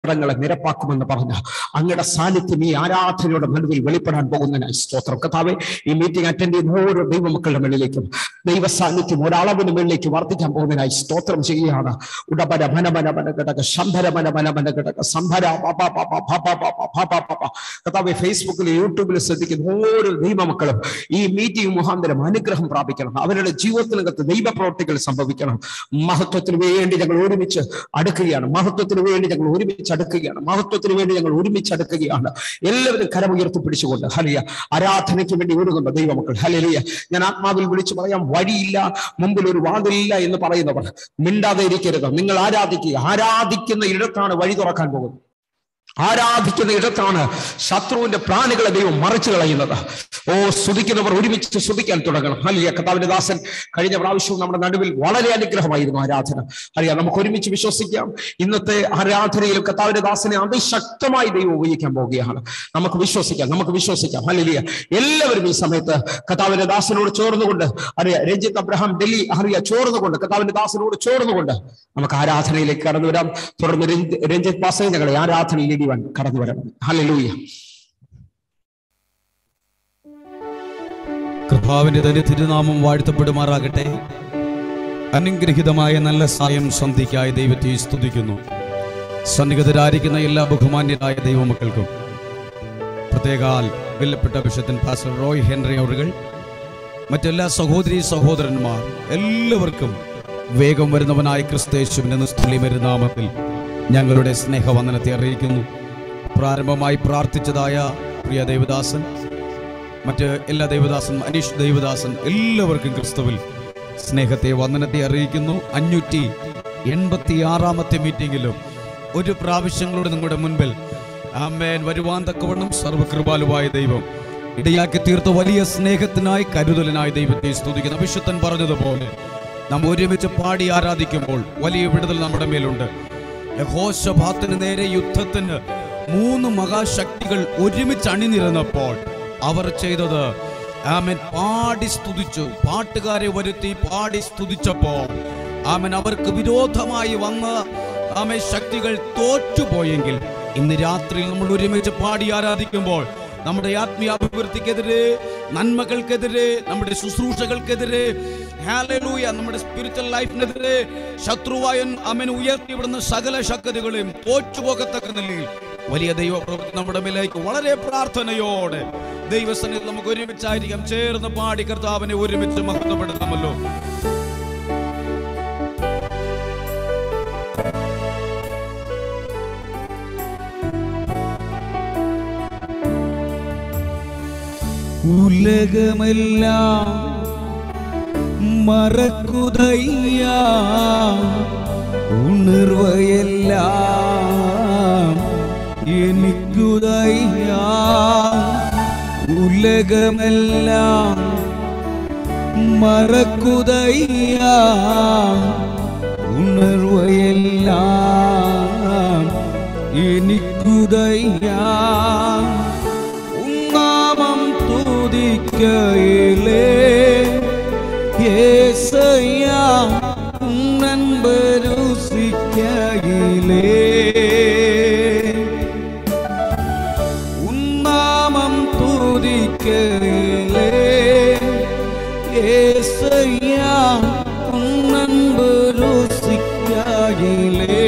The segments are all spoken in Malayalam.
കടങ്ങളെ നിരപ്പാക്കുമെന്ന് പറഞ്ഞ അങ്ങയുടെ സാന്നിധ്യം ഈ ആരാധനയുടെ നടുവിൽ വെളിപ്പെടാൻ പോകുന്നതിനായി സ്തോത്രം കഥാവെ ഈ മീറ്റിംഗ് അറ്റൻഡ് ചെയ്യുന്ന ഓരോ ദൈവമക്കളുടെ മേളിലേക്കും ദൈവ സാന്നിധ്യം ഒരളവിന് മേളിലേക്ക് വർദ്ധിക്കാൻ പോകുന്നതിനായി സ്തോത്രം ചെയ്യുകയാണ് ഉടബര മനമന മന ഘടക ശംഭര മന മന മന ഘടക സംഭര പ പ പ പ പ പ പ പ പ പ പ. കർത്താവെ ഫേസ്ബുക്കിൽ യൂട്യൂബിൽ ശ്രദ്ധിക്കുന്ന ഓരോ ദൈവമക്കളും ഈ മീറ്റിംഗ് മുഖാന്തരം അനുഗ്രഹം പ്രാപിക്കണം അവരുടെ ജീവിതത്തിനകത്ത് ദൈവപ്രവർത്തികൾ സംഭവിക്കണം മഹത്വത്തിന് വേണ്ടി ഞങ്ങൾ ഒരുമിച്ച് അടുക്കുകയാണ് മഹത്വത്തിന് വേണ്ടി ഞങ്ങൾ ഒരുമിച്ച് അടുക്കുകയാണ് മഹത്വത്തിന് വേണ്ടി ഞങ്ങൾ ഒരുമിച്ച് അടുക്കുകയാണ് എല്ലാവരും കരമുയർത്തി പിടിച്ചുകൊണ്ട് ഹലിയ ആരാധനയ്ക്ക് വേണ്ടി ഒരുങ്ങുന്ന ദൈവമക്കൾ ഹലിയ ഞാൻ ആത്മാവിൽ വിളിച്ചു പറയാം വഴിയില്ല മുമ്പിൽ ഒരു വാതിലില്ല എന്ന് പറയുന്നവർ മിണ്ടാതെ ഇരിക്കരുത് നിങ്ങൾ ആരാധിക്കുക ആരാധിക്കുന്ന ഇടത്താണ് വഴി തുറക്കാൻ പോകുന്നത് ആരാധിക്കുന്ന ഇടത്താണ് ശത്രുവിന്റെ പ്രാണികളെ ദൈവം മറിച്ചു കളയുന്നത് ഓ സ്തുതിക്കുന്നവർ ഒരുമിച്ച് സ്തുതിക്കാൻ തുടങ്ങണം അല്ലിയ കഥാവിന്റെ ദാസൻ കഴിഞ്ഞ പ്രാവശ്യവും നമ്മുടെ നടുവിൽ വളരെ അനുഗ്രഹമായിരുന്നു ആരാധന അറിയാം നമുക്ക് ഒരുമിച്ച് വിശ്വസിക്കാം ഇന്നത്തെ ആരാധനയിൽ കഥാവിന്റെ ദാസനെ അതിശക്തമായി ദൈവം ഉപയോഗിക്കാൻ പോവുകയാണ് നമുക്ക് വിശ്വസിക്കാം നമുക്ക് വിശ്വസിക്കാം അല്ലിയ എല്ലാവരും ഈ സമയത്ത് കഥാവിന്റെ ദാസനോട് ചേർന്നുകൊണ്ട് അറിയാം രഞ്ജിത്ത് അബ്രഹാം ഡൽഹി അറിയാം ചേർന്നുകൊണ്ട് കഥാവിന്റെ ദാസനോട് ചേർന്നുകൊണ്ട് നമുക്ക് ആരാധനയിലേക്ക് കടന്നു വരാം തുടർന്ന് രഞ്ജി- രഞ്ജിത്ത് പാസയെ ഞങ്ങളെ ആരാധനയിലേക്ക് വൻ കടന്നു വരണം ഹല്ലേലൂയ കർത്താവിന്റെ തന്നെ തിരുനാമം വാഴ്ത്തപ്പെടുമാറാകട്ടെ അനുഗ്രഹിതമായ നല്ല സായം സന്ധിക്കായി ദൈവത്തെ സ്തുതിക്കുന്നു സന്നിഹിതരായിരിക്കുന്ന എല്ലാ ബഹുമാന്യരായ ദൈവമക്കൾക്കും പ്രത്യേകാൽ വില്ലപ്പെട്ട ബിഷത്തിൻ പാസ്റ്റർ റോയ് ഹെൻറി അവറുകൾ മറ്റെല്ലാ സഹോദരി സഹോദരന്മാർ എല്ലാവർക്കും വേഗം വരുന്നവനായ ക്രിസ്തേശുവിന്റെ നിസ്തുല്യമരു നാമത്തിൽ ഞങ്ങളുടെ സ്നേഹവന്ദനത്തെ അറിയിക്കുന്നു പ്രാരംഭമായി പ്രാർത്ഥിച്ചതായ പ്രിയ ദേവദാസൻ മറ്റ് എല്ലാ ദേവദാസൻ അനീഷ് ദേവദാസൻ എല്ലാവർക്കും ക്രിസ്തുവിൽ സ്നേഹത്തെ വന്ദനത്തെ അറിയിക്കുന്നു അഞ്ഞൂറ്റി എൺപത്തി ആറാമത്തെ മീറ്റിംഗിലും ഒരു പ്രാവശ്യങ്ങളോട് നിങ്ങളുടെ മുൻപിൽ ആമേൻ വരുവാൻ തക്കവണ്ണം സർവകൃപാലുവായ ദൈവം ഇടയാക്കി തീർത്ത വലിയ സ്നേഹത്തിനായി കരുതലിനായി ദൈവത്തെ സ്തുതിക്കുന്നു അഭിഷുദ്ധൻ പറഞ്ഞതുപോലെ നാം ഒരുമിച്ച് പാടി ആരാധിക്കുമ്പോൾ വലിയ വിടുതൽ നമ്മുടെ മേലുണ്ട് യഹോശഭാത്തിന് നേരെ യുദ്ധത്തിന് മൂന്ന് മഹാശക്തികൾ ഒരുമിച്ച് അണിനിരന്നപ്പോൾ അവർ ചെയ്തത് ആമൻ പാടി സ്തുതിച്ചു പാട്ടുകാരെ വരുത്തി പാടി സ്തുതിച്ചപ്പോൾ ആമൻ അവർക്ക് വിരോധമായി വന്ന ആമൻ ശക്തികൾ തോറ്റുപോയെങ്കിൽ ഇന്ന് രാത്രി നമ്മൾ ഒരുമിച്ച് പാടി ആരാധിക്കുമ്പോൾ നമ്മുടെ ആത്മീയ അഭിവൃദ്ധിക്കെതിരെ നന്മകൾക്കെതിരെ നമ്മുടെ ശുശ്രൂഷകൾക്കെതിരെ ഹാലലൂയ നമ്മുടെ സ്പിരിച്വൽ ലൈഫിനെതിരെ ശത്രുവായൻ അമൻ ഉയർത്തിവിടുന്ന സകല ശക്തികളെയും തോറ്റുപോകത്തക്ക നിലയിൽ വലിയ ദൈവപ്രവൃത്തി നമ്മുടെ മേലേക്ക് വളരെ പ്രാർത്ഥനയോടെ ദൈവസന്നിധി നമുക്ക് ഒരുമിച്ചായിരിക്കാം ചേർന്ന് പാടി കർത്താവിനെ ഒരുമിച്ച് മഹത്വപ്പെടുത്താമല്ലോ ഉലകമെല്ലാം മറക്കുതയ്യ ഉണർവയെല്ലാം എനിക്കുതയ്യ ഉലകമെല്ലാം മറക്കുതയ്യ ഉണർവയെല്ലാം എനിക്കുതയ്യ ഉന്നാമം തുതിക്കയിലേ ஏசையா உன் அன்பு ருசிக்கையிலே உன்னாமம் துதிக்கையிலே ஏசையா உன் அன்பு ருசிக்கையிலே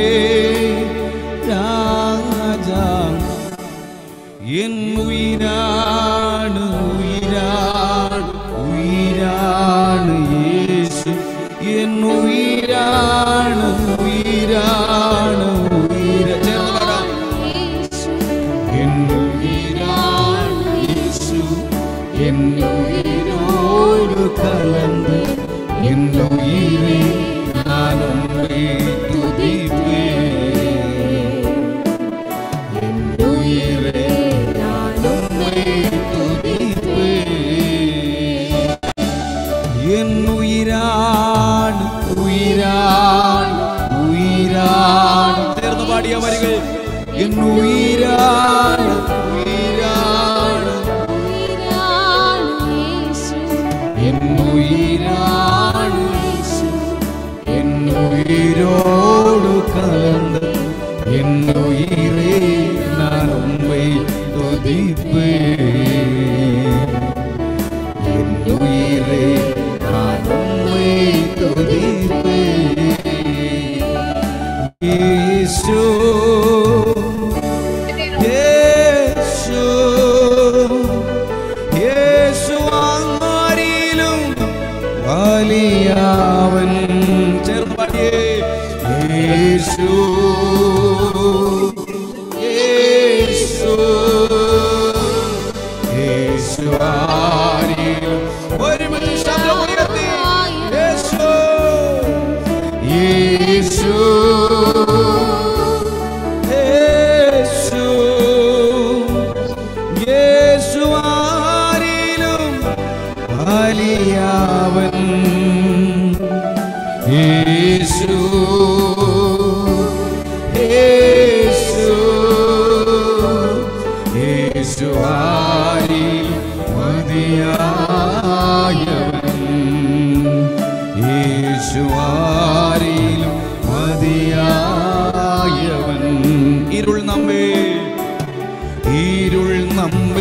ராஜா என் உயிராണ് ഉയിരാണ് ഉയിരാണ് യേശു എൻ ഉയിരാണ് ഉയിരാണ് ഉയിര ചേർന്ന് പാടാം. എൻ ഉയിരാണ് യേശു എൻ ഉയിരോട് കലർന്ന് എൻ ഉയിരെ ഞാനും തുതിപ്പേ ഉയിരാണ് ഉയിരാണ് ഉയിരാണ് ചേർന്ന് പാടിയ വരികൾ എൻ ഉയിരാണ് ഉയിരാണ് എൻ ഉയിരാണ് എൻ ഉയിരോട് കലർന്ന് എൻ ഉയിർ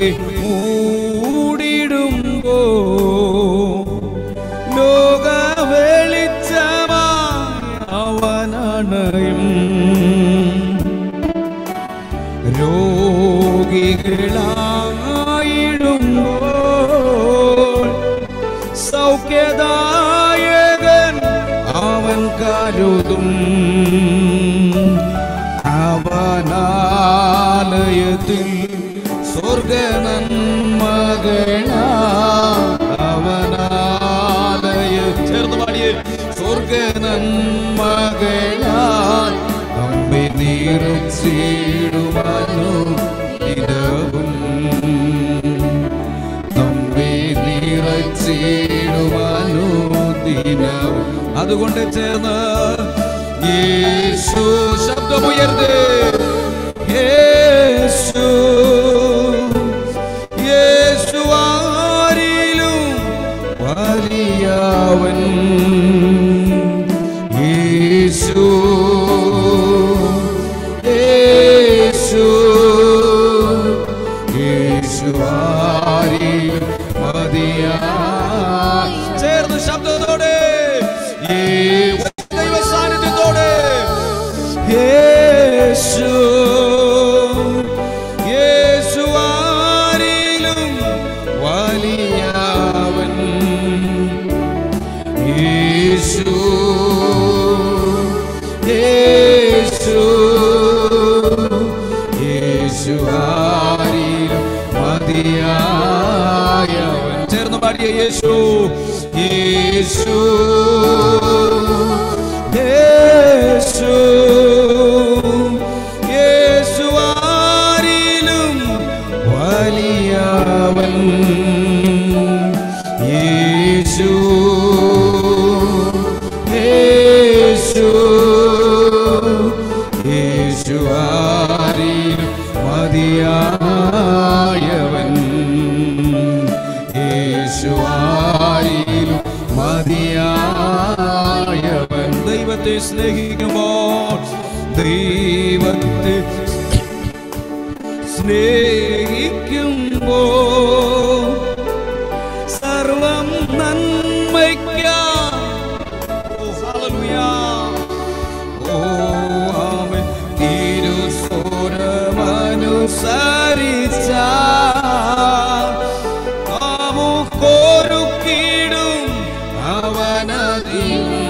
രാത്രി മൂടിടുമ്പോ ലോക വെളിച്ചമായി അവനണയും രോഗികളായിടുമ്പോൾ സൗഖ്യദായകൻ അവൻ കരുതും അവനാലയത്തിൽ സ്വർഗ നന്മകള അവനാലയ ചേർന്ന് പാടിയേ സ്വർഗ നന്മകളാൽ നമ്മെ നിറച്ചിടുവാനോ ഇടവും നമ്മെ നിറച്ചിടുവാനോ ദിനവും അതുകൊണ്ട് ചേർന്ന് യേശു ശബ്ദമുയർന്നേ യേശു യേശു ആരിലും വലിയവൻ യേശു യേശു യേശു ആരിലും മതിയാ ചേർന്ന് ശബ്ദത്തോടെ യേശു ദൈവ സാന്നിധ്യത്തോടെ യേശു യേശു ആരിലും വലിയവൻ യേശു യേശു യേശു ആരിലും മതിയായവൻ ചേർന്ന് പാടിയ യേശു യേശു യേശു യേശു ആരിലും വലിയവൻ യേശു യേശു യേശു ആരിലും മതിയായവൻ യേശു ആരിലും മതിയായവൻ ദൈവത്തെ സ്നേഹിക്കുമ്പോൾ ദൈവത്തെ സ്നേഹിക്കുമ്പോ സർവം നന്മയ്ക്കാം ഓ ഹല്ലേലൂയ ഓ ആമേൻ തിരുസ്വരമനുസരിച്ച നമുക്കൊരുക്കിടും അവനതിയും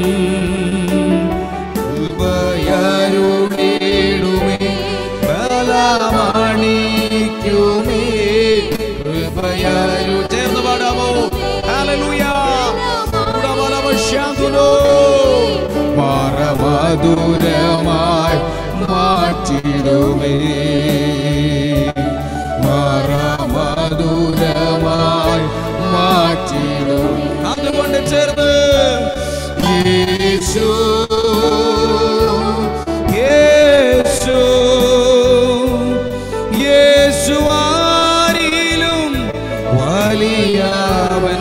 കൃപയരുളിടുമേ ബലമണിക്കുമേ കൃപയരു ചേർന്ന് പാടാമോ ഹല്ലേലൂയ ഉടമലവശാന്തുനോ മറമധുരമായി മാറ്റിടുമേ മറമധുരമായി മാറ്റിടും അതുകൊണ്ട് ചേർന്ന് യേശു യേശു യേശു ആരിലും വലിയവൻ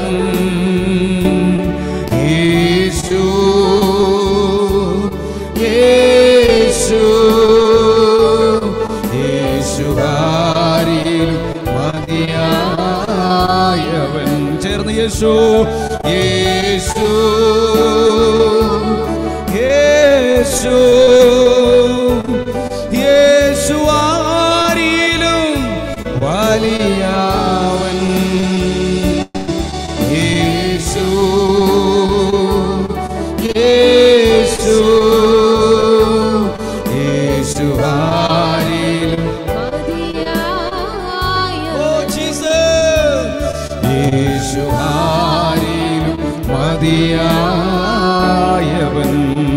യേശു യേശു യേശു ആരിലും മതിയായവൻ ചേർന്ന് യേശു യേശു യേശു യേശു ആരിലും വലിയവൻ യേശു യേശു യേശു ആരിലും ഓ ജീസസ് യേശു ആരിലും മതിയായവൻ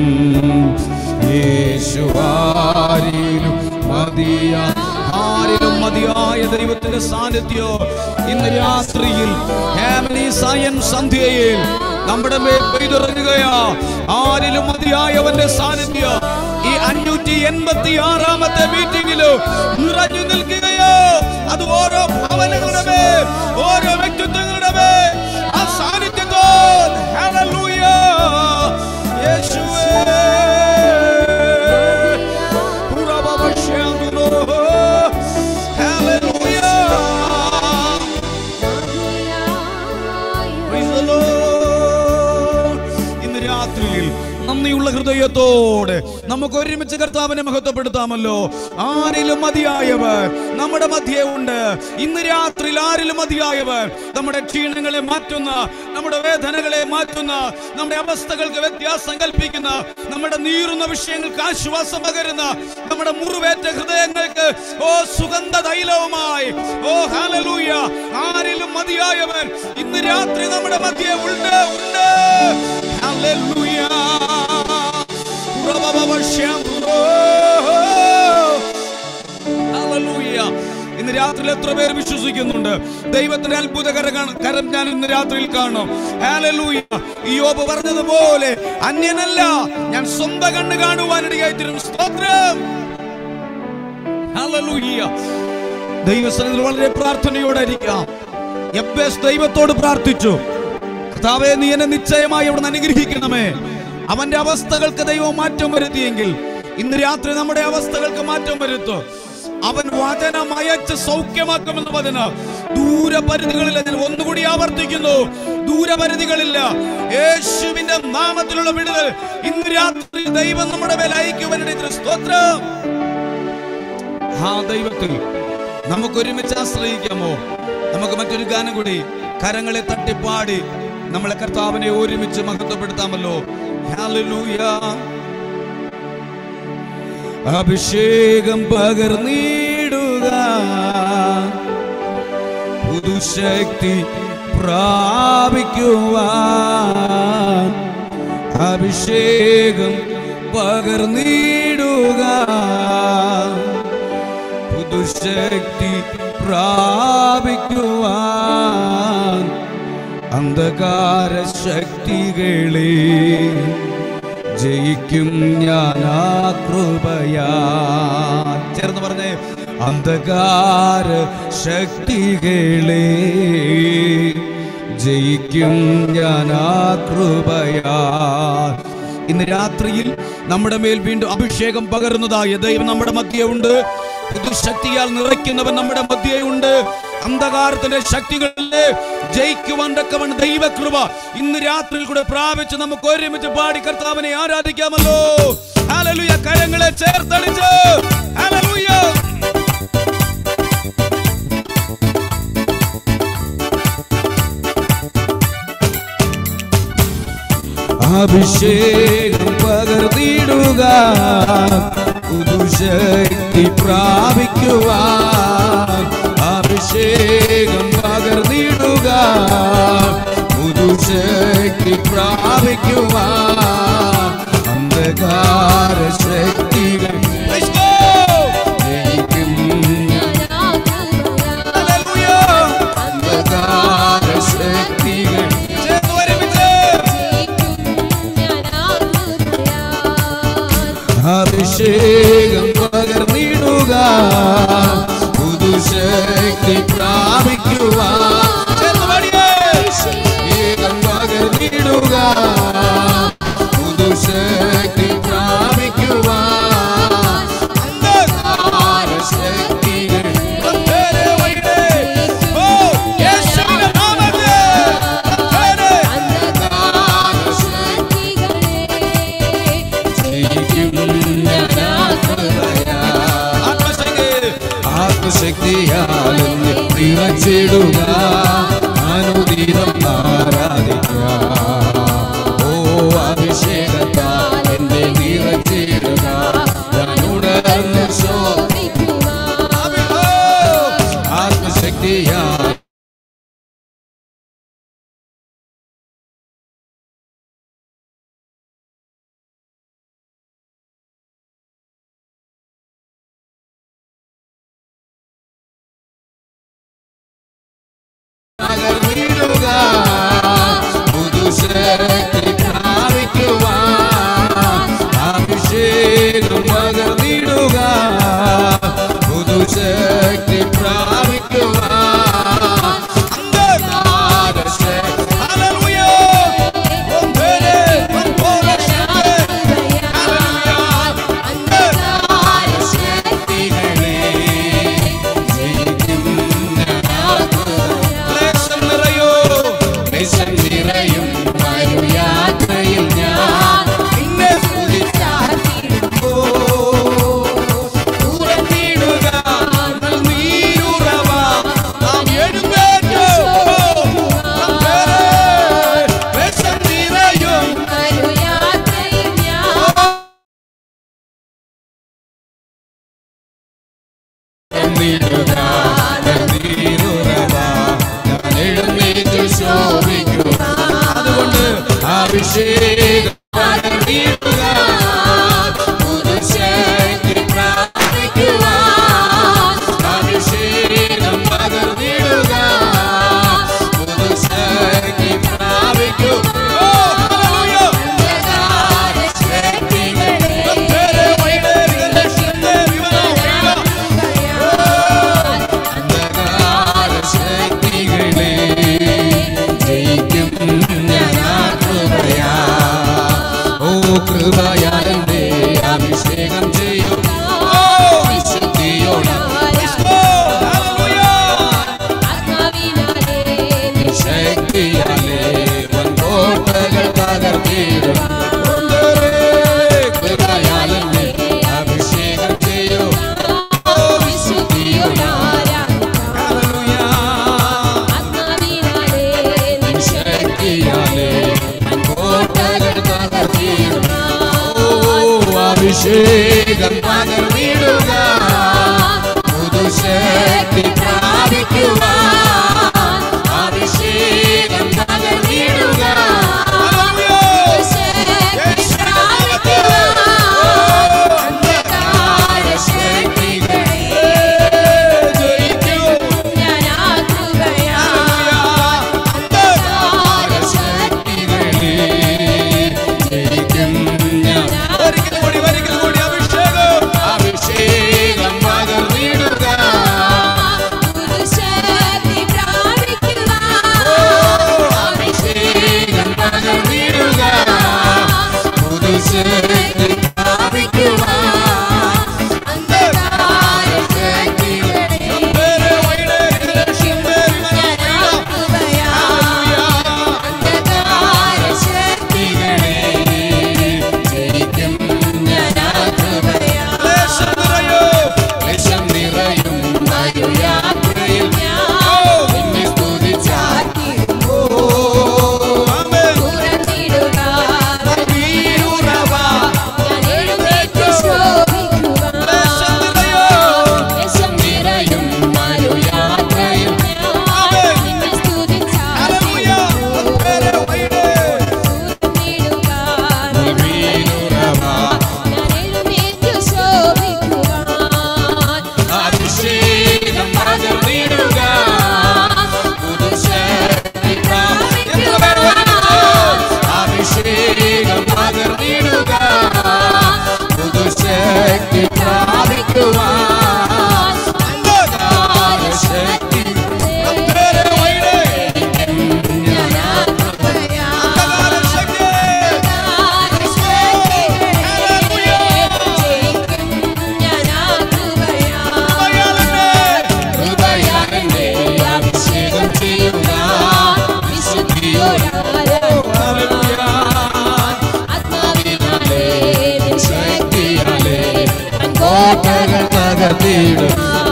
യേശു ആരിലും മതിയാ ആരിലും മതിയായ ദൈവത്തിന്റെ സാന്നിധ്യം ഇന്ന് രാത്രിയിൽ ഹേമനി സയൻ സന്ധ്യയിൽ നമ്മുടെ മേൽ പെയ്തിറങ്ങുകയാ ആരിലും മതിയായവന്റെ സാന്നിധ്യം ഈ അഞ്ഞൂറ്റി എൺപത്തി ആറാമത്തെ മീറ്റിംഗില് നിറഞ്ഞു നിൽക്കുകയോ അത് ഓരോ ഭവനങ്ങളുടെ മേൽ ഓരോ വ്യക്തിത്വങ്ങളുടെ മേൽ ആ സാന്നിധ്യത്തോൽ ഹല്ലേലൂയ യേശുവേ പുറബബശാന്തുലോ ഹല്ലേലൂയ നന്ദിയുള്ള ഹൃദയത്തോടെ നമുക്ക് ഒരുമിച്ച് കർത്താവിനെ മഹത്വപ്പെടുത്താമല്ലോ ആരിലും മതിയായവർ നമ്മുടെ മധ്യേ ഉണ്ട് ഇന്ന് രാത്രിയിൽ ആരിലും മതിയായവർ നമ്മുടെ ക്ഷീണങ്ങളെ മാറ്റുന്ന നമ്മുടെ വേദനകളെ മാറ്റുന്ന നമ്മുടെ അവസ്ഥകൾക്ക് വ്യത്യാസം കൽപ്പിക്കുന്ന നമ്മുടെ നീറുന്ന വിഷയങ്ങൾക്ക് ആശ്വാസം പകരുന്ന നമ്മുടെ മുറിവേറ്റ ഹൃദയങ്ങൾക്ക് ഓ സുഗന്ധ തൈലവുമായി ഓ ഹാലലൂയ ആരിലും മതിയായവൻ ഇന്ന് രാത്രി നമ്മുടെ മധ്യേ ഉണ്ട് ഉണ്ട് ഹല്ലേലൂയ ഹല്ലേലൂയ. ഇന്ന് രാത്രിയിൽ എത്ര പേർ വിശ്വസിക്കുന്നുണ്ട് ദൈവത്തിന്റെ അത്ഭുതകര കരം ഞാൻ ഇന്ന് രാത്രിയിൽ കാണും ഹല്ലേലൂയ. ഈ യോബ് പറഞ്ഞതുപോലെ അന്യനല്ല ഞാൻ സ്വന്തം കണ്ണ് കാണുവാനിടയായിത്തീരും സ്തോത്രം ഹല്ലേലൂയ. ദൈവസന്നിധിയിൽ വളരെ പ്രാർത്ഥനയോടെ ഇരിക്കാം യബ്ബേസ് ദൈവത്തോട് പ്രാർത്ഥിച്ചു കർത്താവേ നീ എന്നെ നിശ്ചയമായി അവിടെ അനുഗ്രഹിക്കണമേ അവന്റെ അവസ്ഥകൾക്ക് ദൈവം മാറ്റം വരുത്തിയെങ്കിൽ ഇന്ന് രാത്രി നമ്മുടെ അവസ്ഥകൾക്ക് മാറ്റം വരുത്തും അവൻ വചനം അയച്ച് സൗഖ്യമാക്കുമെന്ന് വചന ദൂരപരിധികളില്ല ഞാൻ ഒന്നുകൂടി ആവർത്തിക്കുന്നു ദൂരപരിധികളില്ല യേശുവിന്റെ നാമത്തിലുള്ള വിടുതൽ ഇന്ന് രാത്രി ദൈവം നമ്മുടെ മേൽ അയക്കുവാനിടയിൽ സ്തോത്രം ആ ദൈവത്തിൽ നമുക്ക് ഒരുമിച്ച് ആശ്രയിക്കാമോ നമുക്ക് മറ്റൊരു ഗാനം കൂടി കരങ്ങളെ തട്ടിപ്പാടി നമ്മളെ കർത്താവിനെ ഒരുമിച്ച് മഹത്വപ്പെടുത്താമല്ലോ ഹല്ലേലൂയ അഭിഷേകം പകർന്നിടുക പുതുശക്തി പ്രാപിക്കുവാൻ അഭിഷേകം പകർന്നിടുക പുതുശക്തി പ്രാപിക്കുവാൻ അന്ധകാര ശക്തികളെ ജയിക്കും ഞാൻ ആ കൃപയാ ചേർന്ന് പറഞ്ഞേ അന്ധകാര ശക്തികളെ ജയിക്കും ഞാൻ ആ കൃപയാ ഇന്ന് രാത്രിയിൽ നമ്മുടെ മേൽ വീണ്ടും അഭിഷേകം പകരുന്നതായ ദൈവം നമ്മുടെ മധ്യേ ഉണ്ട് പുതുശക്തിയാൽ നിറയ്ക്കുന്നവൻ നമ്മുടെ മധ്യേ ഉണ്ട് അന്ധകാരത്തിന്റെ ശക്തികളിലെ ജയിക്കുവാൻ തക്കവൻ ദൈവകൃപ ഇന്ന് രാത്രിയിൽ കൂടെ പ്രാപിച്ച് നമുക്ക് ഒരുമിച്ച് പാടി കർത്താവിനെ ആരാധിക്കാമല്ലോ ഹല്ലേലൂയ കരങ്ങളെ ചേർത്തടിച്ച് ഹല്ലേലൂയ അഭിഷേകം പകർന്നിടുക പുതുശക്തി പ്രാപിക്കുവാൻ അഭിഷേകം പകർന്നിടുക പുതുശക്തി പ്രാപിക്കുവാൻ അന്ധകാര ശക്തികൾ Let's go! ജയിക്കും Hallelujah! അന്ധകാര ശക്തികൾ ചേർന്ന് ഒരുമിച്ച് അഭിഷേകം പകർന്നിടുക പുതുശക്തി പ്രാപിക്കുക അഭിഷേകം പകർന്നിടുക പുതുശക്തി പ്രാപിക്കുക അന്ധകാര ശക്തികൾ പ്രത്യേക വഴിയെ. ഓ, യേശുവിന്റെ നാമത്തിൽ പ്രത്യേക അന്ധകാര ആത്മശക്തിയാൽ എന്നെ നിറച്ചിടുക അനുദിനം ആരാധിക്കുക ഓ അഭിഷേകത്താൽ എന്നെ നിറച്ചിടുക ഞാൻ ഉണർന്ന് ശോഭിക്കുക ആത്മശക്തിയാൽ പകർന്നിടുക പുതുശക്തി പ്രാപിക്കുവാൻ അഭിഷേകം പകർന്നിടുക പുതുശക്തി പ്രാപിക്കുവാൻ അന്ധകാര ശക്തി- Hallelujah! ഒന്നേരെ പത്പോലെ ശക്തി. Hallelujah! അന്ധകാര ശക്തികളെ ജയിക്കും ക്ലേശം നിറയോ ക്ലേശം നിറയും മരുയാത്രയിൽ ഞാൻ നിന്നെ പകർന്നിടുക കണ്ണീരുറവ ഞാൻ എഴുന്നേറ്റ് ശോഭിക്കുക അതുകൊണ്ട് അഭിഷേകം പകർന്നിടുക പുതുശക്തി പ്രാപിക്കുക അഭിഷേകം പകർന്നിടുക പുതുശക്തി പ്രാപിക്കുക ഓ, ഹല്ലേലൂയ. ശക്തികളെ വൈഡേറിയ അന്ധകാര ശക്തികളെ ജയിക്കും ഞാൻ ആ കൃപയാ ഓ കൃപയാലെന്റെ അഭിഷേകം ചെയ്യും ഓ വിശുദ്ധിയോടെ ശക്തിയാലേ വൻകോട്ടകൾ തകർത്തിടും കൃപയാലെന്റെ അഭിഷേകം ചെയ്യും ഓ വിശുദ്ധിയോടെ ശക്തിയാലേ വൻകോട്ടകൾ തകർത്തിടും ഓ അഭിഷേകം പകർന്നിടുക പുതുശക്തി പ്രാപിക്കുക അഭിഷേകം പകർന്നിടുക അഭിഷേകം പകർന്നിടുക അഭിഷേകം പകർന്നിടുക പുതുശക്തി പ്രാപിക്കുക ജയിക്കും ഞാൻ ആ കൃപയാ ലക്ഷം നിറയും യാത്രയിൽ നിന്നെ സ്തുതിച്ചാൽ നിറയും യാത്രയിൽ അഭിഷേകം പകർന്നിടുക പുതുശക്തി പ്രാപിക്കുക അഭിഷേകം പകർന്നിടുക പുതുശക്തി പ്രാപിക്കുക ശക്തി ഹൃദയാനന്റെ അഭിഷേകം ചെയ്യുക വിശുദ്ധിയോടെ ശക്തിയാലേ കോട്ടകൾ തകർത്തിടും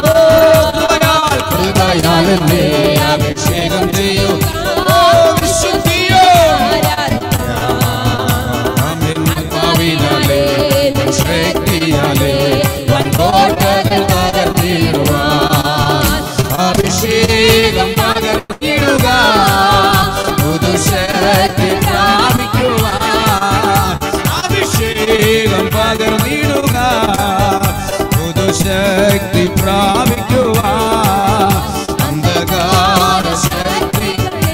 ഹൃദയാനന്റെ അഭിഷേകം ചെയ്യും ശക്തിയാലേ വൻകോട്ടകൾ തകർത്തിടുവാൻ അഭിഷേകം പകർത്തിടുക പുതുശക്തി പ്രാപിക്കുവാൻ അഭിഷേകം പകർന്നിടുക പുതുശക്തി പ്രാപിക്കുവാൻ അന്ധകാര ശക്തി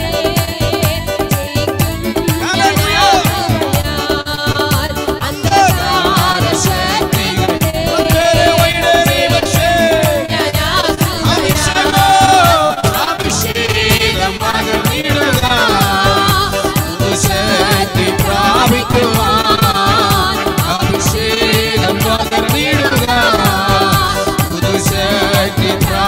അഭിഷേകം പകർന്നിടുക പുതുശക്തി പ്രാപിക്കുവാൻ അഭിഷേകം പകർന്നിടുക പുതുശക്തി പ്രാപിക്കുവാൻ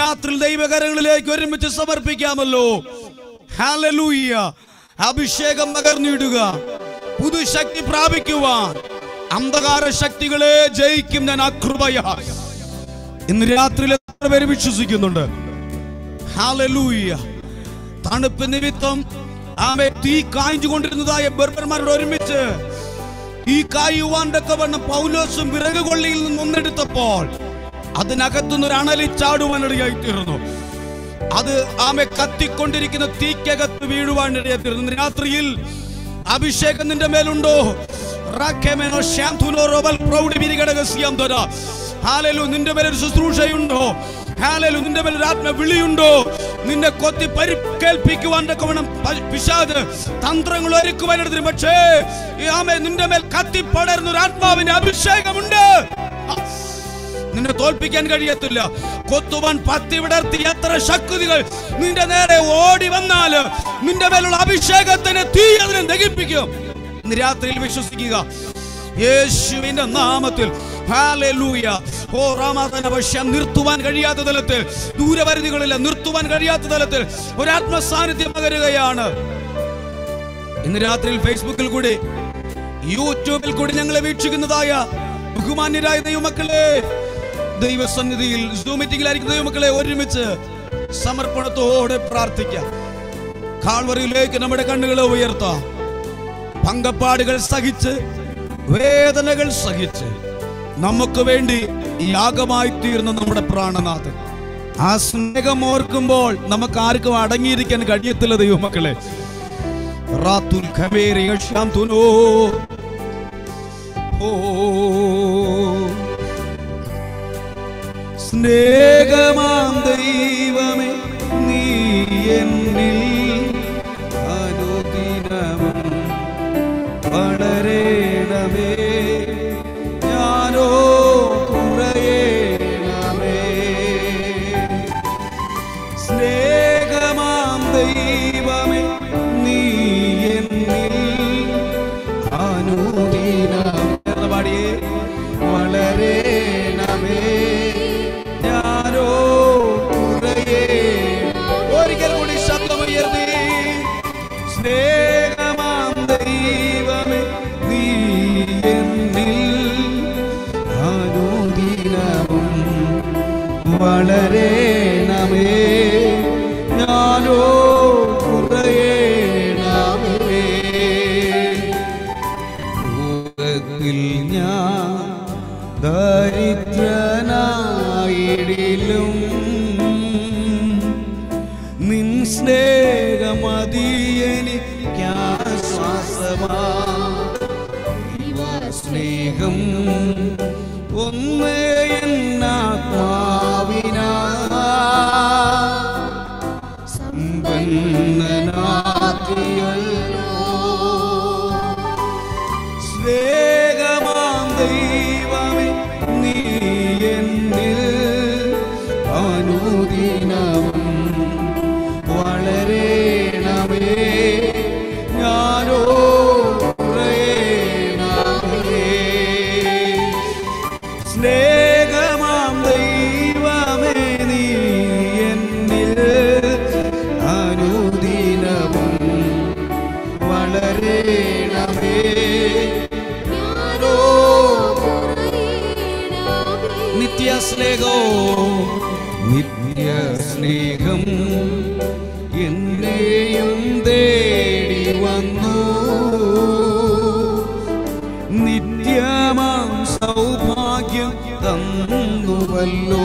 രാത്രി ദൈവകരങ്ങളിലേക്ക് ഒരുമിച്ച് സമർപ്പിക്കാമല്ലോ ഹല്ലേലൂയ അഭിഷേകം പകർന്നിടുക പുതുശക്തി പ്രാപിക്കുവാൻ അന്ധകാര ശക്തികളെ ജയിക്കും ഞാൻ അകൃപയ ഇന്ന് രാത്രിയിൽ എത്ര പേര് വിശ്വസിക്കുന്നുണ്ട് ഹല്ലേലൂയ തണുപ്പ് നിമിത്തം ആമെ തീ കായ്ച്ചുകൊണ്ടിരുന്നതായ ബർബർമാരോട് ഒരുമിച്ച് ഈ കായുവാൻ തക്കവണ്ണം പൗലോസും വിറക് കൊള്ളിയിൽ നിന്ന് ഒന്നെടുത്തപ്പോൾ അതിനകത്തുനിന്ന് ഒരു അണലി ചാടുവാനിടയായി തീർന്നു അത് ആമെ കത്തിക്കൊണ്ടിരിക്കുന്ന തീക്കകത്ത് വീഴുവാനിടയായി തീർന്നു ഇന്ന് രാത്രിയിൽ അഭിഷേകം നിന്റെ മേലുണ്ടോ റാഖേമേനോ ശ്യാംതുനോ റോബൽ പ്രൗഢി വിരികടകസ്യാം ത്വര. ഹാലലു നിന്റെ മേലെ ഒരു ശുശ്രൂഷയുണ്ടോ ഹാലലു നിന്റെ മേലെ ഒരു ആത്മ വിളിയുണ്ടോ നിന്നെ കൊത്തി പരിക്കേൽപ്പിക്കുവാൻ തക്കവണ്ണം പ- പിശാച് തന്ത്രങ്ങൾ ഒരുക്കുവാനെടുത്തിരും പക്ഷേ ഈ ആമേ നിന്റെ മേൽ കത്തിപ്പടരുന്ന ഒരു ആത്മാവിന്റെ അഭിഷേകമുണ്ട് ആ. നിന്നെ തോൽപ്പിക്കാൻ കഴിയത്തില്ല കൊത്തുവാൻ പത്തി വിടർത്തി എത്ര ശക്തികൾ നിന്റെ നേരെ ഓടി വന്നാല് നിന്റെ മേലുള്ള അഭിഷേകത്തിന് തീ അതിനെ ദഹിപ്പിക്കും ഇന്ന് രാത്രിയിൽ വിശ്വസിക്കുക യേശുവിന്റെ നാമത്തിൽ ഹാലൂയ ഓ രാമാതന പക്ഷം നിർത്തുവാൻ കഴിയാത്ത തലത്തിൽ ദൂരപരിധികളില്ല നിർത്തുവാൻ കഴിയാത്ത തലത്തിൽ ഒരു ആത്മസാന്നിധ്യം പകരുകയാണ് ഇന്ന് രാത്രിയിൽ ഫേസ്ബുക്കിൽ കൂടി യൂട്യൂബിൽ കൂടി ഞങ്ങളെ വീക്ഷിക്കുന്നതായ ബഹുമാന്യരായ ദൈവമക്കളെ ദൈവസന്നിധിയിൽ സൂം മീറ്റിംഗിലായിരിക്കുന്ന ദൈവമക്കളെ ഒരുമിച്ച് സമർപ്പണത്തോടെ പ്രാർത്ഥിക്കാം കാൽവറിയിലേക്ക് നമ്മുടെ കണ്ണുകളെ ഉയർത്താം പങ്കപ്പാടുകൾ സഹിച്ച് വേദനകൾ സഹിച്ച് നമുക്ക് വേണ്ടി യാഗമായി തീർന്ന നമ്മുടെ പ്രാണനാഥൻ ആ സ്നേഹം ഓർക്കുമ്പോൾ നമുക്ക് ആർക്കും അടങ്ങിയിരിക്കാൻ കഴിയത്തില്ല ദൈവമക്കളെ റാത്തുൽ ഖബേരി യശാന്തുനോ. ഓ സ്നേഹമാം ദൈവമേ നീ എന്നിൽ അനുദിനവും വളരേണമേ ഞാനോ കുറയേണമേ സ്നേഹമാം ദൈവമേ നീ എന്നിൽ അനുദിനം എന്ന് പാടിയേ വളരേണമേ ഞാനോ കുറയേ ഒരിക്കൽ കൂടി ശബ്ദമുയർത്തി സ്നേഹമാം ദൈവമേ നീ എന്നിൽ അനുദിനവും വളരേണമേ ഞാനോ കുറയേണമേ ഭൂതത്തിൽ ഞാൻ ദരിദ്രനായിടിലും നിൻ സ്നേഹമതിയെനിക്കാശ്വാസമാ സ്നേഹം ഒന്ന് എന്നാത്മാവിനാ സമ്പന്നനാക്കിയല്ലോ സ്നേഹമാം ദൈവമേ നീ എന്നിൽ അനുദിനവും വളരേണമേ ഞാനോ കുറയേണമേ സ്നേഹമാം ദൈവമേ നീ എന്നിൽ അനുദിനവും വളരേണമേ ഞാനോ നിത്യ സ്നേഹോ നിത്യ സ്നേഹം എന്നെയും തേടി വന്നു നിത്യമാം സൗഭാഗ്യം തന്നുവല്ലോ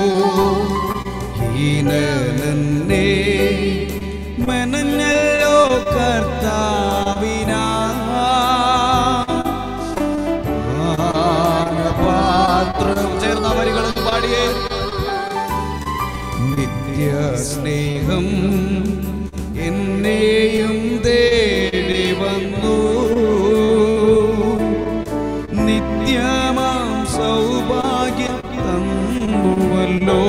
ഹീനനെ മനഞ്ഞല്ലോ കർത്താവിനാ പാത്രം ചേർന്ന വരികളൊന്ന് പാടിയേ നിത്യ സ്നേഹം എന്നെയും തേടി വന്നു നിത്യമാം സൗഭാഗ്യം തന്നുവല്ലോ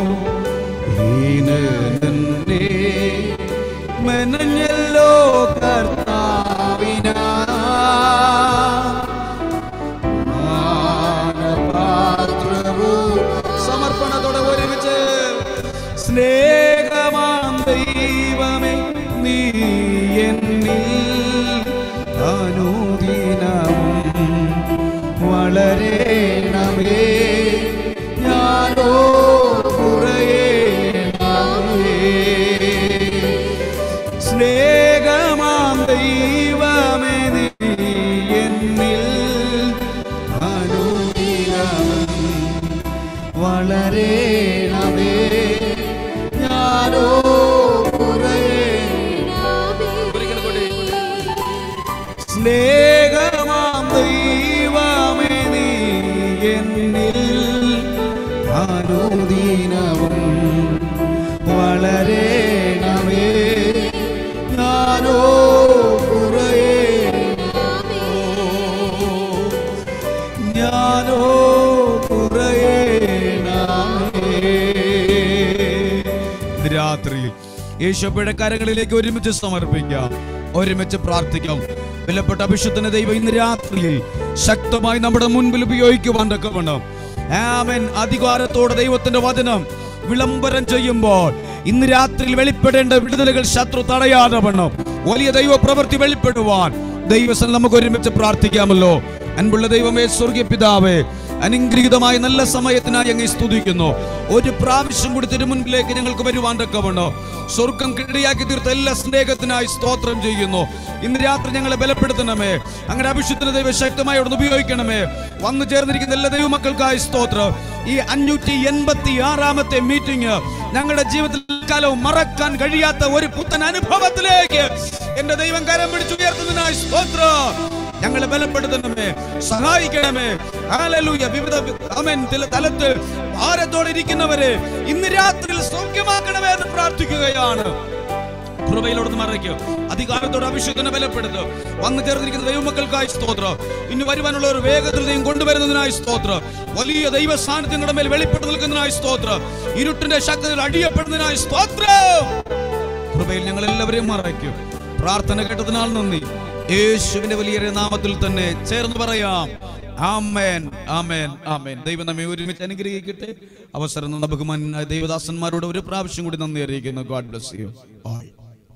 ഹീനനെ മെനഞ്ഞല്ലോ കർത്താവിനാ സമർപ്പണത്തോടെ ഒരുമിച്ച് സ്നേഹമാം ദൈവമേ നീ എന്നിൽ അനുദിനവും വളരേണമേ ഞാനോ കുറയേണമേ സ്നേഹമാം ദൈവമേ നീ എന്നിൽ അനുദിനവും വളരേണമേ ഞാനോ കുറയേ സ്നേഹമാം ദൈവമേ നീ എന്നിൽ അനുദിനവും വളരേണമേ ഞാനോ കുറയേ ഞാനോ കുറയേണമേ രാത്രിയിൽ യേശോപ്പയുടെ കരങ്ങളിലേക്ക് ഒരുമിച്ച് സമർപ്പിക്കാം ഒരുമിച്ച് പ്രാർത്ഥിക്കാം വിലപ്പെട്ട അഭിഷത്തിന് ദൈവം ഇന്ന് രാത്രിയിൽ ശക്തമായി നമ്മുടെ മുൻപിൽ ഉപയോഗിക്കുവാൻ തക്കവണ്ണം ആമൻ അധികാരത്തോടെ ദൈവത്തിന്റെ വചനം വിളംബരം ചെയ്യുമ്പോൾ ഇന്ന് രാത്രിയിൽ വെളിപ്പെടേണ്ട വിടുതലുകൾ ശത്രു തടയാതെ വണ്ണം വലിയ ദൈവ പ്രവൃത്തി വെളിപ്പെടുവാൻ ദൈവസ്ഥ നമുക്ക് ഒരുമിച്ച് പ്രാർത്ഥിക്കാമല്ലോ അൻപുള്ള ദൈവമേ സ്വർഗീയ പിതാവേ അനുഗ്രഹീതമായ നല്ല സമയത്തിനായി അങ്ങ് സ്തുതിക്കുന്നു ഒരു പ്രാവശ്യം കൂടി തിരുമുൻപിലേക്ക് ഞങ്ങൾക്ക് വരുവാൻ തക്കവണ്ണോ സ്വർഗം കിടയാക്കി തീർത്ത എല്ലാ സ്നേഹത്തിനായി സ്തോത്രം ചെയ്യുന്നു ഇന്ന് രാത്രി ഞങ്ങളെ ബലപ്പെടുത്തണമേ അങ്ങനെ അഭിഷുദ്ധന ദൈവ ശക്തമായി അവിടെ ഉപയോഗിക്കണമേ വന്നു ചേർന്നിരിക്കുന്ന എല്ലാ ദൈവമക്കൾക്കായി സ്തോത്രം ഈ അഞ്ഞൂറ്റി എൺപത്തി ആറാമത്തെ മീറ്റിംഗ് ഞങ്ങളുടെ ജീവിതത്തിൽ കാലവും മറക്കാൻ കഴിയാത്ത ഒരു പുത്തൻ അനുഭവത്തിലേക്ക് എന്റെ ദൈവം കരം പിടിച്ചുയർത്തുന്നതിനായി സ്തോത്രം ഞങ്ങളെ ബലപ്പെടുത്തണമേ സഹായിക്കണമേ ഹല്ലേലൂയ വിവിധ അമേൻ ചില തലത്തിൽ ഭാരത്തോടെ ഇരിക്കുന്നവരെ ഇന്ന് രാത്രിയിൽ സൗഖ്യമാക്കണമേ എന്ന് പ്രാർത്ഥിക്കുകയാണ് കൃപയിലോട് മറയ്ക്കും അധികാരത്തോടെ അഭിഷേകനെ ബലപ്പെടുത്തും വന്നു ചേർന്നിരിക്കുന്ന ദൈവമക്കൾക്കായി സ്തോത്രം ഇനി വരുവാനുള്ള ഒരു വേഗത്തിൽ ദൈവം കൊണ്ടുവരുന്നതിനായി സ്തോത്രം വലിയ ദൈവ സാന്നിധ്യങ്ങളുടെ മേൽ വെളിപ്പെട്ടു നിൽക്കുന്നതിനായി സ്തോത്രം ഇരുട്ടിന്റെ ശക്തിയിൽ അടിയപ്പെടുന്നതിനായി സ്തോത്രം കൃപയിൽ ഞങ്ങൾ എല്ലാവരെയും മറയ്ക്കും പ്രാർത്ഥന കേട്ടതിനാൽ നന്ദി യേശുവിന്റെ വലിയ നാമത്തിൽ തന്നെ ചേർന്ന് പറയാം ആമേൻ ആമേൻ ആമേൻ ദൈവം നമ്മെ ഒരുമിച്ച് അനുഗ്രഹിക്കട്ടെ അവസരം തന്ന ബഹുമാനായ ദൈവദാസന്മാരോട് ഒരു പ്രാവശ്യം കൂടി നന്ദി അറിയിക്കുന്നു God bless you all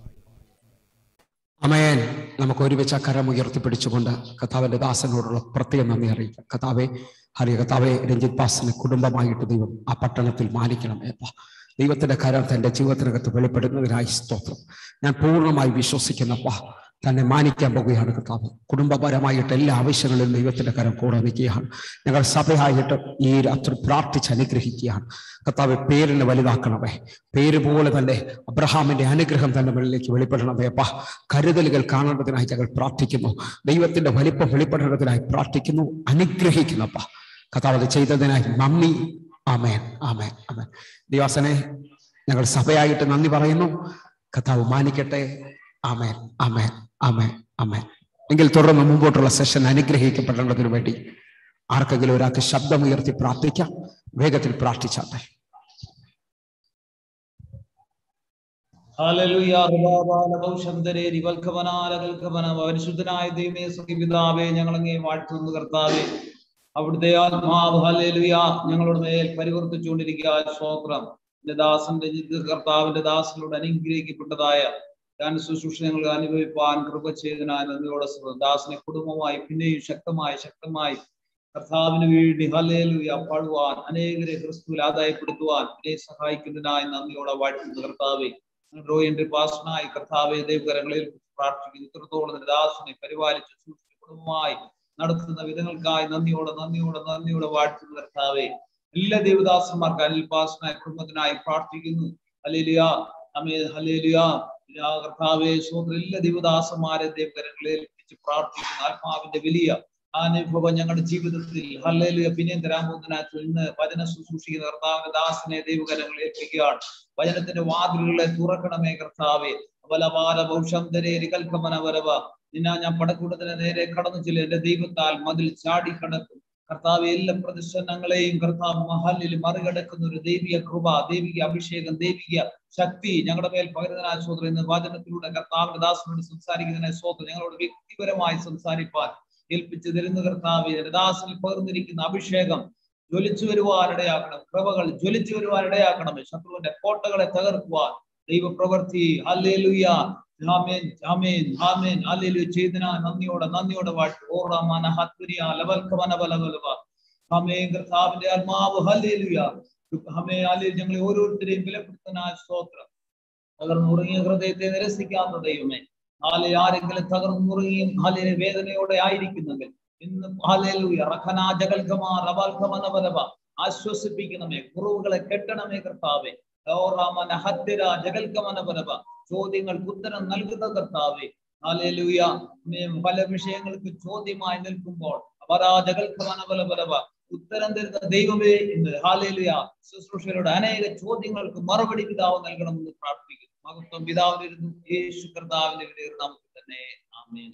amen നമുക്ക് ഒരുമിച്ച് ആ കരം ഉയർത്തിപ്പിടിച്ചുകൊണ്ട് കഥാവിന്റെ ദാസനോടുള്ള പ്രത്യേക നന്ദി അറിയിക്കാം കഥാവെ ഹരിയ കഥാവെ രഞ്ജിത് പാസിന് കുടുംബമായിട്ട് ദൈവം ആ പട്ടണത്തിൽ മാനിക്കണം ഏപ്പ ദൈവത്തിന്റെ കരം തന്റെ ജീവിതത്തിനകത്ത് വെളിപ്പെടുന്നതിനായി സ്തോത്രം ഞാൻ പൂർണ്ണമായി വിശ്വസിക്കുന്നപ്പ തന്നെ മാനിക്കാൻ പോകുകയാണ് കർത്താവ് കുടുംബപരമായിട്ട് എല്ലാ ആവശ്യങ്ങളിലും ദൈവത്തിന്റെ കരം കൂടെ നിൽക്കുകയാണ് ഞങ്ങൾ സഭയായിട്ട് ഈ രാത്രി പ്രാർത്ഥിച്ച് അനുഗ്രഹിക്കുകയാണ് കർത്താവ് പേരിനെ വലുതാക്കണമേ പേര് പോലെ തന്നെ അബ്രഹാമിന്റെ അനുഗ്രഹം തന്നെ മുന്നിലേക്ക് വെളിപ്പെടണമേ അപ്പ കരുതലുകൾ കാണേണ്ടതിനായി ഞങ്ങൾ പ്രാർത്ഥിക്കുന്നു ദൈവത്തിന്റെ വലിപ്പം വെളിപ്പെടേണ്ടതിനായി പ്രാർത്ഥിക്കുന്നു അനുഗ്രഹിക്കുന്നപ്പ കർത്താവ് അത് ചെയ്തതിനായി നന്ദി ആമേൻ ആമേൻ ആമേൻ ദിവാസനെ ഞങ്ങൾ സഭയായിട്ട് നന്ദി പറയുന്നു കർത്താവ് മാനിക്കട്ടെ ആമേൻ ആമേൻ ആമേൻ ആമേൻ എങ്കിൽ തുടർന്ന് മുമ്പോട്ടുള്ള സെഷൻ അനുഗ്രഹിക്കപ്പെടേണ്ടതിനു വേണ്ടി ആർക്കെങ്കിലും ഒരാൾക്ക് ശബ്ദമുയർത്തി പ്രാർത്ഥിക്കാം വേഗത്തിൽ പ്രാർത്ഥിച്ചാട്ടെ ഹല്ലേലൂയ റുബാബാലഭൗഷന്തരേ റിവൽക്കവനാലകൽക്കവന പരിശുദ്ധനായ ദൈവമേ സുഖിപിതാവേ ഞങ്ങളങ്ങേ വാഴ്ത്തുന്നു കർത്താവേ അവിടുത്തെ ആത്മാവ് ഹല്ലേലൂയ ഞങ്ങളുടെ മേൽ പരിവർത്തിച്ചുകൊണ്ടിരിക്കുക സ്തോത്രം എന്റെ ദാസന്റെ ജിത് കർത്താവിന്റെ ദാസനോട് അനുഗ്രഹിക്കപ്പെട്ടതായ ഞാൻ ശുശ്രൂഷ ഞങ്ങൾ അനുഭവിപ്പാൻ കൃപ ചെയ്തതിനാൽ നന്ദിയോടെ സ്തുതി. ദാസനെ കുടുംബമായി പിന്നെയും ശക്തമായി ശക്തമായി കർത്താവിന് വേണ്ടി ഹല്ലേലൂയ പാടുവാൻ അനേകരെ ക്രിസ്തുവിൽ ആദായപ്പെടുത്തുവാൻ എന്നെ സഹായിക്കുന്നതിനായി നന്ദിയോടെ വാഴ്ത്തുന്നു കർത്താവേ റോയിന്റെ പാസനായി കർത്താവെ ദൈവകരങ്ങളിൽ പ്രാർത്ഥിക്കുന്നു ഇത്രത്തോളം നിന്റെ ദാസനെ പരിപാലിച്ച് സൂക്ഷിച്ച് കുടുംബമായി നടത്തുന്ന വിധങ്ങൾക്കായി നന്ദിയോടെ നന്ദിയോടെ നന്ദിയോടെ വാഴ്ത്തുന്നു കർത്താവെ എല്ലാ ദേവദാസന്മാർക്ക് അനിൽ പാസനായ കുടുംബത്തിനായി പ്രാർത്ഥിക്കുന്നു ഹലേലിയ അമേ ഹലേലിയ ഇലാ കർത്താവെ സ്വന്തം എല്ലാ ദേവദാസന്മാരെ ദൈവകരങ്ങളിൽ ഏൽപ്പിച്ച് പ്രാർത്ഥിക്കുന്നു ആത്മാവിന്റെ വലിയ അനുഭവം ഞങ്ങളുടെ ജീവിതത്തിൽ ഹല്ലേലൂയ പിന്നെയും തരാൻ പോകുന്നതിനകത്ത് ഇന്ന് വചന ശുശ്രൂഷിക്കുന്ന കർത്താവിന്റെ ദാസനെ ദൈവകരങ്ങളിൽ ഏൽപ്പിക്കുകയാണ് വചനത്തിന്റെ വാതിലുകളെ തുറക്കണമേ കർത്താവെ ബലപാല ഭൗഷന്തരേരി കൽക്കമന വരവ നിന്നാ ഞാൻ പടക്കൂട്ടത്തിന് നേരെ കടന്നു ചെല്ലും എന്റെ ദൈവത്താൽ മതിൽ ചാടി കടക്കും കർത്താവ് എല്ലാ പ്രതിഷ്ഠങ്ങളെയും കർത്താവ് മഹലിൽ മറികടക്കുന്ന ഒരു ദൈവിക കൃപ ദൈവിക അഭിഷേകം ദൈവിക ശക്തി ഞങ്ങളുടെ മേൽ പകരുന്നതിനായ സ്വോത്രം ഇന്ന് വചനത്തിലൂടെ കർത്താവിന്റെ ദാസനോട് സംസാരിക്കുന്നതിനായ സ്വോത്രം ഞങ്ങളോട് വ്യക്തിപരമായി സംസാരിപ്പാൻ ഏൽപ്പിച്ചു തരുന്ന കർത്താവ് എന്റെ ദാസനിൽ പകർന്നിരിക്കുന്ന അഭിഷേകം ജ്വലിച്ചു വരുവാനിടയാക്കണം കൃപകൾ ജ്വലിച്ചു വരുവാനിടയാക്കണമേ ശത്രുവിന്റെ കോട്ടകളെ തകർക്കുവാൻ ദൈവപ്രവൃത്തി ഹല്ലേലൂയ ആമേൻ ആമേൻ ആമേൻ ഹല്ലേലൂയ ചെയ്തന നന്ദിയോടെ നന്ദിയോടെ വാഴ്ത്തു ഓറാമാന ഹത്വരിയ ലവൽക്കവന ബലബലവ ആമേൻ കർത്താവിന്റെ ആത്മാവ് ഹല്ലേലൂയ ഹമേ ഹല്ലേലൂയ ഞങ്ങളെ ഓരോരുത്തരെയും വിലപ്പെടുത്തുന്ന സ്തോത്രം തകർന്നുറങ്ങിയ ഹൃദയത്തെ നിരസിക്കാത്ത ദൈവമേ ഹാലെ ആരെങ്കിലും തകർന്നുറങ്ങിയും ഹാലെ വേദനയോടെ ആയിരിക്കുന്നെങ്കിൽ ഇന്ന് ഹാലേലൂയ റഖനാ ജഗൽഗമാ റബാൽഗമനവലവ ആശ്വസിപ്പിക്കണമേ കുറവുകളെ കെട്ടണമേ കർത്താവേ ഓറാമന ഹത്തിര ജഗൽഗമനവലവ ചോദ്യങ്ങൾക്ക് ഉത്തരം നൽകുന്ന കർത്താവേ ഹാലേലൂയ പല വിഷയങ്ങൾക്ക് ചോദ്യമായി നിൽക്കുമ്പോൾ അപരാജകൽക്കമനവലവലവ ഉത്തരം തരുന്ന ദൈവമേ ഇന്ന് ഹാലേലുയ ശുശ്രൂഷയുടെ അനേക ചോദ്യങ്ങൾക്ക് മറുപടി പിതാവ് നൽകണമെന്ന് പ്രാർത്ഥിക്കുന്നു മഹത്വം പിതാവിനിരുന്നു യേശു കർത്താവിന്റെ വിലയേറെ നമുക്ക് തന്നെ ആമേന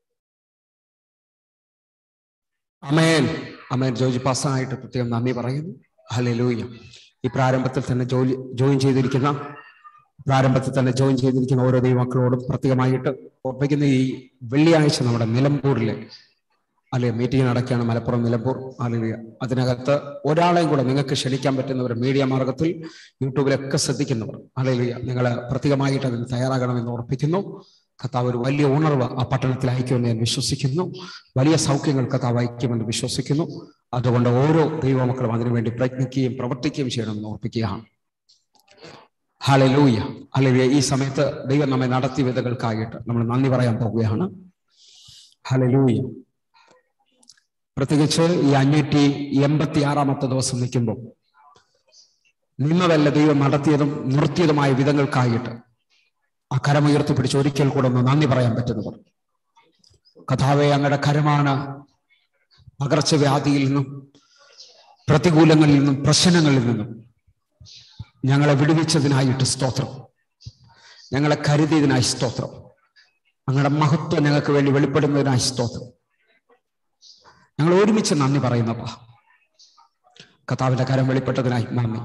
അമേൻ അമേൻ ജോജി പാസ്സായിട്ട് പ്രത്യേകം നന്ദി പറയുന്നു ഹല്ലേലൂയ ഈ പ്രാരംഭത്തിൽ തന്നെ ജോലി ജോയിൻ ചെയ്തിരിക്കുന്ന പ്രാരംഭത്തിൽ തന്നെ ജോയിൻ ചെയ്തിരിക്കുന്ന ഓരോ ദൈവമക്കളോടും പ്രത്യേകമായിട്ട് ഓർപ്പിക്കുന്ന ഈ വെള്ളിയാഴ്ച നമ്മുടെ നിലമ്പൂരിലെ അല്ലെ മീറ്റിംഗ് നടക്കുകയാണ് മലപ്പുറം നിലമ്പൂർ അല്ലെങ്കിൽ അതിനകത്ത് ഒരാളെയും കൂടെ നിങ്ങൾക്ക് ക്ഷണിക്കാൻ പറ്റുന്നവർ മീഡിയ മാർഗത്തിൽ യൂട്യൂബിലൊക്കെ ശ്രദ്ധിക്കുന്നവർ അല്ലെങ്കിൽ നിങ്ങൾ പ്രത്യേകമായിട്ട് അതിന് തയ്യാറാകണമെന്ന് ഓർപ്പിക്കുന്നു കർത്താവ് ഒരു വലിയ ഉണർവ് ആ പട്ടണത്തിൽ അയക്കുമെന്ന് ഞാൻ വിശ്വസിക്കുന്നു വലിയ സൗഖ്യങ്ങൾ കർത്താവ് അയക്കുമെന്ന് വിശ്വസിക്കുന്നു അതുകൊണ്ട് ഓരോ ദൈവമക്കളും അതിനുവേണ്ടി പ്രയത്നിക്കുകയും പ്രവർത്തിക്കുകയും ചെയ്യണമെന്ന് ഓർപ്പിക്കുകയാണ് ഹലലൂയ ഹലലൂയ ഈ സമയത്ത് ദൈവം നമ്മെ നടത്തിയ വിധകൾക്കായിട്ട് നമ്മൾ നന്ദി പറയാൻ പോകുകയാണ് ഹലലൂയ പ്രത്യേകിച്ച് ഈ അഞ്ഞൂറ്റി എൺപത്തി ആറാമത്തെ ദിവസം നിൽക്കുമ്പോൾ നിന്നതല്ല ദൈവം നടത്തിയതും നിർത്തിയതുമായ വിധങ്ങൾക്കായിട്ട് ആ കരമുയർത്തി പിടിച്ച് ഒരിക്കൽ കൂടെ ഒന്ന് നന്ദി പറയാൻ പറ്റുന്നവർ കഥാവെ അങ്ങയുടെ കരമാണ് പകർച്ചവ്യാധിയിൽ നിന്നും പ്രതികൂലങ്ങളിൽ നിന്നും പ്രശ്നങ്ങളിൽ നിന്നും ഞങ്ങളെ വിടുവിച്ചതിനായിട്ട് സ്തോത്രം ഞങ്ങളെ കരുതിയതിനായി സ്തോത്രം അങ്ങയുടെ മഹത്വം ഞങ്ങൾക്ക് വേണ്ടി വെളിപ്പെടുന്നതിനായി സ്തോത്രം ഞങ്ങൾ ഒരുമിച്ച് നന്ദി പറയുന്നപ്പാ കഥാവിന്റെ കരം വെളിപ്പെട്ടതിനായി നന്ദി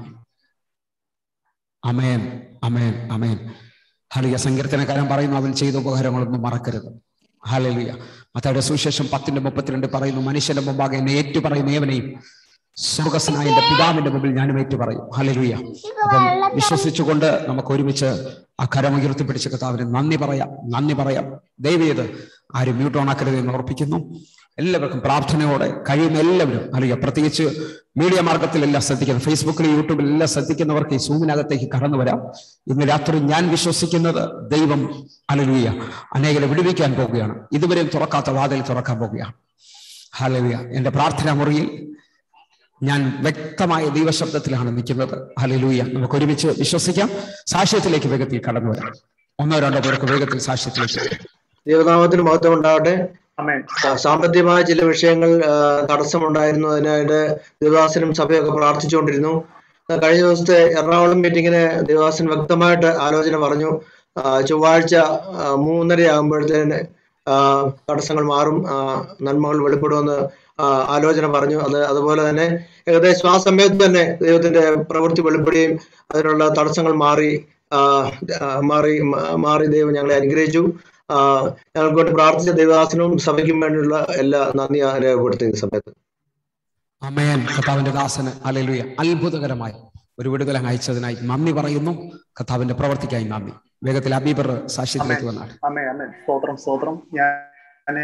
അമേൻ അമേൻ അമേൻ ഹലിയ സങ്കീർത്തനക്കാരൻ പറയുന്നു അവൻ ചെയ്ത ഉപകാരങ്ങളൊന്നും മറക്കരുത് ഹലലിയ മത്തയുടെ സുവിശേഷം പത്തിന്റെ മുപ്പത്തിരണ്ട് പറയുന്നു മനുഷ്യന്റെ മുമ്പാകെ എന്നെ ഏറ്റു പറയുന്ന ഏവനെയും സ്വർഗസ്നായ എന്റെ പിതാവിന്റെ മുമ്പിൽ ഞാനും ഏറ്റു പറയും ഹലലുയ അപ്പം വിശ്വസിച്ചുകൊണ്ട് നമുക്ക് ഒരുമിച്ച് ആ കരമുയർത്തി പിടിച്ച കഥാവിന് നന്ദി പറയാം നന്ദി പറയാം ദയവേത് ആരും മ്യൂട്ട് ഓൺ ആക്കരുത് എന്ന് ഓർപ്പിക്കുന്നു എല്ലാവർക്കും പ്രാർത്ഥനയോടെ കഴിയുന്ന എല്ലാവരും അല്ലെങ്കിൽ പ്രത്യേകിച്ച് മീഡിയ മാർഗത്തിലെല്ലാം ശ്രദ്ധിക്കുന്നു ഫേസ്ബുക്കിലും യൂട്യൂബിലും എല്ലാം ശ്രദ്ധിക്കുന്നവർക്ക് ഈ സൂമിനകത്തേക്ക് കടന്നു വരാം ഇന്ന് രാത്രി ഞാൻ വിശ്വസിക്കുന്നത് ദൈവം അലലുയ അനേകരെ വിടുവിക്കാൻ പോവുകയാണ് ഇതുവരെയും തുറക്കാത്ത വാതിൽ തുറക്കാൻ പോവുകയാണ് ഹലലുയ എന്റെ പ്രാർത്ഥനാ മുറിയിൽ ഞാൻ വ്യക്തമായ ദൈവശബ്ദത്തിലാണ് നിൽക്കുന്നത് ഹലലൂയ നമുക്ക് ഒരുമിച്ച് വിശ്വസിക്കാം സാക്ഷ്യത്തിലേക്ക് വേഗത്തിൽ കടന്നു വരാം ഒന്നോ രണ്ടോ പേർക്ക് വേഗത്തിൽ സാക്ഷ്യത്തിലേക്ക് ദൈവനാമത്തിന് മഹത്വം ഉണ്ടാവട്ടെ സാ- സാമ്പത്തികമായ ചില വിഷയങ്ങൾ ആ, തടസ്സമുണ്ടായിരുന്നു അതിനായിട്ട് ദേവദാസനും സഭയൊക്കെ പ്രാർത്ഥിച്ചുകൊണ്ടിരുന്നു ആ, കഴിഞ്ഞ ദിവസത്തെ എറണാകുളം മീറ്റിങ്ങിന് ദേവദാസൻ വ്യക്തമായിട്ട് ആലോചന പറഞ്ഞു ആ, ചൊവ്വാഴ്ച ആ, മൂന്നര ആകുമ്പോഴത്തേന് തടസ്സങ്ങൾ മാറും ആ, നന്മകൾ വെളിപ്പെടുമെന്ന് ആ, ആലോചന പറഞ്ഞു അത് അതുപോലെ തന്നെ ഏകദേശം ആ സമയത്ത് തന്നെ ദൈവത്തിന്റെ പ്രവൃത്തി വെളിപ്പെടുകയും അതിനുള്ള തടസ്സങ്ങൾ മാറി ആ, ആ, മാറി മാ- മാറി ദൈവം ഞങ്ങളെ അനുഗ്രഹിച്ചു ആ, ഞങ്ങൾക്ക് വേണ്ടി പ്രാർത്ഥിച്ച ദൈവദാസനും സഭയ്ക്കും വേണ്ടിയുള്ള എല്ലാ നന്ദി ഞാൻ രേഖപ്പെടുത്തി ഈ സമയത്ത് അമേൻ കർത്താവിന്റെ ദാസന് അലലുയ അത്ഭുതകരമായി ഒരു വിടുതല അയച്ചതിനായി നന്ദി പറയുന്നു കർത്താവിന്റെ പ്രവർത്തിക്കായി നന്ദി വേഗത്തിൽ അബീബർ സാക്ഷ്യത്തിലേക്ക് വന്നാണ് അമ്മേ അമ്മേ സ്തോത്രം സ്തോത്രം ഞാൻ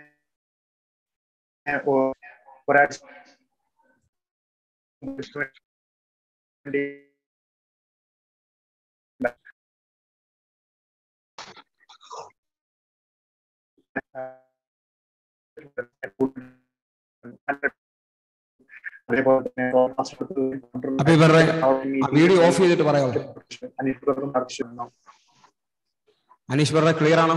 ഒരാഴ്ച വേണ്ടി അതേപോലെ തന്നെ അബീബറെ വീഡിയോ ഓഫ് ചെയ്തിട്ട് പറയാമോ അനീഷ് പ്രാർത്ഥിച്ചു അനീഷ് ബറെ ക്ലിയർ ആണോ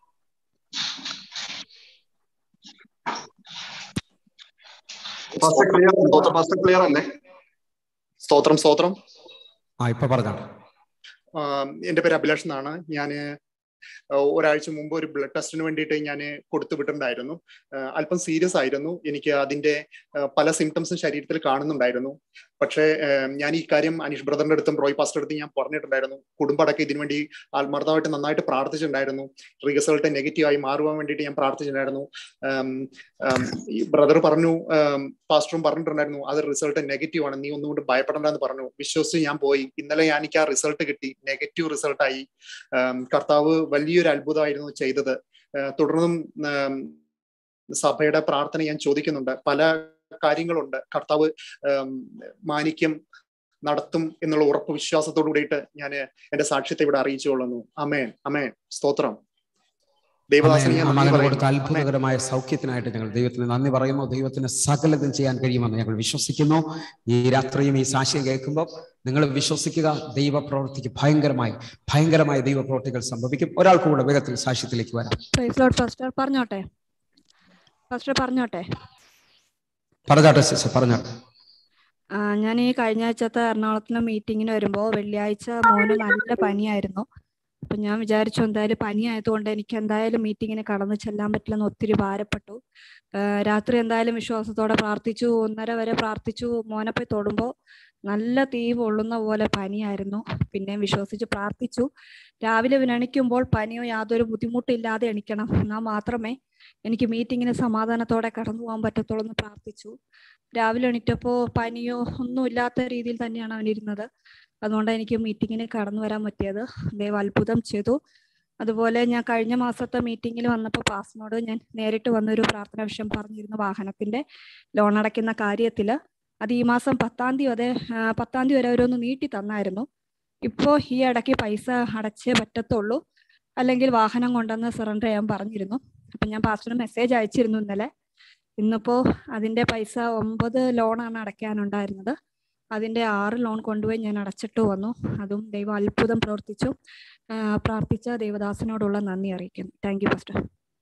ഫസ്റ്റ് ക്ലിയർ സ്തോത്രം ഫസ്റ്റ് ക്ലിയർ അല്ലേ സ്തോത്രം സ്തോത്രം ആ ഇപ്പൊ പറഞ്ഞാണ് ആം, എന്റെ പേര് അഭിലാഷ് എന്നാണ് ഞാൻ ഒരാഴ്ച മുമ്പ് ഒരു ബ്ലഡ് ടെസ്റ്റിന് വേണ്ടിയിട്ട് ഞാൻ കൊടുത്തു വിട്ടിട്ടുണ്ടായിരുന്നു ആ, അല്പം സീരിയസ് ആയിരുന്നു എനിക്ക് അതിന്റെ ആ, പല സിംറ്റംസും ശരീരത്തിൽ കാണുന്നുണ്ടായിരുന്നു പക്ഷേ ഏം, ഞാൻ ഈ കാര്യം അനീഷ് ബ്രദറിന്റെ അടുത്തും റോയ് പാസ്റ്റർ അടുത്തും ഞാൻ പറഞ്ഞിട്ടുണ്ടായിരുന്നു കുടുംബടക്കം ഇതിനു വേണ്ടി ആത്മാർത്ഥമായിട്ട് നന്നായിട്ട് പ്രാർത്ഥിച്ചിട്ടുണ്ടായിരുന്നു റിസൾട്ട് നെഗറ്റീവ് ആയി മാറുവാൻ വേണ്ടിയിട്ട് ഞാൻ പ്രാർത്ഥിച്ചിട്ടുണ്ടായിരുന്നു ഉം, ഉം, ഈ ബ്രദർ പറഞ്ഞു ഉം, പാസ്റ്ററും പറഞ്ഞിട്ടുണ്ടായിരുന്നു അത് റിസൾട്ട് നെഗറ്റീവ് ആണ് നീ ഒന്നുകൊണ്ട് ഭയപ്പെടണ്ടെന്ന് പറഞ്ഞു വിശ്വസിച്ച് ഞാൻ പോയി ഇന്നലെ ഞാൻ എനിക്ക് ആ റിസൾട്ട് കിട്ടി നെഗറ്റീവ് റിസൾട്ടായി കർത്താവ് വലിയൊരു അത്ഭുതമായിരുന്നു ചെയ്തത് ഏഹ് തുടർന്നും ഉം, സഭയുടെ പ്രാർത്ഥന ഞാൻ ചോദിക്കുന്നുണ്ട് പല കാര്യങ്ങളുണ്ട് കർത്താവ് ഉം, മാനിക്കും നടത്തും എന്നുള്ള ഉറപ്പ് വിശ്വാസത്തോടു കൂടിയിട്ട് ഞാൻ എന്റെ സാക്ഷ്യത്തെ ഇവിടെ അറിയിച്ചുകൊള്ളുന്നു അമേൻ അമേൻ സ്തോത്രം ദൈവദാസനെ ഞാൻ ആ നന്ദി മകന് പറയുന്നു. കൊടുത്ത അത്ഭുതകരമായ സൗഖ്യത്തിനായിട്ട് ഞങ്ങൾ ദൈവത്തിന് നന്ദി പറയുന്നു ദൈവത്തിന് സകലതും ചെയ്യാൻ കഴിയുമെന്ന് ഞങ്ങൾ വിശ്വസിക്കുന്നു ഈ രാത്രിയും ഈ സാക്ഷ്യം കേൾക്കുമ്പോൾ നിങ്ങൾ വിശ്വസിക്കുക ദൈവപ്രവൃത്തിക്ക് ഭയങ്കരമായി ഭയങ്കരമായ ദൈവപ്രവൃത്തികൾ സംഭവിക്കും ഒരാൾ കൂടെ വേഗത്തിൽ സാക്ഷ്യത്തിലേക്ക് വരാം പ്രൈസ് ലോഡ് പാസ്റ്റർ പറഞ്ഞോട്ടെ പാസ്റ്റർ പറഞ്ഞോട്ടെ പറഞ്ഞാട്ടെ സിസ്റ്റർ പറഞ്ഞാട്ടെ ആ, ഞാൻ ഈ കഴിഞ്ഞ ആഴ്ചത്തെ എറണാകുളത്തിന് മീറ്റിങ്ങിന് വരുമ്പോൾ വെള്ളിയാഴ്ച മോന് നല്ല പനിയായിരുന്നു അപ്പൊ ഞാൻ വിചാരിച്ചു എന്തായാലും പനി ആയതുകൊണ്ട് എനിക്ക് എന്തായാലും മീറ്റിങ്ങിന് കടന്നു ചെല്ലാൻ പറ്റില്ലെന്ന് ഒത്തിരി ഭാരപ്പെട്ടു ആ, രാത്രി എന്തായാലും വിശ്വാസത്തോടെ പ്രാർത്ഥിച്ചു ഒന്നര വരെ പ്രാർത്ഥിച്ചു മോനെ പോയി തൊടുമ്പോൾ നല്ല തീ പൊള്ളുന്ന പോലെ പനിയായിരുന്നു പിന്നെ വിശ്വസിച്ച് പ്രാർത്ഥിച്ചു രാവിലെ എണീക്കുമ്പോൾ പനിയോ യാതൊരു ബുദ്ധിമുട്ടില്ലാതെ എണിക്കണം എന്നാൽ മാത്രമേ എനിക്ക് മീറ്റിങ്ങിന് സമാധാനത്തോടെ കടന്നു പോകാൻ പറ്റത്തുള്ളൂ എന്ന് പ്രാർത്ഥിച്ചു രാവിലെ എണീറ്റപ്പോ പനിയോ ഒന്നും ഇല്ലാത്ത രീതിയിൽ തന്നെയാണ് അവൻ ഇരുന്നത് അതുകൊണ്ട് എനിക്ക് മീറ്റിങ്ങിന് കടന്നു വരാൻ പറ്റിയത് ദൈവം അത്ഭുതം ചെയ്തു അതുപോലെ ഞാൻ കഴിഞ്ഞ മാസത്തെ മീറ്റിങ്ങിൽ വന്നപ്പോൾ പാസിനോട് ഞാൻ നേരിട്ട് വന്നൊരു പ്രാർത്ഥന വിഷയം പറഞ്ഞിരുന്നു വാഹനത്തിന്റെ ലോൺ അടയ്ക്കുന്ന കാര്യത്തിൽ അത് ഈ മാസം പത്താം തീയതി വരെ ആ, പത്താം തീയതി വരെ അവരൊന്ന് നീട്ടി തന്നായിരുന്നു ഇപ്പോൾ ഈ ഇടയ്ക്ക് പൈസ അടച്ചേ പറ്റത്തുള്ളൂ അല്ലെങ്കിൽ വാഹനം കൊണ്ടുവന്ന് സറണ്ടർ ചെയ്യാൻ പറഞ്ഞിരുന്നു അപ്പൊ ഞാൻ പാസ്റ്ററിന് മെസ്സേജ് അയച്ചിരുന്നു ഇന്നലെ ഇന്നിപ്പോ അതിന്റെ പൈസ ഒമ്പത് ലോണാണ് അടയ്ക്കാനുണ്ടായിരുന്നത് അതിന്റെ ആറ് ലോൺ കൊണ്ടുപോയി ഞാൻ അടച്ചിട്ട് വന്നു അതും ദൈവം അത്ഭുതം പ്രവർത്തിച്ചു ആ, പ്രാർത്ഥിച്ച ദൈവദാസനോടുള്ള നന്ദി അറിയിക്കുന്നു താങ്ക് യു പാസ്റ്റർ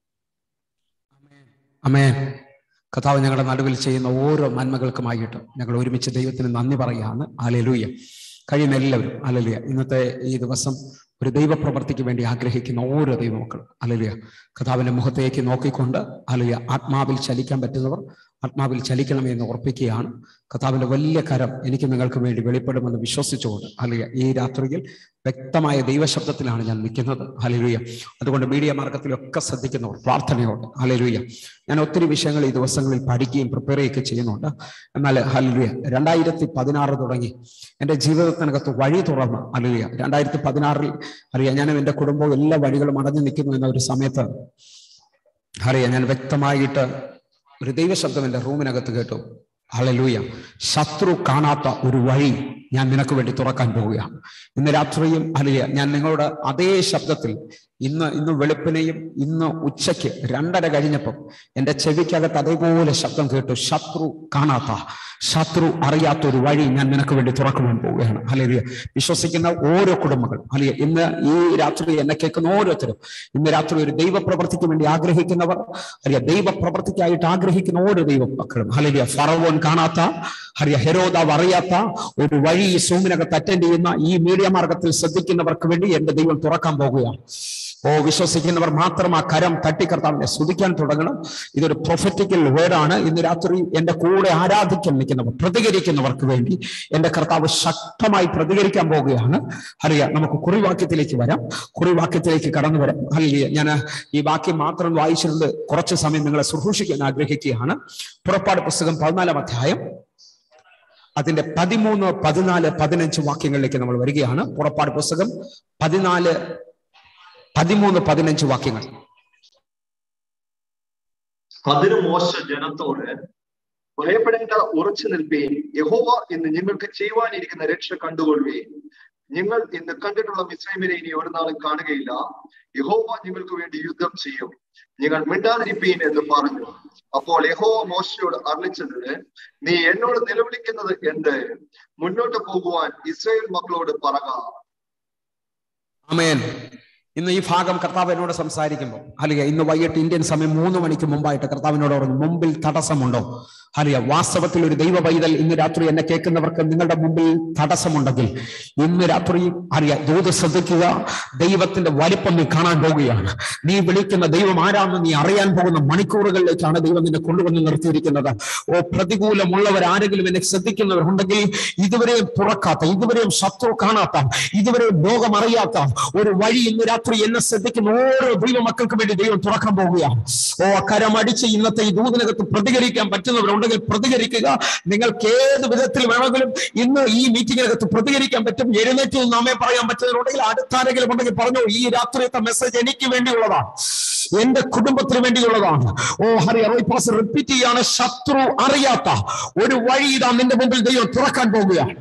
അമേ കഥാവ് ഞങ്ങളുടെ നടുവിൽ ചെയ്യുന്ന ഓരോ നന്മകൾക്കുമായിട്ട് ഞങ്ങൾ ഒരുമിച്ച് ദൈവത്തിന് നന്ദി പറയുകയാണ് അലലൂയ കഴിയുന്ന എല്ലാവരും അലലുയ ഇന്നത്തെ ഈ ദിവസം ഒരു ദൈവപ്രവർത്തിക്ക് വേണ്ടി ആഗ്രഹിക്കുന്ന ഓരോ ദൈവമക്കളും അലലുയ കഥാവിന്റെ മുഖത്തേക്ക് നോക്കിക്കൊണ്ട് അലലുയ ആത്മാവിൽ ചലിക്കാൻ പറ്റുന്നവർ ആത്മാവിൽ ചലിക്കണമേ എന്ന് ഉറപ്പിക്കുകയാണ് കഥാവിന്റെ വലിയ കരം എനിക്ക് നിങ്ങൾക്ക് വേണ്ടി വെളിപ്പെടുമെന്ന് വിശ്വസിച്ചുകൊണ്ട് അലലുയ ഈ രാത്രിയിൽ വ്യക്തമായ ദൈവശബ്ദത്തിലാണ് ഞാൻ നിൽക്കുന്നത് ഹലലുയ അതുകൊണ്ട് മീഡിയ മാർഗത്തിലൊക്കെ ശ്രദ്ധിക്കുന്നവർ പ്രാർത്ഥനയോട് ഹലലുയ ഞാൻ ഒത്തിരി വിഷയങ്ങൾ ഈ ദിവസങ്ങളിൽ പഠിക്കുകയും പ്രിപ്പയർ ചെയ്യുകയൊക്കെ ചെയ്യുന്നുണ്ട് എന്നാൽ ഹലലുയ രണ്ടായിരത്തി പതിനാറ് തുടങ്ങി എൻ്റെ ജീവിതത്തിനകത്ത് വഴി തുറന്ന് ഹലലുയ രണ്ടായിരത്തി പതിനാറിൽ അറിയാം ഞാനും എൻ്റെ കുടുംബവും എല്ലാ വഴികളും അടഞ്ഞു നിൽക്കുന്നു എന്ന ഒരു സമയത്ത് അറിയാം ഞാൻ വ്യക്തമായിട്ട് ഒരു ദൈവശബ്ദം എൻ്റെ റൂമിനകത്ത് കേട്ടു ഹലലൂയ ശത്രു കാണാത്ത ഒരു വഴി ഞാൻ നിനക്ക് വേണ്ടി തുറക്കാൻ പോവുകയാണ് ഇന്ന് രാത്രിയും അലിയ ഞാൻ നിങ്ങളോട് അതേ ശബ്ദത്തിൽ ഇന്ന് ഇന്ന് വെളുപ്പിനെയും ഇന്ന് ഉച്ചയ്ക്ക് രണ്ടര കഴിഞ്ഞപ്പം എൻ്റെ ചെവിക്കകത്ത് അതേപോലെ ശബ്ദം കേട്ടു ശത്രു കാണാത്ത ശത്രു അറിയാത്ത ഒരു വഴി ഞാൻ നിനക്ക് വേണ്ടി തുറക്കുവാൻ പോവുകയാണ് അലിയ വിശ്വസിക്കുന്ന ഓരോ കുടുംബങ്ങൾ അലിയ ഇന്ന് ഈ രാത്രി എന്നെ കേൾക്കുന്ന ഓരോരുത്തരും ഇന്ന് രാത്രി ഒരു ദൈവപ്രവർത്തിക്ക് വേണ്ടി ആഗ്രഹിക്കുന്നവർ അലിയ ദൈവപ്രവർത്തിക്കായിട്ട് ആഗ്രഹിക്കുന്ന ഓരോ ദൈവ മക്കളും അലിയ ഫറവോൻ കാണാത്ത ഹരിയ ഹെരോദാവ് അറിയാത്ത ഒരു വഴി ഈ സൂമിനകത്ത് അറ്റൻഡ് ചെയ്യുന്ന ഈ മീഡിയ മാർഗത്തിൽ ശ്രദ്ധിക്കുന്നവർക്ക് വേണ്ടി എന്റെ ദൈവം തുറക്കാൻ പോകുകയാണ് ഓ വിശ്വസിക്കുന്നവർ മാത്രം ആ കരം തട്ടിക്കർത്താവിനെ സ്തുതിക്കാൻ തുടങ്ങണം ഇതൊരു പ്രൊഫറ്റിക്കൽ വേർഡാണ് ഇന്ന് രാത്രി എന്റെ കൂടെ ആരാധിക്കാൻ നിൽക്കുന്നവർ പ്രതികരിക്കുന്നവർക്ക് വേണ്ടി എന്റെ കർത്താവ് ശക്തമായി പ്രതികരിക്കാൻ പോവുകയാണ് അറിയാം നമുക്ക് കുറിവാക്യത്തിലേക്ക് വരാം കുറിവാക്യത്തിലേക്ക് കടന്നു വരാം അല്ലെ ഞാൻ ഈ വാക്യം മാത്രം വായിച്ചിട്ടുണ്ട് കുറച്ച് സമയം നിങ്ങളെ ശുശ്രൂഷിക്കാൻ ആഗ്രഹിക്കുകയാണ് പുറപ്പാട് പുസ്തകം പതിനാലാം അധ്യായം അതിന്റെ പതിമൂന്ന് പതിനാല് പതിനഞ്ച് വാക്യങ്ങളിലേക്ക് നമ്മൾ വരികയാണ് പുറപ്പാട് പുസ്തകം പതിനാല് പതിമൂന്ന് പതിനഞ്ച് വാക്യങ്ങൾ അതിന് മോശ ജനത്തോട് ഭയപ്പെടേണ്ട ഉറച്ചു നിൽപ്പീൻ യഹോവ ഇന്ന് നിങ്ങൾക്ക് ചെയ്യുവാനിരിക്കുന്ന രക്ഷ കണ്ടുകൊള്ളുകയും നിങ്ങൾ ഇന്ന് കണ്ടിട്ടുള്ള മിസ്രൈമിനെ ഇനി ഒരു നാളും കാണുകയില്ല യഹോവ നിങ്ങൾക്ക് വേണ്ടി യുദ്ധം ചെയ്യും നിങ്ങൾ മിണ്ടാതിരിപ്പീൻ എന്ന് പറഞ്ഞു അപ്പോൾ യഹോവ മോശയോട് അറിയിച്ചത് നീ എന്നോട് നിലവിളിക്കുന്നത് എന്ത് മുന്നോട്ട് പോകുവാൻ ഇസ്രായേൽ മക്കളോട് പറക ആമേൻ ഇന്ന് ഈ ഭാഗം കർത്താവ് എന്നോട് സംസാരിക്കുമ്പോൾ അല്ലെങ്കിൽ ഇന്ന് വൈകിട്ട് ഇന്ത്യൻ സമയം മൂന്ന് മണിക്ക് മുമ്പായിട്ട് കർത്താവിനോട് പറഞ്ഞു മുമ്പിൽ തടസ്സമുണ്ടോ അറിയാം വാസ്തവത്തിൽ ഒരു ദൈവ പൈതൽ ഇന്ന് രാത്രി എന്നെ കേൾക്കുന്നവർക്ക് നിങ്ങളുടെ മുമ്പിൽ തടസ്സമുണ്ടെങ്കിൽ ഇന്ന് രാത്രി അറിയാം ദൂത് ശ്രദ്ധിക്കുക ദൈവത്തിന്റെ വലിപ്പം നീ കാണാൻ പോവുകയാണ് നീ വിളിക്കുന്ന ദൈവം ആരാണെന്ന് നീ അറിയാൻ പോകുന്ന മണിക്കൂറുകളിലേക്കാണ് ദൈവം നിന്നെ കൊണ്ടുവന്ന് നിർത്തിയിരിക്കുന്നത് ഓ പ്രതികൂലമുള്ളവർ ആരെങ്കിലും എന്നെ ശ്രദ്ധിക്കുന്നവരുണ്ടെങ്കിൽ ഇതുവരെയും തുറക്കാത്ത ഇതുവരെയും ശത്രു കാണാത്ത ഇതുവരെയും ലോകം അറിയാത്ത ഒരു വഴി ഇന്ന് രാത്രി എന്നെ ശ്രദ്ധിക്കുന്ന ഓരോ ദൈവമക്കൾക്ക് വേണ്ടി ദൈവം തുറക്കാൻ പോവുകയാണ് ഓ കരമടിച്ച് ഇന്നത്തെ ഈ ദൂതിനകത്ത് പ്രതികരിക്കാൻ പറ്റുന്നവരുണ്ടെങ്കിൽ പ്രതികരിക്കുക നിങ്ങൾക്ക് ഏത് വിധത്തിൽ വേണമെങ്കിലും ഇന്ന് ഈ മീറ്റിംഗിനകത്ത് പ്രതികരിക്കാൻ പറ്റും എഴുന്നേറ്റ് നിന്ന് നമ്മെ പറയാൻ പറ്റുന്നവരുണ്ടെങ്കിൽ അടുത്താരെങ്കിലും ഉണ്ടെങ്കിൽ പറഞ്ഞു ഈ രാത്രിയത്തെ മെസ്സേജ് എനിക്ക് വേണ്ടിയുള്ളതാണ് എന്റെ കുടുംബത്തിന് വേണ്ടിയുള്ളതാണ് ഓ ഹരി പാസ് റിപ്പീറ്റ് ചെയ്യാണ് ശത്രു അറിയാത്ത ഒരു വഴി ഇതാ നിന്റെ മുമ്പിൽ ദൈവം തുറക്കാൻ പോവുകയാണ്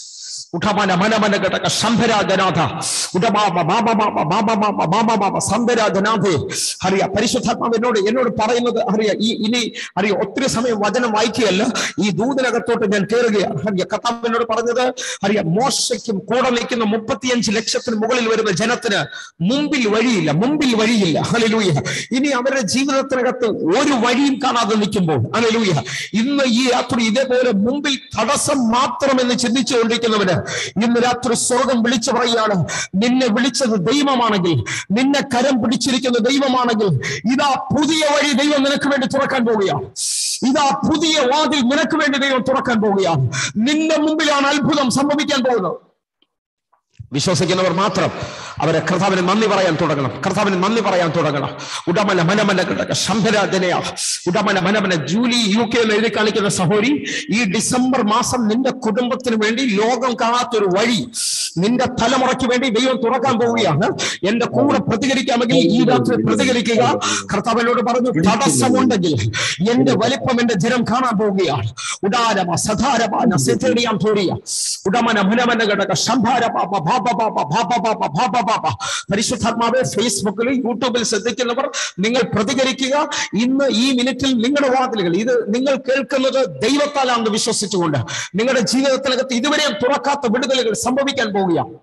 ഉഠമന മനമന ഘടക ശംഭരാജനാഥ ഉടമാമ മാമമാമ മാമമാമ മാമമാമ ശംഭരാജനാഥേ ഹറിയ പരിശുദ്ധാത്മാവ് എന്നോട് എന്നോട് പറയുന്നത് ഹറിയ ഈ ഇനി ഹറിയ ഒത്തിരി സമയം വചനം വായിക്കുകയല്ല ഈ ദൂതനകത്തോട്ട് ഞാൻ കയറുകയാണ് ഹറിയ കർത്താവ് എന്നോട് പറഞ്ഞത് ഹറിയ മോശയ്ക്കും കൂടെ നിൽക്കുന്ന മുപ്പത്തിയഞ്ച് ലക്ഷത്തിന് മുകളിൽ വരുന്ന ജനത്തിന് മുമ്പിൽ വഴിയില്ല മുമ്പിൽ വഴിയില്ല ഹലലൂയ ഇനി അവരുടെ ജീവിതത്തിനകത്ത് ഒരു വഴിയും കാണാതെ നിൽക്കുമ്പോൾ ഹലലൂയ ഇന്ന് ഈ രാത്രി ഇതേപോലെ മുമ്പിൽ തടസ്സം മാത്രമെന്ന് ചിന്തിച്ചുകൊണ്ടിരിക്കുന്നവന് ഇന്ന് രാത്രി സ്വർഗം വിളിച്ചു പറയുകയാണ് നിന്നെ വിളിച്ചത് ദൈവമാണെങ്കിൽ നിന്നെ കരം പിടിച്ചിരിക്കുന്ന ദൈവമാണെങ്കിൽ ഇതാ പുതിയ വഴി ദൈവം നിനക്ക് വേണ്ടി തുറക്കാൻ പോവുകയാണ് ഇതാ പുതിയ വാതിൽ നിനക്ക് വേണ്ടി ദൈവം തുറക്കാൻ പോവുകയാണ് നിന്റെ മുമ്പിലാണ് അത്ഭുതം സംഭവിക്കാൻ പോകുന്നത് വിശ്വസിക്കുന്നവർ മാത്രം അവരെ കർത്താവിന് നന്ദി പറയാൻ തുടങ്ങണം കർത്താവിന് നന്ദി പറയാൻ തുടങ്ങണം ഉടമന മനമന കിടക്ക ശംഭരാജനയ ഉടമന മനമന ജൂലി യു കെയിൽ എഴുതി കാണിക്കുന്ന സഹോരി ഈ ഡിസംബർ മാസം നിന്റെ കുടുംബത്തിന് വേണ്ടി ലോകം കാണാത്തൊരു വഴി നിന്റെ തലമുറയ്ക്ക് വേണ്ടി ദൈവം തുറക്കാൻ പോവുകയാണ് എന്റെ കൂടെ പ്രതികരിക്കാമെങ്കിൽ ഈ രാത്രി പ്രതികരിക്കുക കർത്താവിനോട് പറഞ്ഞു തടസ്സമുണ്ടെങ്കിൽ എന്റെ വലിപ്പം എന്റെ ജനം കാണാൻ പോവുകയാണ് ഉദാരമ സധാരമാന സിഥേറിയാം തോറിയ ഉടമന മുനമന ഘടക ശംഭാര പാപ ഭാപ പാപ ഭാപ പാപ ഭാപ പാപ പരിശുദ്ധാത്മാവെ ഫേസ്ബുക്കിൽ യൂട്യൂബിൽ ശ്രദ്ധിക്കുന്നവർ നിങ്ങൾ പ്രതികരിക്കുക ഇന്ന് ഈ മിനിറ്റിൽ നിങ്ങളുടെ വാതിലുകൾ ഇത് നിങ്ങൾ കേൾക്കുന്നത് ദൈവത്താലാണെന്ന് വിശ്വസിച്ചുകൊണ്ട് നിങ്ങളുടെ ജീവിതത്തിനകത്ത് ഇതുവരെയും തുറക്കാത്ത വിടുതലുകൾ സംഭവിക്കാൻ പോവുകയാണ്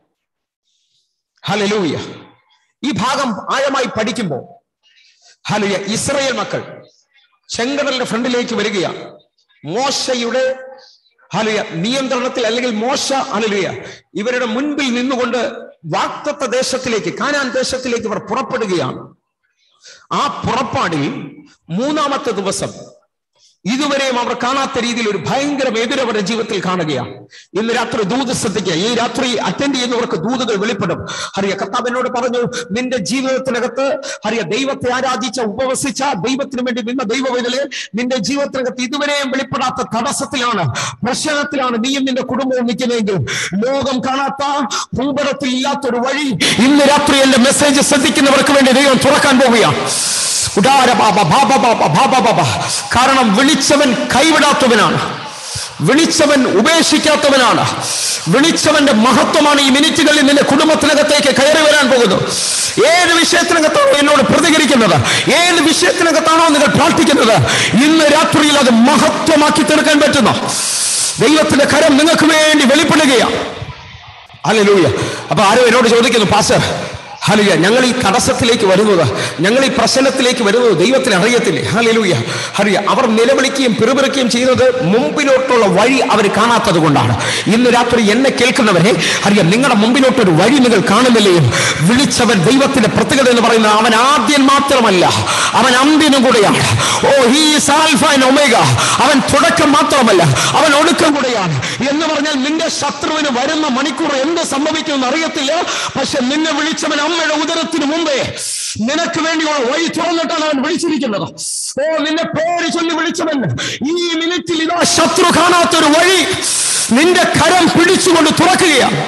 ഹലലൂയ ഈ ഭാഗം ആഴമായി പഠിക്കുമ്പോൾ ഹലുയ ഇസ്രയേൽ മക്കൾ ചെങ്കടലിന്റെ ഫ്രണ്ടിലേക്ക് വരികയാണ് മോശയുടെ ഹലുയ നിയന്ത്രണത്തിൽ അല്ലെങ്കിൽ മോശ ഹലുയ ഇവരുടെ മുൻപിൽ നിന്നുകൊണ്ട് വാക്തത്വ ദേശത്തിലേക്ക് കാനാൻ ദേശത്തിലേക്ക് ഇവർ പുറപ്പെടുകയാണ് ആ പുറപ്പാടിൽ മൂന്നാമത്തെ ദിവസം ഇതുവരെയും അവർ കാണാത്ത രീതിയിൽ ഒരു ഭയങ്കര എതിര് അവരുടെ ജീവിതത്തിൽ കാണുകയാണ് ഇന്ന് രാത്രി ദൂത് ശ്രദ്ധിക്കുക ഈ രാത്രി അറ്റൻഡ് ചെയ്യുന്നവർക്ക് ദൂതുകൾ വെളിപ്പെടും ഹരിയ കർത്താവ് എന്നോട് പറഞ്ഞു നിന്റെ ജീവിതത്തിനകത്ത് ഹരിയ ദൈവത്തെ ആരാധിച്ച ഉപവസിച്ച ദൈവത്തിന് വേണ്ടി നിന്ന ദൈവവേദലെ നിന്റെ ജീവിതത്തിനകത്ത് ഇതുവരെയും വെളിപ്പെടാത്ത തടസ്സത്തിലാണ് പ്രശ്നത്തിലാണ് നീയും നിന്റെ കുടുംബവും നിൽക്കുന്നതെങ്കിൽ ലോകം കാണാത്ത ഭൂപടത്തിൽ ഇല്ലാത്തൊരു വഴി ഇന്ന് രാത്രി എന്റെ മെസ്സേജ് ശ്രദ്ധിക്കുന്നവർക്ക് വേണ്ടി ദൈവം തുറക്കാൻ പോവുകയാണ് ഉദാര ബാബ ബാബ ബാബ ബാബ ബാബ കാരണം വിളിച്ചവൻ കൈവിടാത്തവനാണ് വിളിച്ചവൻ ഉപേക്ഷിക്കാത്തവനാണ് വിളിച്ചവന്റെ മഹത്വമാണ് ഈ മിനിറ്റുകളിൽ നിന്റെ കുടുംബത്തിനകത്തേക്ക് കയറി വരാൻ പോകുന്നത് ഏത് വിഷയത്തിനകത്താണോ എന്നോട് പ്രതികരിക്കുന്നത് ഏത് വിഷയത്തിനകത്താണോ നിങ്ങൾ പ്രാർത്ഥിക്കുന്നത് ഇന്ന് രാത്രിയിൽ അത് മഹത്വമാക്കി തീർക്കാൻ പറ്റുന്ന ദൈവത്തിന്റെ കരം നിങ്ങൾക്ക് വേണ്ടി വെളിപ്പെടുകയാണ് ഹല്ലേലൂയ അപ്പൊ ആരോ എന്നോട് ചോദിക്കുന്നു പാസ്റ്റർ ഹലിയ ഞങ്ങൾ ഈ തടസ്സത്തിലേക്ക് വരുന്നത് ഞങ്ങൾ ഈ പ്രശ്നത്തിലേക്ക് വരുന്നത് ദൈവത്തിന് അറിയത്തില്ലേ ഹലിലൂയ ഹറിയ അവർ നിലവിളിക്കുകയും പിറുപിറുക്കുകയും ചെയ്യുന്നത് മുമ്പിലോട്ടുള്ള വഴി അവർ കാണാത്തത് കൊണ്ടാണ് ഇന്ന് രാത്രി എന്നെ കേൾക്കുന്നവരെ ഹറിയ നിങ്ങളുടെ മുമ്പിലോട്ടൊരു വഴി നിങ്ങൾ കാണുന്നില്ലേ വിളിച്ചവൻ ദൈവത്തിന്റെ പ്രത്യേകത എന്ന് പറയുന്നത് അവൻ ആദ്യം മാത്രമല്ല അവൻ അന്ത്യനും കൂടെയാണ് oh he alpha and omega അവൻ തുടക്കം മാത്രമല്ല അവൻ ഒടുക്കം കൂടെയാണ് എന്ന് പറഞ്ഞാൽ നിന്റെ ശത്രുവിന് വരുന്ന മണിക്കൂർ എന്ത് സംഭവിക്കുമെന്ന് അറിയത്തില്ല പക്ഷെ നിന്നെ വിളിച്ചവൻ അമ്മയുടെ ഉദരത്തിന് മുമ്പേ നിനക്ക് വേണ്ടിയുള്ള വഴി തുറന്നിട്ടാണ് അവൻ വിളിച്ചിരിക്കുന്നത് ഓ നിന്നെ പേര് ചൊല്ലി വിളിച്ചവൻ ഈ മിനിറ്റിൽ ഇതാ ശത്രു കാണാത്തൊരു വഴി നിന്റെ കരം പിടിച്ചുകൊണ്ട് തുറക്കുകയാണ്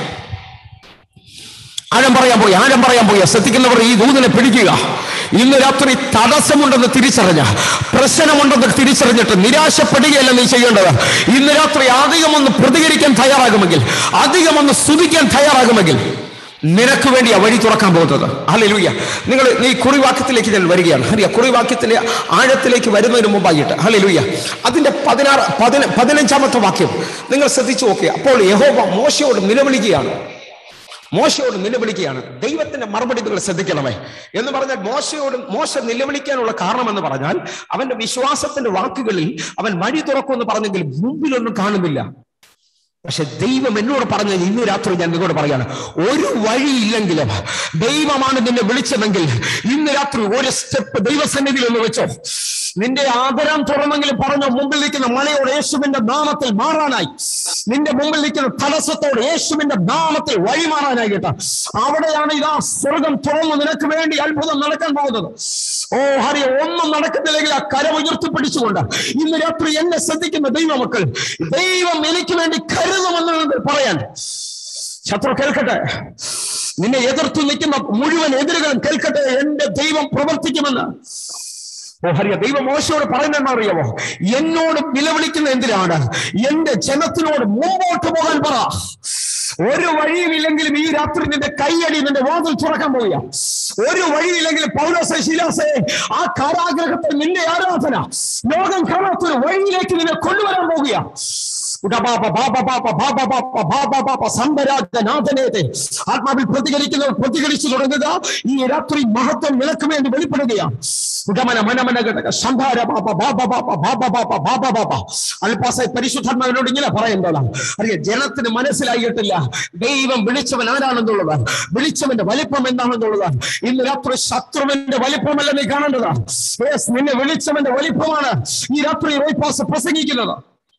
ആഴം പറയാൻ പോയി ആഴം പറയാൻ പോയി ശ്രദ്ധിക്കുന്നവർ ഈ ദൂതിനെ പിടിക്കുക ഇന്ന് രാത്രി തടസ്സമുണ്ടെന്ന് തിരിച്ചറിഞ്ഞ പ്രശ്നമുണ്ടെന്ന് തിരിച്ചറിഞ്ഞിട്ട് നിരാശപ്പെടുകയല്ല നീ ചെയ്യേണ്ടത് ഇന്ന് രാത്രി അധികമൊന്ന് പ്രതികരിക്കാൻ തയ്യാറാകുമെങ്കിൽ അധികമൊന്ന് സ്തുതിക്കാൻ തയ്യാറാകുമെങ്കിൽ നിനക്ക് വേണ്ടി ആ വഴി തുറക്കാൻ പോകുന്നത് ഹല്ലേലൂയ നിങ്ങൾ നീ കുറിവാക്യത്തിലേക്ക് ഞാൻ വരികയാണ് ഹരിയ കുറിവാക്യത്തിന്റെ ആഴത്തിലേക്ക് വരുന്നതിന് മുമ്പായിട്ട് ഹല്ലേലൂയ അതിന്റെ പതിനാറ് പതിന പതിനഞ്ചാമത്തെ വാക്യം നിങ്ങൾ ശ്രദ്ധിച്ചു നോക്കുക അപ്പോൾ യഹോവ മോശയോട് നിലവിളിക്കുകയാണ് മോശയോട് നിലവിളിക്കുകയാണ് ദൈവത്തിന്റെ മറുപടി നിങ്ങൾ ശ്രദ്ധിക്കണമേ എന്ന് പറഞ്ഞാൽ മോശയോട് മോശ നിലവിളിക്കാനുള്ള കാരണം എന്ന് പറഞ്ഞാൽ അവന്റെ വിശ്വാസത്തിന്റെ വാക്കുകളിൽ അവൻ വഴി തുറക്കുമെന്ന് പറഞ്ഞെങ്കിൽ മുമ്പിലൊന്നും കാണുന്നില്ല പക്ഷെ ദൈവം എന്നോട് പറഞ്ഞത് ഇന്ന് രാത്രി ഞാൻ നിങ്ങളോട് പറയാണ് ഒരു വഴിയില്ലെങ്കിലും ദൈവമാണ് നിന്നെ വിളിച്ചതെങ്കിൽ ഇന്ന് രാത്രി ഒരു സ്റ്റെപ്പ് ദൈവസന്നിധിയിൽ ഒന്ന് വെച്ചോ നിന്റെ ആദരം തുറന്നെങ്കിലും പറഞ്ഞോ മുമ്പിൽ നിൽക്കുന്ന മലയോട് യേശുവിന്റെ നാമത്തിൽ മാറാനായി നിന്റെ മുമ്പിൽ നിൽക്കുന്ന തടസ്സത്തോട് യേശുവിന്റെ നാമത്തിൽ വഴി മാറാനായി കേട്ടോ അവിടെയാണ് ഇതാ സ്വർഗം തുറന്നു നിനക്ക് വേണ്ടി അത്ഭുതം നടക്കാൻ പോകുന്നത് ഓ ഹരി ഒന്നും നടക്കുന്നില്ലെങ്കിൽ ആ കരം ഉയർത്തിപ്പിടിച്ചുകൊണ്ട് ഇന്ന് രാത്രി എന്നെ ശ്രദ്ധിക്കുന്ന ദൈവമക്കൾ ദൈവം എനിക്ക് വേണ്ടി കരുതുമെന്ന് പറയാൻ ശത്രു കേൾക്കട്ടെ നിന്നെ എതിർത്ത് നിൽക്കുന്ന മുഴുവൻ എതിരുകളും കേൾക്കട്ടെ എന്റെ ദൈവം പ്രവർത്തിക്കുമെന്ന് ഓ ഹരിയ ദൈവം മോശയോട് പറയുന്നതെന്ന് അറിയാമോ എന്നോട് നിലവിളിക്കുന്ന എന്തിനാണ് എന്റെ ജനത്തിനോട് മുമ്പോട്ട് പോകാൻ പറ ഒരു വഴിയുമില്ലെങ്കിലും ഈ രാത്രി നിന്റെ കൈയടി നിന്റെ വാതിൽ തുറക്കാൻ പോവുക ഒരു വഴിയില്ലെങ്കിലും പൗലോസെ ശിലാസെ ആ കാരാഗ്രഹത്തിൽ നിന്റെ ആരാധന ലോകം കാണാത്തൊരു വഴിയിലേക്ക് നിന്നെ കൊണ്ടുവരാൻ പോവുക ഉടബാബ ബാബ ബാബ ബാബ ബാബ ബാബ ബാബ സമ്പരാജനാഥനേതെ ആത്മാവിൽ പ്രതികരിക്കുന്നവർ പ്രതികരിച്ചു തുടങ്ങുക ഈ രാത്രി മഹത്വം നിനക്ക് വേണ്ടി വെളിപ്പെടുകയാണ് ഉടമന മനമന ഘടക സംഭാര ബാബ ബാബ ബാബ ബാബ ബാബ ബാബ ബാബ അൽപാസ പരിശുദ്ധാത്മാവിനോട് ഇങ്ങനെ പറയേണ്ടതാണ് അറിയാം ജനത്തിന് മനസ്സിലായിട്ടില്ല ദൈവം വിളിച്ചവൻ ആരാണെന്നുള്ളതാണ് വിളിച്ചവന്റെ വലിപ്പം എന്താണെന്നുള്ളതാണ് ഇന്ന് രാത്രി ശത്രുവിന്റെ വലിപ്പമല്ല നീ കാണേണ്ടതാണ് Yes, നിന്നെ വിളിച്ചവന്റെ വലിപ്പമാണ് ഈ രാത്രി റോയ്പാസ് പ്രസംഗിക്കുന്നത്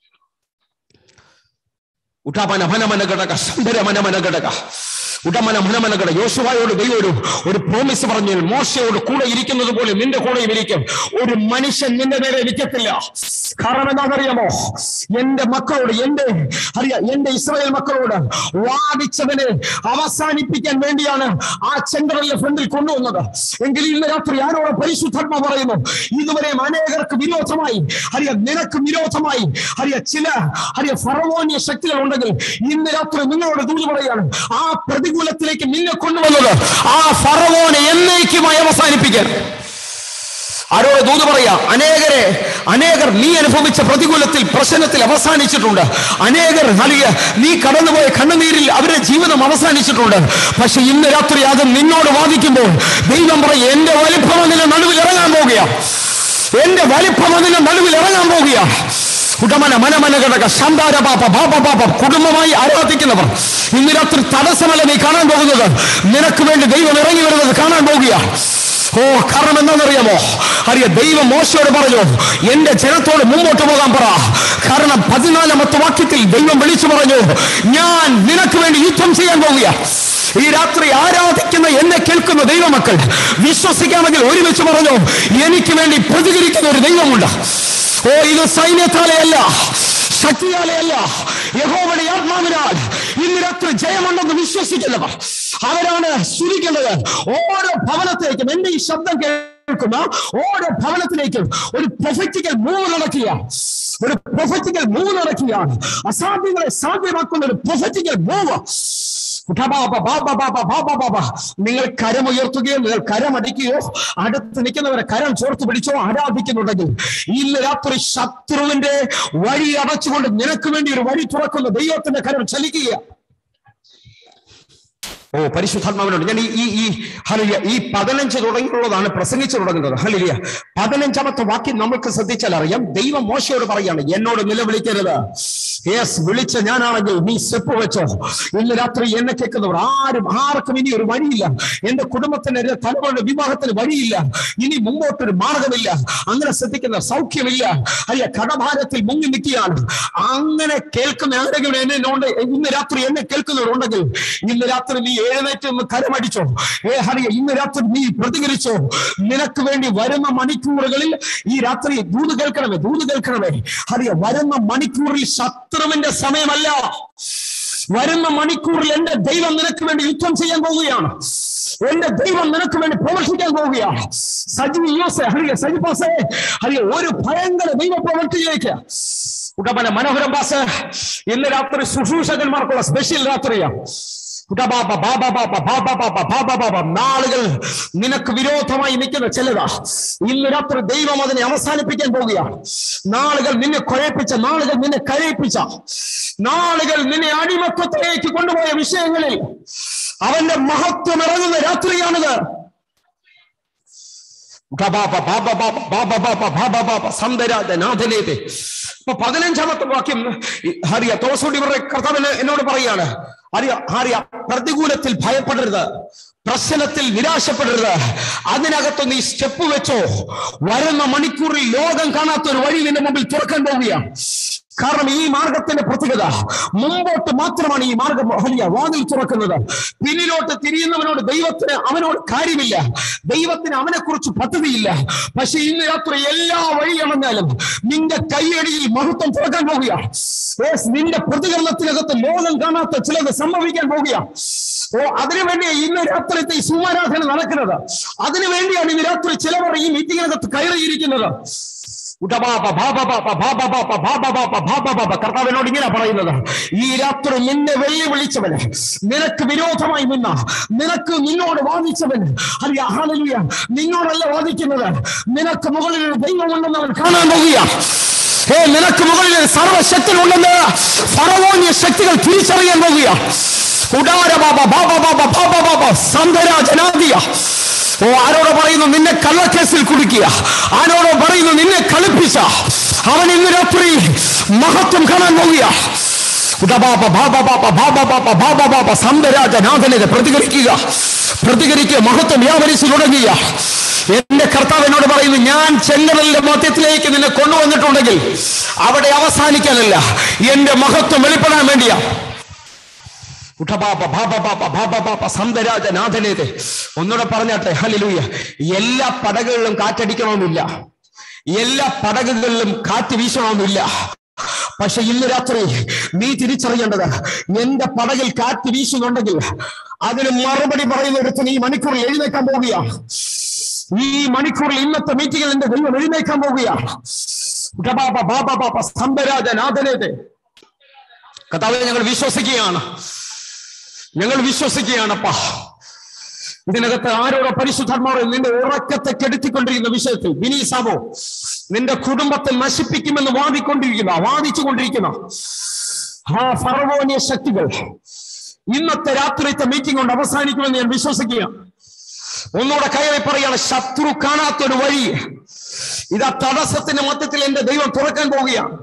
ഉടാപന മനമന ഘടക സംഭര മനമന ഘടക ഉടമന മനമന ഘടക യോശുവായോട് ദൈവം ഒരു ഒരു പ്രോമിസ് പറഞ്ഞു മോശയോട് കൂടെ ഇരിക്കുന്നത് പോലെ നിന്റെ കൂടെയും ഇരിക്കും ഒരു മനുഷ്യൻ നിന്റെ നേരെ ഇരിക്കത്തില്ല കാരണം എന്താണെന്നറിയാമോ എന്റെ മക്കളോട് എന്റെ അറിയാം എന്റെ ഇസ്രായേൽ മക്കളോട് വാദിച്ചവനെ അവസാനിപ്പിക്കാൻ വേണ്ടിയാണ് ആ ചെങ്കടലിന്റെ ഫ്രണ്ടിൽ കൊണ്ടുവന്നത് എങ്കിൽ ഇന്ന് രാത്രി ആരോട് പരിശുദ്ധാത്മ പറയുന്നു ഇതുവരെ അനേകർക്ക് വിരോധമായി അറിയാം നിനക്ക് വിരോധമായി അറിയാം ചില അറിയാം ഫറവോന്യ ശക്തികൾ ഉണ്ടെങ്കിൽ ഇന്ന് രാത്രി നിങ്ങളോട് ദൂത് പറയാണ് ആ പ്രതികൂലത്തിലേക്ക് നിന്നെ കൊണ്ടുവന്നത് ആ ഫറവോനെ എന്നേക്കുമായി അവസാനിപ്പിക്കാൻ ആരോട് ദൂത് പറയാ അനേകരെ അനേകർ നീ അനുഭവിച്ച പ്രതികൂലത്തിൽ പ്രശ്നത്തിൽ അവസാനിച്ചിട്ടുണ്ട് അനേകർ നൽകിയ നീ കടന്നുപോയ കണ്ണുനീരിൽ അവരുടെ ജീവിതം അവസാനിച്ചിട്ടുണ്ട് പക്ഷെ ഇന്ന് രാത്രി അത് നിന്നോട് വാദിക്കുമ്പോൾ ദൈവം പറയും എന്റെ വലിപ്പം അതിന്റെ നടുവിൽ ഇറങ്ങാൻ പോകുക എന്റെ വലിപ്പം അതിന്റെ നടുവിൽ ഇറങ്ങാൻ പോകുക കുടമന മനമന ഘടക ശാന്താര പാപ പാപ പാപ കുടുംബമായി ആരാധിക്കുന്നവർ ഇന്ന് രാത്രി തടസ്സമല്ല നീ കാണാൻ പോകുന്നത് നിനക്ക് വേണ്ടി ദൈവം ഇറങ്ങി വരുന്നത് കാണാൻ പോകുക ഓ കാരണം എന്താണെന്നറിയാമോ അറിയ ദൈവം മോശയോട് പറഞ്ഞു എന്റെ ജനത്തോട് മുമ്പോട്ട് പോകാൻ പറ കാരണം പതിനാലാമത്തെ വാക്യത്തിൽ ദൈവം വിളിച്ചു പറഞ്ഞു ഞാൻ നിനക്ക് വേണ്ടി യുദ്ധം ചെയ്യാൻ പോവുക ഈ രാത്രി ആരാധിക്കുന്ന എന്നെ കേൾക്കുന്ന ദൈവമക്കൾ വിശ്വസിക്കാമെങ്കിൽ ഒരുമിച്ച് പറഞ്ഞു എനിക്ക് വേണ്ടി പ്രതികരിക്കുന്ന ഒരു ദൈവമുണ്ട് ഓ ഇത് സൈന്യത്താലെയല്ല ശക്തിയാലെയല്ല യഹോവയുടെ ആത്മാവിനാൽ ഇന്ന് രാത്രി ജയമുണ്ടെന്ന് വിശ്വസിക്കുന്നവർ അവരാണ് സ്തുതിക്കേണ്ടത് ഓരോ ഭവനത്തേക്കും എന്റെ ഈ ശബ്ദം കേൾക്കുന്ന ഓരോ ഭവനത്തിലേക്കും ഒരു പ്രൊഫറ്റിക്കൽ മൂവ് നടക്കുക ഒരു പ്രൊഫറ്റിക്കൽ മൂവ് നടക്കുകയാണ് അസാധ്യങ്ങളെ സാധ്യമാക്കുന്ന ഒരു പ്രൊഫറ്റിക്കൽ മൂവ് നിങ്ങൾ കരമുയർത്തുകയോ നിങ്ങൾ കരമടിക്കുകയോ അടുത്ത് നിൽക്കുന്നവരെ കരം ചോർത്ത് പിടിച്ചോ ആരാധിക്കുന്നുണ്ടെങ്കിൽ ഇന്ന് രാത്രി ശത്രുവിന്റെ വഴി അടച്ചുകൊണ്ട് നിനക്ക് വേണ്ടി ഒരു വഴി തുറക്കുന്ന ദൈവത്തിന്റെ കരം ചലിക്കുക ഓ പരിശുദ്ധാത്മാവിനോട് ഞാൻ ഈ ഈ ഈ ഹലിയ ഈ പതിനഞ്ച് തുടങ്ങിയുള്ളതാണ് പ്രസംഗിച്ചു തുടങ്ങുന്നത് ഹലിയ പതിനഞ്ചാമത്തെ വാക്യം നമുക്ക് ശ്രദ്ധിച്ചാൽ അറിയാം ദൈവം മോശയോട് പറയാണ് എന്നോട് നിലവിളിക്കരുത് യെസ് വിളിച്ച ഞാനാണെങ്കിൽ നീ സ്റ്റെപ്പ് വെച്ചോ ഇന്ന് രാത്രി എന്നെ കേൾക്കുന്നവർ ആരും ആർക്കും ഇനി ഒരു വഴിയില്ല എന്റെ കുടുംബത്തിന് എന്റെ തലമുറയുടെ വിവാഹത്തിന് വഴിയില്ല ഇനി മുമ്പോട്ടൊരു മാർഗമില്ല അങ്ങനെ ശ്രദ്ധിക്കുന്ന സൗഖ്യമില്ല അയ്യ കടഭാരത്തിൽ മുങ്ങി നിൽക്കുകയാണ് അങ്ങനെ കേൾക്കുന്ന ആരെങ്കിലും എന്നെ ഇന്ന് രാത്രി എന്നെ കേൾക്കുന്നവരുണ്ടെങ്കിൽ ഇന്ന് രാത്രി നീ എഴുന്നേറ്റ് ഒന്ന് കരമടിച്ചോ ഏ ഹരിയ ഇന്ന് രാത്രി നീ പ്രതികരിച്ചോ നിനക്ക് വേണ്ടി വരുന്ന മണിക്കൂറുകളിൽ ഈ രാത്രി ദൂത് കേൾക്കണമേ ദൂത് കേൾക്കണമേ ഹരിയ വരുന്ന മണിക്കൂറിൽ ശത്രുവിന്റെ സമയമല്ല വരുന്ന മണിക്കൂറിൽ എന്റെ ദൈവം നിനക്ക് വേണ്ടി യുദ്ധം ചെയ്യാൻ പോവുകയാണ് എന്റെ ദൈവം നിനക്ക് വേണ്ടി പ്രവർത്തിക്കാൻ പോവുകയാണ് സജി യോസെ ഹരിയ സജി പാസേ ഹരിയ ഒരു ഭയങ്കര ദൈവ പ്രവൃത്തിയിലേക്ക് ഉടമന മനോഹരം പാസ് ഇന്ന് രാത്രി ശുശ്രൂഷകന്മാർക്കുള്ള സ്പെഷ്യൽ രാത്രിയാണ് നാളുകൾ നിനക്ക് വിരോധമായി നിൽക്കുന്ന ചിലതാ ഇന്ന് രാത്രി ദൈവം അതിനെ അവസാനിപ്പിക്കാൻ പോവുകയാണ് നാളുകൾ നിന്നെ കുഴപ്പിച്ച നാളുകൾ നിന്നെ കരയിപ്പിച്ച നാളുകൾ നിന്നെ അടിമത്വത്തിലേക്ക് കൊണ്ടുപോയ വിഷയങ്ങളിൽ അവന്റെ മഹത്വം ഇറങ്ങുന്ന രാത്രിയാണിത് സന്തരാജനാഥനേത് ഇപ്പൊ പതിനഞ്ചാമത്തെ വാക്യം ഈ- ഹരിയ തോസൂടി ഇവരുടെ കർത്താവ് എന്നോട് പറയാണ് ഹരിയ ഹരിയ പ്രതികൂലത്തിൽ ഭയപ്പെടരുത് പ്രശ്നത്തിൽ നിരാശപ്പെടരുത് അതിനകത്ത് നീ സ്റ്റെപ്പ് വെച്ചോ വരുന്ന മണിക്കൂറിൽ ലോകം കാണാത്ത ഒരു വഴി നിന്റെ മുമ്പിൽ തുറക്കാൻ പോവുകയാണ് കാരണം ഈ മാർഗത്തിന്റെ പ്രത്യേകത മുമ്പോട്ട് മാത്രമാണ് ഈ മാർഗം വലിയ വാതിൽ തുറക്കുന്നത് പിന്നിലോട്ട് തിരിയുന്നവനോട് ദൈവത്തിന് അവനോട് കാര്യമില്ല ദൈവത്തിന് അവനെ കുറിച്ച് പദ്ധതിയില്ല പക്ഷെ ഇന്ന് രാത്രി എല്ലാ വഴിയണഞ്ഞാലും നിന്റെ കൈയടിയിൽ മഹത്വം തുറക്കാൻ പോവുകയാണ് Yes, നിന്റെ പ്രതികരണത്തിനകത്ത് ലോകം കാണാത്ത ചിലത് സംഭവിക്കാൻ പോവുകയാണ് ഓ അതിനുവേണ്ടി ഇന്ന് രാത്രിത്തെ ഈ സുമാരാധന നടക്കുന്നത് അതിനുവേണ്ടിയാണ് ഇന്ന് രാത്രി ചിലവർ ഈ മീറ്റിംഗിനകത്ത് കയറിയിരിക്കുന്നത് ഉടബാബ ബാബബാബ ബാബബാബ ബാബബാബ ബാബബാബ കർത്താവിനോട് ഇങ്ങനെ പറയുന്നത് ഈ രാത്രി നിന്നെ വെല്ലുവിളിച്ചവന് നിനക്ക് വിരോധമായി നിന്ന നിനക്ക് നിന്നോട് വാദിച്ചവൻ അറിയ ഹാലലിയ നിന്നോടല്ല വാദിക്കുന്നത് നിനക്ക് മുകളിൽ ഒരു ദൈവമുണ്ടെന്ന് അവൻ കാണാൻ പോകുക ഏ നിനക്ക് മുകളിൽ ഒരു സർവശക്തനുണ്ടെന്ന് ഫറവോന്യ ശക്തികൾ തിരിച്ചറിയാൻ പോകുക ഉടാര ബാബ ബാബ ബാബ ബാബ ബാബ സന്ധരാ ജനാദിയ ഓ ആരോട് പറയുന്നു നിന്നെ കള്ളക്കേസിൽ കുടുക്കിയ ആരോടോ പറയുന്നു നിന്നെ കളിപ്പിച്ച അവൻ ഇന്ന് രാത്രി മഹത്വം കാണാൻ പോവുക ഉടബാബ ബാബ ബാബ ബാബ ബാബ ബാബ ബാബ സന്തരാജനാഥനെ പ്രതികരിക്കുക പ്രതികരിക്കുക മഹത്വം വ്യാപരിച്ചു തുടങ്ങിയ എന്റെ കർത്താവ് എന്നോട് പറയുന്നു ഞാൻ ചെങ്കടലിന്റെ മധ്യത്തിലേക്ക് നിന്നെ കൊണ്ടുവന്നിട്ടുണ്ടെങ്കിൽ അവിടെ അവസാനിക്കാനല്ല എന്റെ മഹത്വം വെളിപ്പെടാൻ വേണ്ടിയാ ഉഠബാബ ബാബ ബാബ ബാബ ബാബ സന്തരാജനാഥനേത് ഒന്നുകൂടെ പറഞ്ഞാട്ടെ ഹലിലൂയ എല്ലാ പടകുകളിലും കാറ്റടിക്കണമെന്നില്ല എല്ലാ പടകുകളിലും കാറ്റ് വീശണമെന്നില്ല പക്ഷെ ഇന്ന് രാത്രി നീ തിരിച്ചറിയേണ്ടത് എന്റെ പടകിൽ കാറ്റ് വീശുന്നുണ്ടെങ്കിൽ അതിന് മറുപടി പറയുന്ന ഒരുത്തൻ ഈ മണിക്കൂറിൽ എഴുന്നേക്കാൻ പോവുകയാണ് ഈ മണിക്കൂറിൽ ഇന്നത്തെ മീറ്റിംഗിൽ എന്റെ ദൈവം എഴുന്നേക്കാൻ പോവുകയാണ് ഉഠബാബ ബാബ ബാബ സന്തരാജനാഥനേത് കഥാവിനെ ഞങ്ങൾ വിശ്വസിക്കുകയാണ് ഞങ്ങൾ വിശ്വസിക്കുകയാണപ്പാ ഇതിനകത്ത് ആരോടോ പരിശുദ്ധാത്മാവ് നിന്റെ ഉറക്കത്തെ കെടുത്തിക്കൊണ്ടിരിക്കുന്ന വിഷയത്തിൽ ബിനി സാബോ നിന്റെ കുടുംബത്തെ നശിപ്പിക്കുമെന്ന് വാദിക്കൊണ്ടിരിക്കുന്ന വാദിച്ചുകൊണ്ടിരിക്കുന്ന ആ ഫറവോനിയ ശക്തികൾ ഇന്നത്തെ രാത്രിത്തെ മീറ്റിംഗ് കൊണ്ട് അവസാനിക്കുമെന്ന് ഞാൻ വിശ്വസിക്കുകയാണ് ഒന്നുകൂടെ കയറി പറയാണ് ശത്രു കാണാത്തൊരു വഴി ഇതാ തടസ്സത്തിന്റെ മധ്യത്തിൽ എന്റെ ദൈവം തുറക്കാൻ പോവുകയാണ്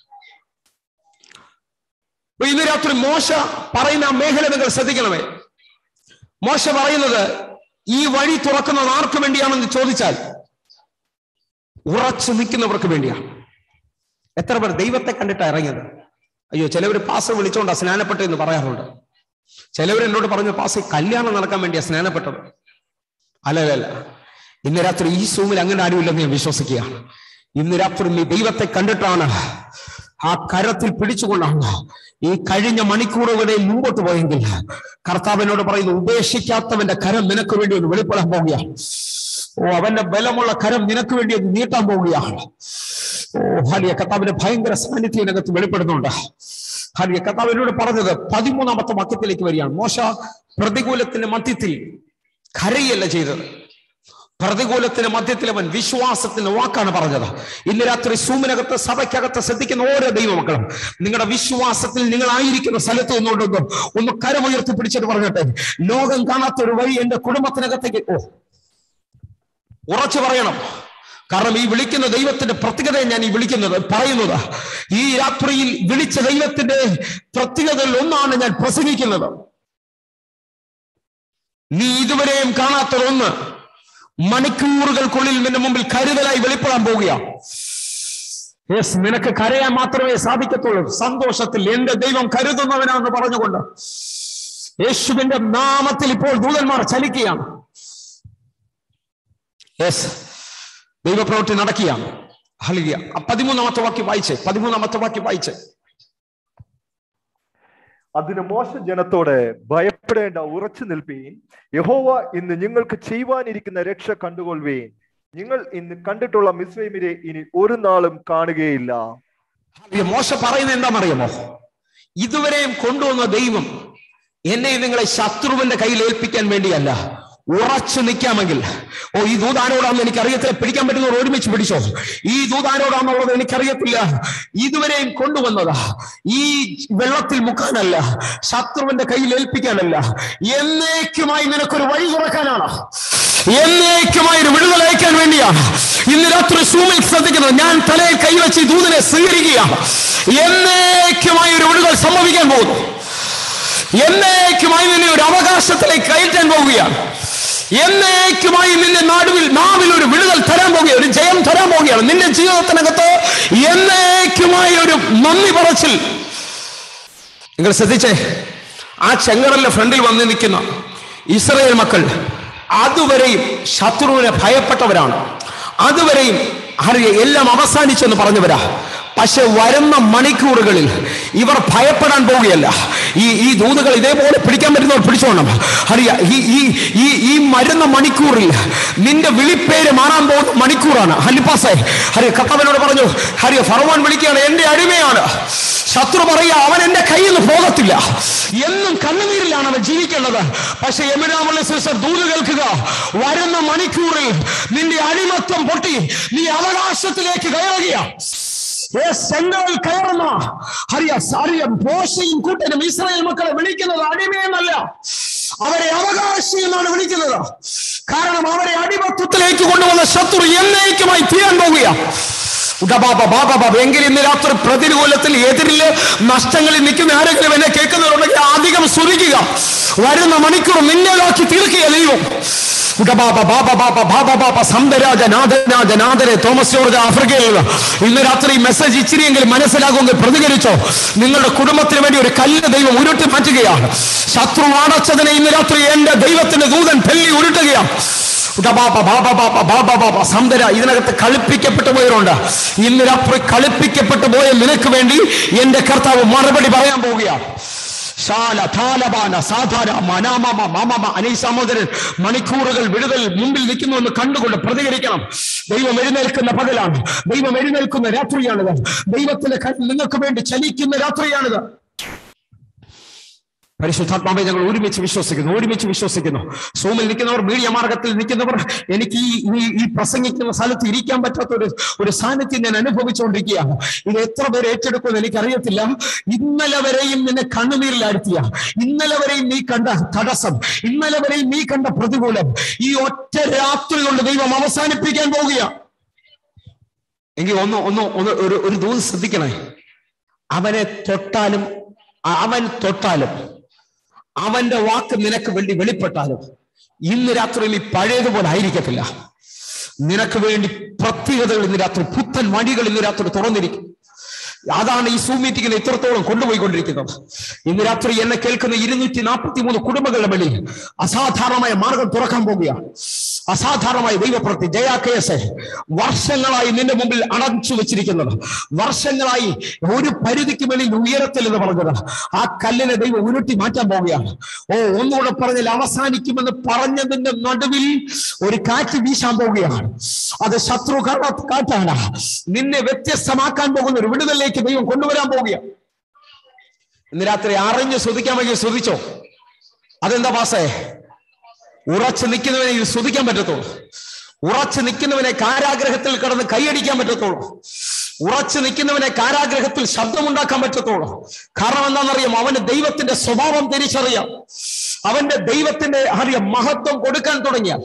അപ്പൊ ഇന്ന് രാത്രി മോശ പറയുന്ന ആ മേഖല നിങ്ങൾ ശ്രദ്ധിക്കണമേ മോശ പറയുന്നത് ഈ വഴി തുറക്കുന്നത് ആർക്കു വേണ്ടിയാണെന്ന് ചോദിച്ചാൽ ഉറച്ചു നിൽക്കുന്നവർക്ക് വേണ്ടിയാണ് എത്ര പേർ ദൈവത്തെ കണ്ടിട്ടാണ് ഇറങ്ങിയത് അയ്യോ ചിലവർ പാസ് വിളിച്ചോണ്ടാ സ്നാനപ്പെട്ടു എന്ന് പറയാറുണ്ട് ചിലവർ എന്നോട് പറഞ്ഞു പാസ് കല്യാണം നടക്കാൻ വേണ്ടിയാ സ്നാനപ്പെട്ടത് അല്ല അല്ല ഇന്ന് രാത്രി ഈ സൂമിൽ അങ്ങനെ ആരുമില്ലെന്ന് ഞാൻ വിശ്വസിക്കുകയാണ് ഇന്ന് രാത്രി നീ ദൈവത്തെ കണ്ടിട്ടാണ് ആ കരത്തിൽ പിടിച്ചുകൊണ്ടാണ് ഈ കഴിഞ്ഞ മണിക്കൂറുകളെ മുമ്പോട്ട് പോയെങ്കിൽ കർത്താവിനോട് പറയുന്നു ഉപേക്ഷിക്കാത്തവന്റെ കരം നിനക്ക് വേണ്ടി ഒന്ന് വെളിപ്പെടാൻ പോവുകയാണ് ഓ അവന്റെ ബലമുള്ള കരം നിനക്ക് വേണ്ടി ഒന്ന് നീട്ടാൻ പോവുകയാണ് ഓ ഹാലിയ കർത്താവിന്റെ ഭയങ്കര സാന്നിധ്യം ഇതിനകത്ത് വെളിപ്പെടുന്നുണ്ട് ഹാലിയ കർത്താവിനോട് പറഞ്ഞത് പതിമൂന്നാമത്തെ വാക്യത്തിലേക്ക് വരികയാണ് മോശ പ്രതികൂലത്തിന്റെ മധ്യത്തിൽ കരയല്ല ചെയ്തത് പ്രതികൂലത്തിന് മധ്യത്തിൽ അവൻ വിശ്വാസത്തിന്റെ വാക്കാണ് പറഞ്ഞത് ഇന്ന് രാത്രി സൂമിനകത്ത് സഭയ്ക്കകത്ത് ശ്രദ്ധിക്കുന്ന ഓരോ ദൈവമക്കളും നിങ്ങളുടെ വിശ്വാസത്തിൽ നിങ്ങളായിരിക്കുന്ന സ്ഥലത്ത് നിന്നുകൊണ്ടൊന്ന് ഒന്ന് കരമുയർത്തി പിടിച്ചിട്ട് പറഞ്ഞിട്ടെ ലോകം കാണാത്ത ഒരു വഴി എന്റെ കുടുംബത്തിനകത്തേക്ക് ഓ ഉറച്ചു പറയണം കാരണം ഈ വിളിക്കുന്ന ദൈവത്തിന്റെ പ്രത്യേകതയെ ഞാൻ ഈ വിളിക്കുന്നത് പറയുന്നത് ഈ രാത്രിയിൽ വിളിച്ച ദൈവത്തിന്റെ പ്രത്യേകതയിൽ ഒന്നാണ് ഞാൻ പ്രസംഗിക്കുന്നത് നീ ഇതുവരെയും കാണാത്തതൊന്ന് മണിക്കൂറുകൾക്കുള്ളിൽ നിന്റെ മുമ്പിൽ കരുതലായി വെളിപ്പെടാൻ പോവുക യെസ് നിനക്ക് കരയാൻ മാത്രമേ സാധിക്കത്തുള്ളൂ സന്തോഷത്തിൽ എന്റെ ദൈവം കരുതുന്നവനാന്ന് പറഞ്ഞുകൊണ്ട് യേശുവിന്റെ നാമത്തിൽ ഇപ്പോൾ ദൂതന്മാർ ചലിക്കുകയാണ് യെസ് ദൈവപ്രവൃത്തി നടക്കുകയാണ് ഹലിയ പതിമൂന്നാമത്തെ വാക്യം വായിച്ചേ പതിമൂന്നാമത്തെ വാക്യം വായിച്ചേ അതിന് മോശ ജനത്തോട് ഭയപ്പെടേണ്ട ഉറച്ചു നിൽപ്പീൻ യഹോവ ഇന്ന് നിങ്ങൾക്ക് ചെയ്യുവാനിരിക്കുന്ന രക്ഷ കണ്ടുകൊള്ളുവീൻ നിങ്ങൾ ഇന്ന് കണ്ടിട്ടുള്ള മിസ്വൈമിരെ ഇനി ഒരു നാളും കാണുകയില്ല ഹല്ലേലൂയ. മോശ പറയുന്നത് എന്താണെന്നറിയാമോ ഇതുവരെയും കൊണ്ടുവന്ന ദൈവം എന്നെ നിങ്ങളെ ശത്രുവിന്റെ കയ്യിൽ ഏൽപ്പിക്കാൻ വേണ്ടിയല്ല ഉറച്ചു നിൽക്കാമെങ്കിൽ ഓ ഈ ദൂതാരോടാന്ന് എനിക്കറിയത്തില്ല പിടിക്കാൻ പറ്റുന്നവർ ഒരുമിച്ച് പിടിച്ചോ ഈ ദൂതാരോടാന്നുള്ളത് എനിക്കറിയത്തില്ല ഇതുവരെയും കൊണ്ടുവന്നത് ഈ വെള്ളത്തിൽ മുക്കാനല്ല ശത്രുവിന്റെ കയ്യിൽ ഏൽപ്പിക്കാനല്ല എന്നേക്കുമായി നിനക്കൊരു വഴി തുറക്കാനാണ് എന്നേക്കുമായി ഒരു വിടുതൽ അയക്കാൻ വേണ്ടിയാണ് ഇന്ന് രാത്രി സൂമിൽ ശ്രദ്ധിക്കുന്നത് ഞാൻ തലയിൽ കൈവച്ച് ഈ ദൂതനെ സ്വീകരിക്കുകയാണ് എന്നേക്കുമായി ഒരു വിടുതൽ സംഭവിക്കാൻ പോകുന്നു എന്നേക്കുമായി നിന്നെ ഒരു അവകാശത്തിലേക്ക് കയറ്റാൻ പോവുകയാണ് എന്നേക്കുമായി നിന്റെ നാടുവിൽ നാവിൽ ഒരു വിടുതൽ തരാൻ പോവുകയാണ് ഒരു ജയം തരാൻ പോവുകയാണ് നിന്റെ ജീവിതത്തിനകത്ത് എന്നേക്കുമായി ഒരു നന്ദി പറച്ചിൽ നിങ്ങൾ ശ്രദ്ധിച്ചേ ആ ചെങ്കടലിന്റെ ഫ്രണ്ടിൽ വന്ന് നിൽക്കുന്ന ഇസ്രയേൽ മക്കൾ അതുവരെയും ശത്രുവിനെ ഭയപ്പെട്ടവരാണ് അതുവരെയും അറിയ എല്ലാം അവസാനിച്ചെന്ന് പറഞ്ഞവരാ പക്ഷെ വരുന്ന മണിക്കൂറുകളിൽ ഇവർ ഭയപ്പെടാൻ പോവുകയല്ല ഈ ഈ ദൂതുകൾ ഇതേപോലെ പിടിക്കാൻ പറ്റുന്നവർ പിടിച്ചോണം അറിയ ഈ ഈ ഈ ഈ മരുന്ന മണിക്കൂറിൽ നിന്റെ വിളിപ്പേര് മാറാൻ പോകുന്ന മണിക്കൂറാണ് ഹലിപ്പാസേ ഹരിയ കർത്താവിനോട് പറഞ്ഞു ഹരിയ ഫറവാൻ വിളിക്കുകയാണ് എന്റെ അടിമയാണ് ശത്രു പറയുക അവൻ എന്റെ കയ്യിൽ നിന്ന് പോകത്തില്ല എന്നും കണ്ണുനീരിലാണ് അവൻ ജീവിക്കേണ്ടത് പക്ഷെ എമിനാമുള്ള സിസ്റ്റർ ദൂത് കേൾക്കുക വരുന്ന മണിക്കൂറിൽ നിന്റെ അടിമത്വം പൊട്ടി നീ അവകാശത്തിലേക്ക് കയറുകയാണ് ചെങ്കടൽ കയറുന്ന ഹരിയ അറിയ മോശയും കൂട്ടനും ഇസ്രായേൽ മക്കളെ വിളിക്കുന്നത് അടിമയെന്നല്ല അവരെ അവകാശി എന്നാണ് വിളിക്കുന്നത് കാരണം അവരെ അടിമത്വത്തിലേക്ക് കൊണ്ടുവന്ന ശത്രു എന്നേക്കുമായി തീരാൻ പോവുകയാണ് ഉടബാബ ബാബ ബാബ എങ്കിൽ ഇന്ന് രാത്രി പ്രതികൂലത്തിൽ എതിരില് നഷ്ടങ്ങളിൽ നിൽക്കുന്ന ആരെങ്കിലും എന്നെ കേൾക്കുന്നവരുണ്ടെങ്കിൽ അധികം സ്തുതിക്കുക വരുന്ന മണിക്കൂർ നിന്നേതാക്കി തീർക്കുക ദൈവം ഉടബാബ ബാബ ബാബ ബാബ ബാബ സന്തരാജ നാഥനാജ നാഥരെ തോമസ് ജോർജ് ആഫ്രിക്കയിൽ ഇന്ന് രാത്രി ഈ മെസ്സേജ് ഇച്ചിരിയെങ്കിലും മനസ്സിലാകുമെങ്കിൽ പ്രതികരിച്ചോ നിങ്ങളുടെ കുടുംബത്തിന് വേണ്ടി ഒരു കല്ല് ദൈവം ഉരുട്ടി മാറ്റുകയാണ് ശത്രു അടച്ചതിനെ ഇന്ന് രാത്രി എന്റെ ദൈവത്തിന്റെ ദൂതൻ തെല്ലി ഉരുട്ടുകയാണ് ഉടബാബ ബാബ ബാബ ബാബ ബാബ സന്തര ഇതിനകത്ത് കളിപ്പിക്കപ്പെട്ടു പോയവരുണ്ട് ഇന്ന് രാത്രി കളിപ്പിക്കപ്പെട്ടു പോയ നിനക്ക് വേണ്ടി എന്റെ കർത്താവ് മറുപടി പറയാൻ പോവുകയാണ് ശാല താലബാന സാധാര മനാമമ മാമമ അനീ സഹോദരൻ മണിക്കൂറുകൾ വിടുതൽ മുമ്പിൽ നിൽക്കുന്നു എന്ന് കണ്ടുകൊണ്ട് പ്രതികരിക്കണം ദൈവം എഴുന്നേൽക്കുന്ന പകലാണ് ദൈവം എഴുന്നേൽക്കുന്ന രാത്രിയാണിത് ദൈവത്തിന്റെ കയ്യിൽ നിങ്ങൾക്ക് വേണ്ടി ചലിക്കുന്ന രാത്രിയാണിത് പരിശുദ്ധാത്മാവെ ഞങ്ങൾ ഒരുമിച്ച് വിശ്വസിക്കുന്നു ഒരുമിച്ച് വിശ്വസിക്കുന്നു സൂമിൽ നിൽക്കുന്നവർ മീഡിയ മാർഗത്തിൽ നിൽക്കുന്നവർ എനിക്ക് ഈ ഈ- ഈ പ്രസംഗിക്കുന്ന സ്ഥലത്ത് ഇരിക്കാൻ പറ്റാത്ത ഒരു ഒരു സാന്നിധ്യം ഞാൻ അനുഭവിച്ചുകൊണ്ടിരിക്കുകയാണ് ഇത് എത്ര പേര് ഏറ്റെടുക്കുമെന്ന് എനിക്കറിയത്തില്ല ഇന്നലെ വരെയും നിന്നെ കണ്ണുനീരിലാഴ്ത്തിയ ഇന്നലെ വരെയും നീ കണ്ട തടസ്സം ഇന്നലെ വരെയും നീ കണ്ട പ്രതികൂലം ഈ ഒറ്റ രാത്രി കൊണ്ട് ദൈവം അവസാനിപ്പിക്കാൻ പോവുകയാണ് എങ്കിൽ ഒന്ന് ഒന്ന് ഒന്ന് ഒരു ഒരു ദൂത് ശ്രദ്ധിക്കണേ അവനെ തൊട്ടാലും അ- അവൻ തൊട്ടാലും അവന്റെ വാക്ക് നിനക്ക് വേണ്ടി വെളിപ്പെട്ടാലും ഇന്ന് രാത്രി നീ പഴയതുപോലെ ആയിരിക്കത്തില്ല നിനക്ക് വേണ്ടി പ്രത്യേകതകൾ ഇന്ന് രാത്രി പുത്തൻ വഴികൾ ഇന്ന് രാത്രി തുറന്നിരിക്കും അതാണ് ഈ സൂ മീറ്റിങ്ങിനെ ഇത്രത്തോളം കൊണ്ടുപോയിക്കൊണ്ടിരിക്കുന്നത് ഇന്ന് രാത്രി എന്നെ കേൾക്കുന്ന ഇരുന്നൂറ്റി നാൽപ്പത്തി മൂന്ന് കുടുംബങ്ങളുടെ വെളിയിൽ അസാധാരണമായ മാർഗം തുറക്കാൻ പോവുകയാണ് അസാധാരണമായ ദൈവപ്രതി ജയാ കേസ് വർഷങ്ങളായി നിന്റെ മുമ്പിൽ അടച്ചു വെച്ചിരിക്കുന്നത് വർഷങ്ങളായി ഒരു പരിധിക്ക് മേളിൽ ഉയരത്തിൽ എന്ന് പറഞ്ഞത് ആ കല്ലിനെ ദൈവം ഉരുട്ടി മാറ്റാൻ പോവുകയാണ് ഓ ഒന്നുകൂടെ പറഞ്ഞാൽ അവസാനിക്കുമെന്ന് പറഞ്ഞതിന്റെ നടുവിൽ ഒരു കാറ്റ് വീശാൻ പോവുകയാണ് അത് ശത്രു കാണാത്ത കാറ്റാണ് നിന്നെ വ്യത്യസ്തമാക്കാൻ പോകുന്ന ഒരു വിടുതലിലേക്ക് ദൈവം കൊണ്ടുവരാൻ പോവുകയാണ് ഇന്ന് രാത്രി അറിഞ്ഞ് ശ്രദ്ധിക്കാൻ വയ്യ ശ്രദ്ധിച്ചോ അതെന്താ പാസേ ഉറച്ചു നിൽക്കുന്നവനെ ഇത് സ്തുതിക്കാൻ പറ്റത്തുള്ളൂ ഉറച്ചു നിൽക്കുന്നവനെ കാരാഗ്രഹത്തിൽ കിടന്ന് കൈയടിക്കാൻ പറ്റത്തുള്ളൂ ഉറച്ചു നിൽക്കുന്നവനെ കാരാഗ്രഹത്തിൽ ശബ്ദമുണ്ടാക്കാൻ പറ്റത്തുള്ളൂ കാരണം എന്താണെന്നറിയാം അവന് ദൈവത്തിന്റെ സ്വഭാവം തിരിച്ചറിയാം അവന്റെ ദൈവത്തിന്റെ അറിയാം മഹത്വം കൊടുക്കാൻ തുടങ്ങിയാൽ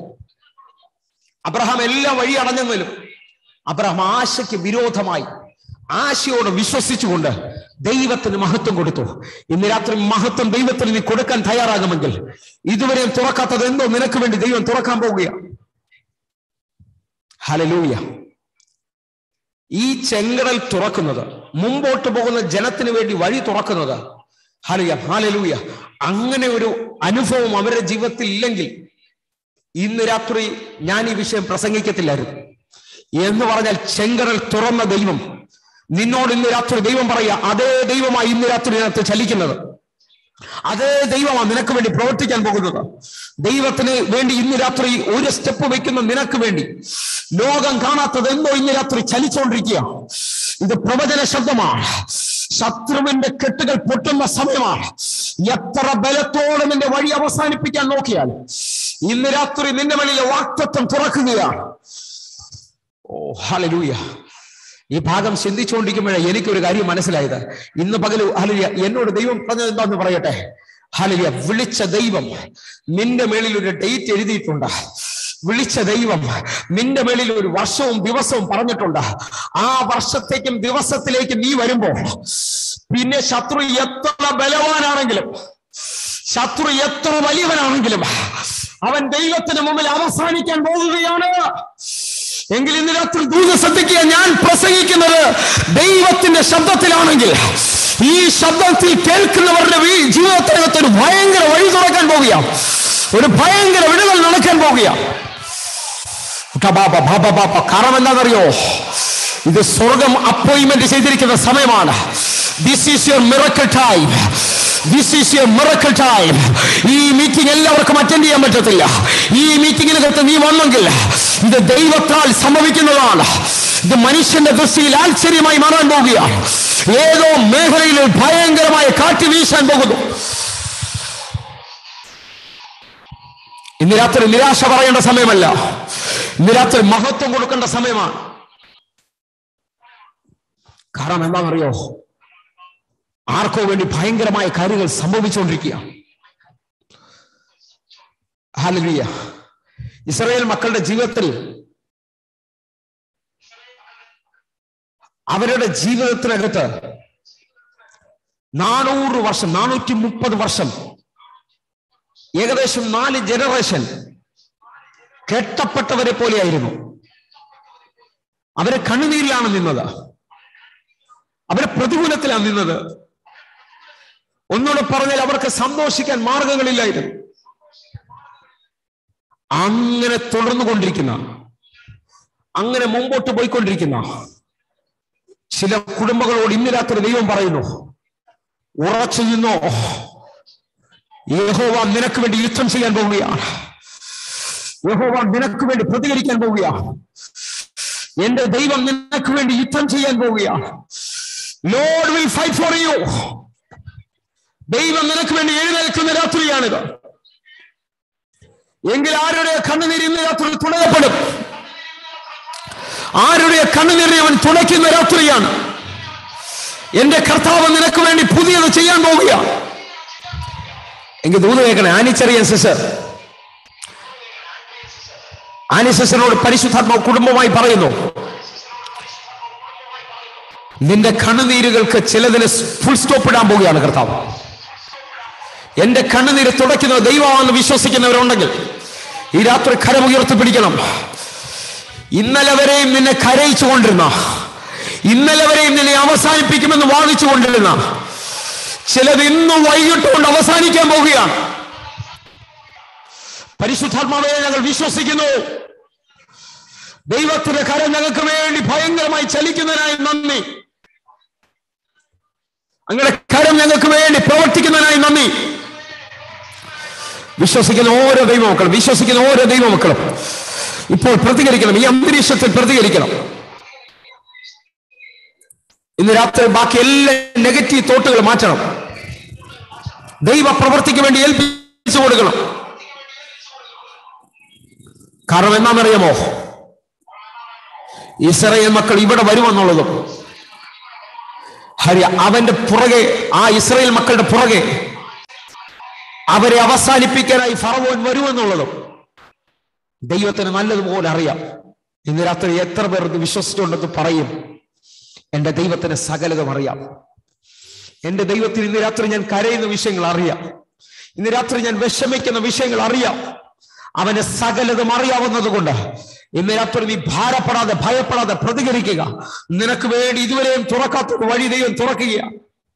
അബ്രഹാം എല്ലാ വഴി അടഞ്ഞെങ്കിലും അബ്രഹാം ആശയ്ക്ക് വിരോധമായി ആശയോട് വിശ്വസിച്ചുകൊണ്ട് ദൈവത്തിന് മഹത്വം കൊടുത്തു ഇന്ന് രാത്രി മഹത്വം ദൈവത്തിന് നീ കൊടുക്കാൻ തയ്യാറാകുമെങ്കിൽ ഇതുവരെയും തുറക്കാത്തത് എന്തോ നിനക്ക് വേണ്ടി ദൈവം തുറക്കാൻ പോവുകയാണ് ഹലലൂയ ഈ ചെങ്കടൽ തുറക്കുന്നത് മുമ്പോട്ട് പോകുന്ന ജനത്തിന് വേണ്ടി വഴി തുറക്കുന്നത് ഹലയ ഹാലലൂയ അങ്ങനെ ഒരു അനുഭവം അവരുടെ ജീവിതത്തിൽ ഇല്ലെങ്കിൽ ഇന്ന് രാത്രി ഞാൻ ഈ വിഷയം പ്രസംഗിക്കത്തില്ലായിരുന്നു എന്ന് പറഞ്ഞാൽ ചെങ്കടൽ തുറന്ന ദൈവം നിന്നോട് ഇന്ന് രാത്രി ദൈവം പറയുക അതേ ദൈവമായി ഇന്ന് രാത്രി ഇതിനകത്ത് ചലിക്കുന്നത് അതേ ദൈവമാണ് നിനക്ക് വേണ്ടി പ്രവർത്തിക്കാൻ പോകുന്നത് ദൈവത്തിന് വേണ്ടി ഇന്ന് രാത്രി ഒരു സ്റ്റെപ്പ് വെക്കുന്ന നിനക്ക് വേണ്ടി ലോകം കാണാത്തത് എന്തോ ഇന്ന് രാത്രി ചലിച്ചുകൊണ്ടിരിക്കുക ഇത് പ്രവചന ശബ്ദമാണ് ശത്രുവിന്റെ കെട്ടുകൾ പൊട്ടുന്ന സമയമാണ് എത്ര ബലത്തോടെ നിന്റെ വഴി അവസാനിപ്പിക്കാൻ നോക്കിയാൽ ഇന്ന് രാത്രി നിന്റെ മേളിലെ വാക്തത്വം തുറക്കുകയാണ് ഓ ഹലലൂയ ഈ ഭാഗം ചിന്തിച്ചുകൊണ്ടിരിക്കുമ്പോഴേ എനിക്കൊരു കാര്യം മനസ്സിലായത് ഇന്ന് പകൽ ഹലിയ എന്നോട് ദൈവം പറഞ്ഞത് എന്താന്ന് പറയട്ടെ ഹലിയ വിളിച്ച ദൈവം നിന്റെ മേളിൽ ഒരു ഡേറ്റ് എഴുതിയിട്ടുണ്ട് വിളിച്ച ദൈവം നിന്റെ മേളിൽ ഒരു വർഷവും ദിവസവും പറഞ്ഞിട്ടുണ്ട് ആ വർഷത്തേക്കും ദിവസത്തിലേക്കും നീ വരുമ്പോ പിന്നെ ശത്രു എത്ര ബലവാനാണെങ്കിലും ശത്രു എത്ര വലിയവനാണെങ്കിലും അവൻ ദൈവത്തിന് മുമ്പിൽ അവസാനിക്കാൻ പോകുകയാണ് എങ്കിൽ ഇന്ന് രാത്രി ദൂത ശ്രദ്ധിക്കുക ഞാൻ പ്രസംഗിക്കുന്നത് ദൈവത്തിന്റെ ശബ്ദത്തിലാണെങ്കിൽ ഈ ശബ്ദത്തിൽ കേൾക്കുന്നവരുടെ വീ- ജീവിതത്തിനകത്ത് ഒരു ഭയങ്കര വഴി തുറക്കാൻ പോകുകയാണ് ഒരു ഭയങ്കര വിടുതൽ നടക്കാൻ പോകുകയാണ് ബാബ ബാബ ബാബ കാരണം എന്താണെന്നറിയോ ഇത് സ്വർഗം അപ്പോയിന്റ്മെന്റ് ചെയ്തിരിക്കുന്ന സമയമാണ് this is your miracle time this is your miracle time ഈ മീറ്റിംഗ് എല്ലാവർക്കും അറ്റൻഡ് ചെയ്യാൻ പറ്റത്തില്ല ഈ മീറ്റിംഗിനകത്ത് നീ വന്നെങ്കിൽ ഇത് ദൈവത്താൽ സംഭവിക്കുന്നതാണ് ഇത് മനുഷ്യന്റെ ദൃഷ്ടിയിൽ ആശ്ചര്യമായി മാറാൻ പോവുകയാണ് ഏതോ മേഖലയിൽ ഒരു ഭയങ്കരമായ കാറ്റ് വീശാൻ പോകുന്നു ഇന്ന് രാത്രി നിരാശ പറയേണ്ട സമയമല്ല ഇന്ന് രാത്രി മഹത്വം കൊടുക്കേണ്ട സമയമാണ് കാരണം എന്താണെന്നറിയോ ആർക്കോ വേണ്ടി ഭയങ്കരമായ കാര്യങ്ങൾ സംഭവിച്ചുകൊണ്ടിരിക്കുക ഹാലലിയ ഇസ്രായേൽ മക്കളുടെ ജീവിതത്തിൽ അവരുടെ ജീവിതത്തിനകത്ത് നാനൂറ് വർഷം നാനൂറ്റി മുപ്പത് വർഷം ഏകദേശം നാല് ജനറേഷൻ കെട്ടപ്പെട്ടവരെ പോലെയായിരുന്നു അവരെ കണ്ണുനീരിലാണ് നിന്നത് അവരെ പ്രതികൂലത്തിലാണ് നിന്നത് ഒന്നുകൂടെ പറഞ്ഞാൽ അവർക്ക് സന്തോഷിക്കാൻ മാർഗങ്ങളില്ലായിരുന്നു അങ്ങനെ തുടർന്നു കൊണ്ടിരിക്കുന്ന അങ്ങനെ മുമ്പോട്ട് പോയിക്കൊണ്ടിരിക്കുന്ന ചില കുടുംബങ്ങളോട് ഇന്ന് രാത്രി ദൈവം പറയുന്നു ഉറച്ചു നിന്നോ യഹോവ നിനക്ക് വേണ്ടി യുദ്ധം ചെയ്യാൻ പോവുകയാണ് യഹോവ നിനക്ക് വേണ്ടി പ്രതികരിക്കാൻ പോവുകയാണ് എന്റെ ദൈവം നിനക്ക് വേണ്ടി യുദ്ധം ചെയ്യാൻ പോവുകയാണ് Lord will fight for you ദൈവം നിനക്ക് വേണ്ടി എഴുന്നേൽക്കുന്ന രാത്രിയാണിത് എങ്കിൽ ആരുടെ കണ്ണുനീര് ഇന്ന് രാത്രി തുണയപ്പെടും ആരുടെ കണ്ണുനീരിനെ അവൻ തുണയ്ക്കുന്ന രാത്രിയാണ് എന്റെ കർത്താവ് നിനക്ക് വേണ്ടി പുതിയത് ചെയ്യാൻ പോവുകയാണ് എങ്കിൽ ദൂത് കേൾക്കണേ ആനിച്ചെറിയൻ സിസ്റ്റർ ആനി സിസ്റ്ററിനോട് പരിശുദ്ധാത്മാവ് കുടുംബമായി പറയുന്നു നിന്റെ കണ്ണുനീരുകൾക്ക് ചിലതിന് ഫുൾ സ്റ്റോപ്പ് ഇടാൻ പോവുകയാണ് കർത്താവ് എന്റെ കണ്ണുനീര് തുടയ്ക്കുന്ന ദൈവമാണെന്ന് വിശ്വസിക്കുന്നവരുണ്ടെങ്കിൽ ഈ രാത്രി കരമുയർത്തി പിടിക്കണം ഇന്നലെ വരെയും നിന്നെ കരയിച്ചു കൊണ്ടിരുന്ന ഇന്നലെ വരെയും നിന്നെ അവസാനിപ്പിക്കുമെന്ന് വാദിച്ചു കൊണ്ടിരുന്ന ചിലത് ഇന്ന് വൈകിട്ട് കൊണ്ട് അവസാനിക്കാൻ പോവുകയാണ് പരിശുദ്ധാത്മാവെ ഞങ്ങൾ വിശ്വസിക്കുന്നു ദൈവത്തിന്റെ കരം ഞങ്ങൾക്ക് വേണ്ടി ഭയങ്കരമായി ചലിക്കുന്നതിനായി നന്ദി അങ്ങനെ കരം ഞങ്ങൾക്ക് വേണ്ടി പ്രവർത്തിക്കുന്നതിനായി നന്ദി വിശ്വസിക്കുന്ന ഓരോ ദൈവമക്കളും വിശ്വസിക്കുന്ന ഓരോ ദൈവമക്കളും ഇപ്പോൾ പ്രതികരിക്കണം ഈ അന്തരീക്ഷത്തിൽ പ്രതികരിക്കണം ഇന്ന് രാത്രി ബാക്കി എല്ലാ നെഗറ്റീവ് തോട്ടുകൾ മാറ്റണം ദൈവ പ്രവർത്തിക്ക് വേണ്ടി ഏൽപ്പിച്ചു കൊടുക്കണം കാരണം എന്താണെന്നറിയാമോ ഇസ്രയേൽ മക്കൾ ഇവിടെ വരുമെന്നുള്ളതും ഹരി അവന്റെ പുറകെ ആ ഇസ്രയേൽ മക്കളുടെ പുറകെ അവരെ അവസാനിപ്പിക്കാനായി ഫറവോൻ വരുമെന്നുള്ളതും ദൈവത്തിന് നല്ലതുപോലെ അറിയാം ഇന്ന് രാത്രി എത്ര പേർ ഇത് വിശ്വസിച്ചുണ്ടെന്ന് പറയും എന്റെ ദൈവത്തിന് സകലതും അറിയാം എന്റെ ദൈവത്തിന് ഇന്ന് രാത്രി ഞാൻ കരയുന്ന വിഷയങ്ങൾ അറിയാം ഇന്ന് രാത്രി ഞാൻ വിഷമിക്കുന്ന വിഷയങ്ങൾ അറിയാം അവന് സകലതും അറിയാവുന്നത് കൊണ്ട് ഇന്ന് രാത്രി നീ ഭാരപ്പെടാതെ ഭയപ്പെടാതെ പ്രതികരിക്കുക നിനക്ക് വേണ്ടി ഇതുവരെയും തുറക്കാത്ത ഒരു വഴി ദൈവം തുറക്കുകയാണ്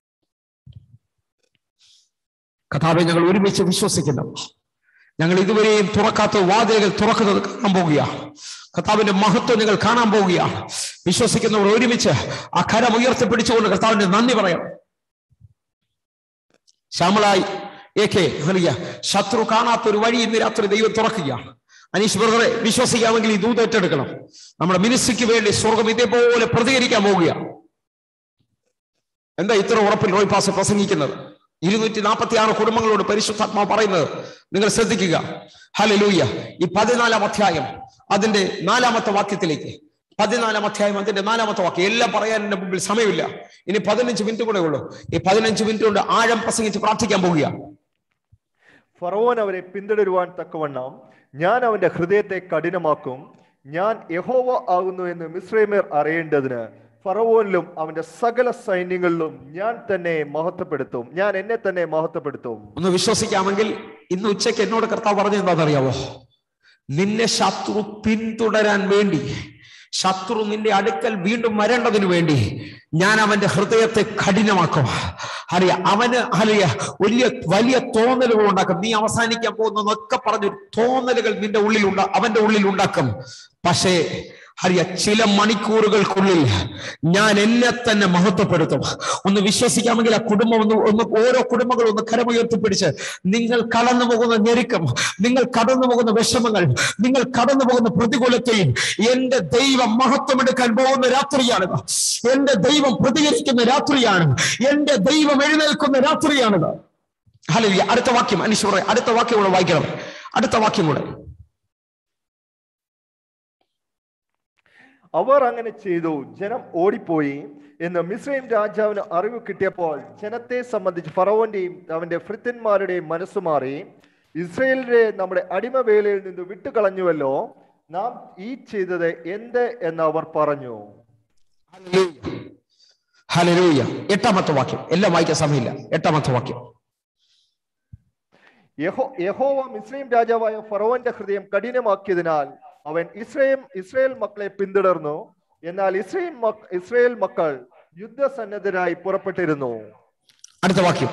കഥാവെ ഞങ്ങൾ ഒരുമിച്ച് വിശ്വസിക്കുന്നു ഞങ്ങൾ ഇതുവരെയും തുറക്കാത്ത വാതിലുകൾ തുറക്കുന്നത് കാണാൻ പോവുകയാണ് കർത്താവിന്റെ മഹത്വം നിങ്ങൾ കാണാൻ പോവുകയാണ് വിശ്വസിക്കുന്നവർ ഒരുമിച്ച് ആ കരം ഉയർത്തിപ്പിടിച്ചുകൊണ്ട് കർത്താവിന്റെ നന്ദി പറയണം ശ്യാമളായി എ കെ അറിയ ശത്രു കാണാത്ത ഒരു വഴി ഇന്ന് രാത്രി ദൈവം തുറക്കുകയാണ് അനീഷ് ബ്രദറെ വിശ്വസിക്കാമെങ്കിൽ ഈ ദൂത് ഏറ്റെടുക്കണം നമ്മുടെ മിനിസ്ട്രിക്ക് വേണ്ടി സ്വർഗം ഇതേപോലെ പ്രതികരിക്കാൻ പോവുകയാണ് എന്താ ഇത്ര ഉറപ്പിൽ റോയ് പാസ് പ്രസംഗിക്കുന്നത് ഇരുന്നൂറ്റി നാൽപ്പത്തി ആറ് കുടുംബങ്ങളോട് പരിശുദ്ധാത്മാവ് പറയുന്നത് നിങ്ങൾ ശ്രദ്ധിക്കുക ഹലലൂയ ഈ പതിനാലാം അധ്യായം അതിന്റെ നാലാമത്തെ വാക്യത്തിലേക്ക് പതിനാലാം അധ്യായം അതിന്റെ നാലാമത്തെ വാക്യം എല്ലാം പറയാൻ എന്റെ മുമ്പിൽ സമയമില്ല ഇനി പതിനഞ്ച് മിനിറ്റ് കൂടെ ഉള്ളൂ ഈ പതിനഞ്ച് മിനിറ്റ് കൊണ്ട് ആഴം പ്രസംഗിച്ച് പ്രാർത്ഥിക്കാൻ പോവുക ഫറവോൻ അവരെ പിന്തുടരുവാൻ തക്കവണ്ണം ഞാൻ അവന്റെ ഹൃദയത്തെ കഠിനമാക്കും ഞാൻ യഹോവ ആകുന്നു എന്ന് മിശ്രൈമേർ അറിയേണ്ടതിന് ഫറവോനിലും അവന്റെ സകല സൈന്യങ്ങളിലും ഞാൻ തന്നെ മഹത്വപ്പെടുത്തും ഞാൻ എന്നെ തന്നെ മഹത്വപ്പെടുത്തും ഒന്ന് വിശ്വസിക്കാമെങ്കിൽ ഇന്ന് ഉച്ചയ്ക്ക് എന്നോട് കർത്താവ് പറഞ്ഞത് എന്താണെന്നറിയാവോ നിന്നെ ശത്രു പിന്തുടരാൻ വേണ്ടി ശത്രു നിന്റെ അടുക്കൽ വീണ്ടും വരേണ്ടതിന് വേണ്ടി ഞാൻ അവന്റെ ഹൃദയത്തെ കഠിനമാക്കും അറിയ അവന് അറിയ വലിയ വലിയ തോന്നലുകൾ ഉണ്ടാക്കും നീ അവസാനിക്കാൻ പോകുന്നതൊക്കെ പറഞ്ഞു തോന്നലുകൾ നിന്റെ ഉള്ളിൽ ഉണ്ടാ അവന്റെ ഉള്ളിൽ ഉണ്ടാക്കും പക്ഷേ അറിയ ചില മണിക്കൂറുകൾക്കുള്ളിൽ ഞാൻ എന്നെ തന്നെ മഹത്വപ്പെടുത്തും ഒന്ന് വിശ്വസിക്കാമെങ്കിൽ ആ കുടുംബം ഒന്ന് ഒന്ന് ഓരോ കുടുംബങ്ങളും ഒന്ന് കരമുയർത്തിപ്പിടിച്ച് നിങ്ങൾ കടന്നു പോകുന്ന ഞെരുക്കം നിങ്ങൾ കടന്നു പോകുന്ന വിഷമങ്ങൾ നിങ്ങൾ കടന്നു പോകുന്ന പ്രതികൂലത്തിൽ എന്റെ ദൈവം മഹത്വമെടുക്കാൻ പോകുന്ന രാത്രിയാണിത് എന്റെ ദൈവം പ്രതികരിക്കുന്ന രാത്രിയാണ് എന്റെ ദൈവം എഴുന്നേൽക്കുന്ന രാത്രിയാണിത് ഹലോ അടുത്ത വാക്യം അനുശ്വറ അടുത്ത വാക്യം കൂടെ വായിക്കണം അടുത്ത വാക്യം കൂടെ അവർ അങ്ങനെ ചെയ്തു ജനം ഓടിപ്പോയി എന്ന് മിസ്രൈം രാജാവിന് അറിവ് കിട്ടിയപ്പോൾ ജനത്തെ സംബന്ധിച്ച് ഫറവോന്റെയും അവന്റെ ഭൃത്യന്മാരുടെയും മനസ്സു മാറി ഇസ്രയേലിനെ നമ്മുടെ അടിമവേലയിൽ നിന്ന് വിട്ടുകളഞ്ഞുവല്ലോ നാം ഈ ചെയ്തത് എന്ത് എന്ന് അവർ പറഞ്ഞു ഹലലൂയ എട്ടാമത്തെ വാക്യം എല്ലാം വായിക്കാൻ സമയമില്ല എട്ടാമത്തെ വാക്യം യഹോ യഹോവ മിസ്രൈം രാജാവായ ഫറവോന്റെ ഹൃദയം കഠിനമാക്കിയതിനാൽ അവൻ ഇസ്രയേൽ ഇസ്രയേൽ മക്കളെ പിന്തുടർന്നു എന്നാൽ ഇസ്രയേൽ മക്ക ഇസ്രയേൽ മക്കൾ യുദ്ധസന്നദ്ധരായി പുറപ്പെട്ടിരുന്നു അടുത്ത വാക്യം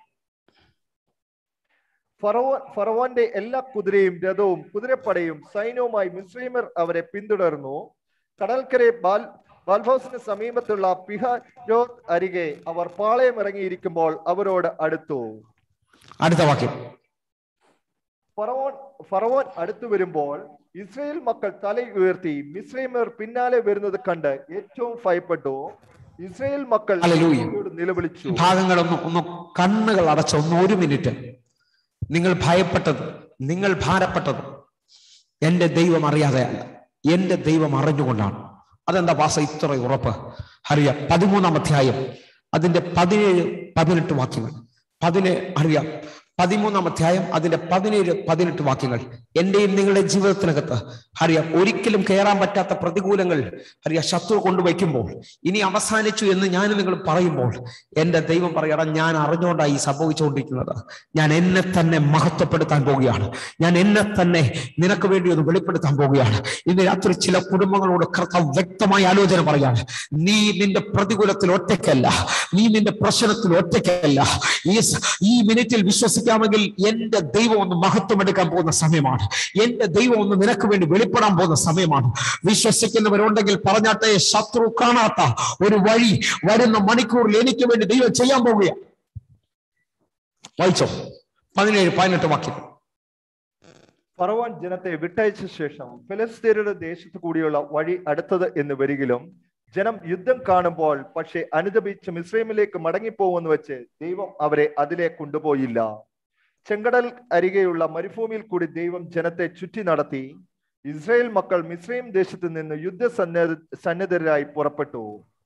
ഫറവോൻ ഫറവോന്റെ എല്ലാ കുതിരയും രഥവും കുതിരപ്പടയും സൈന്യവുമായി മിസ്രൈമർ അവരെ പിന്തുടർന്നു കടൽക്കരെ ബാൽ ബാൽഭോസിന് സമീപത്തുള്ള പിഹരോത്ത് അരികെ അവർ പാളയം ഇറങ്ങിയിരിക്കുമ്പോൾ അവരോട് അടുത്തു അടുത്ത വാക്യം ഫറവോൻ ഫറവോൻ അടുത്തു വരുമ്പോൾ ഇസ്രയേൽ മക്കൾ തല ഉയർത്തി മിസ്രൈമർ പിന്നാലെ വരുന്നത് കണ്ട് ഏറ്റവും ഭയപ്പെട്ടു ഇസ്രയേൽ മക്കൾ ഹല്ലേലൂയ. യഹോവയോട് നിലവിളിച്ചു ഭാഗങ്ങളൊന്ന് ഒന്ന് കണ്ണുകൾ അടച്ച ഒന്ന് ഒരു മിനിറ്റ് നിങ്ങൾ ഭയപ്പെട്ടത് നിങ്ങൾ ഭാരപ്പെട്ടത് എന്റെ ദൈവം അറിയാതെയല്ല എന്റെ ദൈവം അറിഞ്ഞുകൊണ്ടാണ് അതെന്താ പാസ ഇത്ര ഉറപ്പ് അറിയാം പതിമൂന്നാം അധ്യായം അതിന്റെ പതിനേഴ് പതിനെട്ട് വാക്യങ്ങൾ പതിന് അറിയാം പതിമൂന്നാം അധ്യായം അതിന്റെ പതിനേഴ് പതിനെട്ട് വാക്യങ്ങൾ എന്റെയും നിങ്ങളുടെ ജീവിതത്തിനകത്ത് അറിയാം ഒരിക്കലും കയറാൻ പറ്റാത്ത പ്രതികൂലങ്ങൾ അറിയാം ശത്രു കൊണ്ടുവയ്ക്കുമ്പോൾ ഇനി അവസാനിച്ചു എന്ന് ഞാൻ നിങ്ങൾ പറയുമ്പോൾ എന്റെ ദൈവം പറയണം ഞാൻ അറിഞ്ഞുകൊണ്ടാണ് ഈ സംഭവിച്ചുകൊണ്ടിരിക്കുന്നത് ഞാൻ എന്നെ തന്നെ മഹത്വപ്പെടുത്താൻ പോവുകയാണ് ഞാൻ എന്നെ തന്നെ നിനക്ക് വേണ്ടി ഒന്ന് വെളിപ്പെടുത്താൻ പോവുകയാണ് ഇന്ന് രാത്രി ചില കുടുംബങ്ങളോട് കർത്താവ് വ്യക്തമായ ആലോചന പറയാണ് നീ നിന്റെ പ്രതികൂലത്തിൽ ഒറ്റയ്ക്കല്ല നീ നിന്റെ പ്രശ്നത്തിൽ ഒറ്റയ്ക്കല്ല ഈ സ- ഈ മിനിറ്റിൽ വിശ്വസിക്കാമെങ്കിൽ എന്റെ ദൈവം ഒന്ന് മഹത്വം എടുക്കാൻ പോകുന്ന സമയമാണ് എന്റെ ദൈവം ഒന്ന് നിനക്ക് വേണ്ടി വെളിപ്പെടാൻ പോകുന്ന സമയമാണ് വിശ്വസിക്കുന്നവരുണ്ടെങ്കിൽ പറഞ്ഞാട്ടെ ശത്രു കാണാത്ത ഒരു വഴി വരുന്ന മണിക്കൂറിൽ എനിക്ക് വേണ്ടി ദൈവം ചെയ്യാൻ പോവുകയാണ് വായിച്ചോ പതിനേഴ് പതിനെട്ട് വാക്യം ഫറവോൻ ജനത്തെ വിട്ടയച്ച ശേഷം ഫിലിസ്തീനയുടെ ദേശത്തു കൂടിയുള്ള വഴി അടുത്തത് എന്ന് വരികിലും ജനം യുദ്ധം കാണുമ്പോൾ പക്ഷെ അനുദപിച്ച് മിസ്രൈമിലേക്ക് മടങ്ങിപ്പോവെന്ന് വെച്ച് ദൈവം അവരെ അതിലെ കൊണ്ടുപോയില്ല ചെങ്കടൽ അരികെയുള്ള മരുഭൂമിയിൽ കൂടി ദൈവം ജനത്തെ ചുറ്റി നടത്തി ഇസ്രായേൽ മക്കൾ മിസ്രൈം ദേശത്ത് നിന്ന് യുദ്ധസന്നദ്ധ സന്നദ്ധരായി പുറപ്പെട്ടു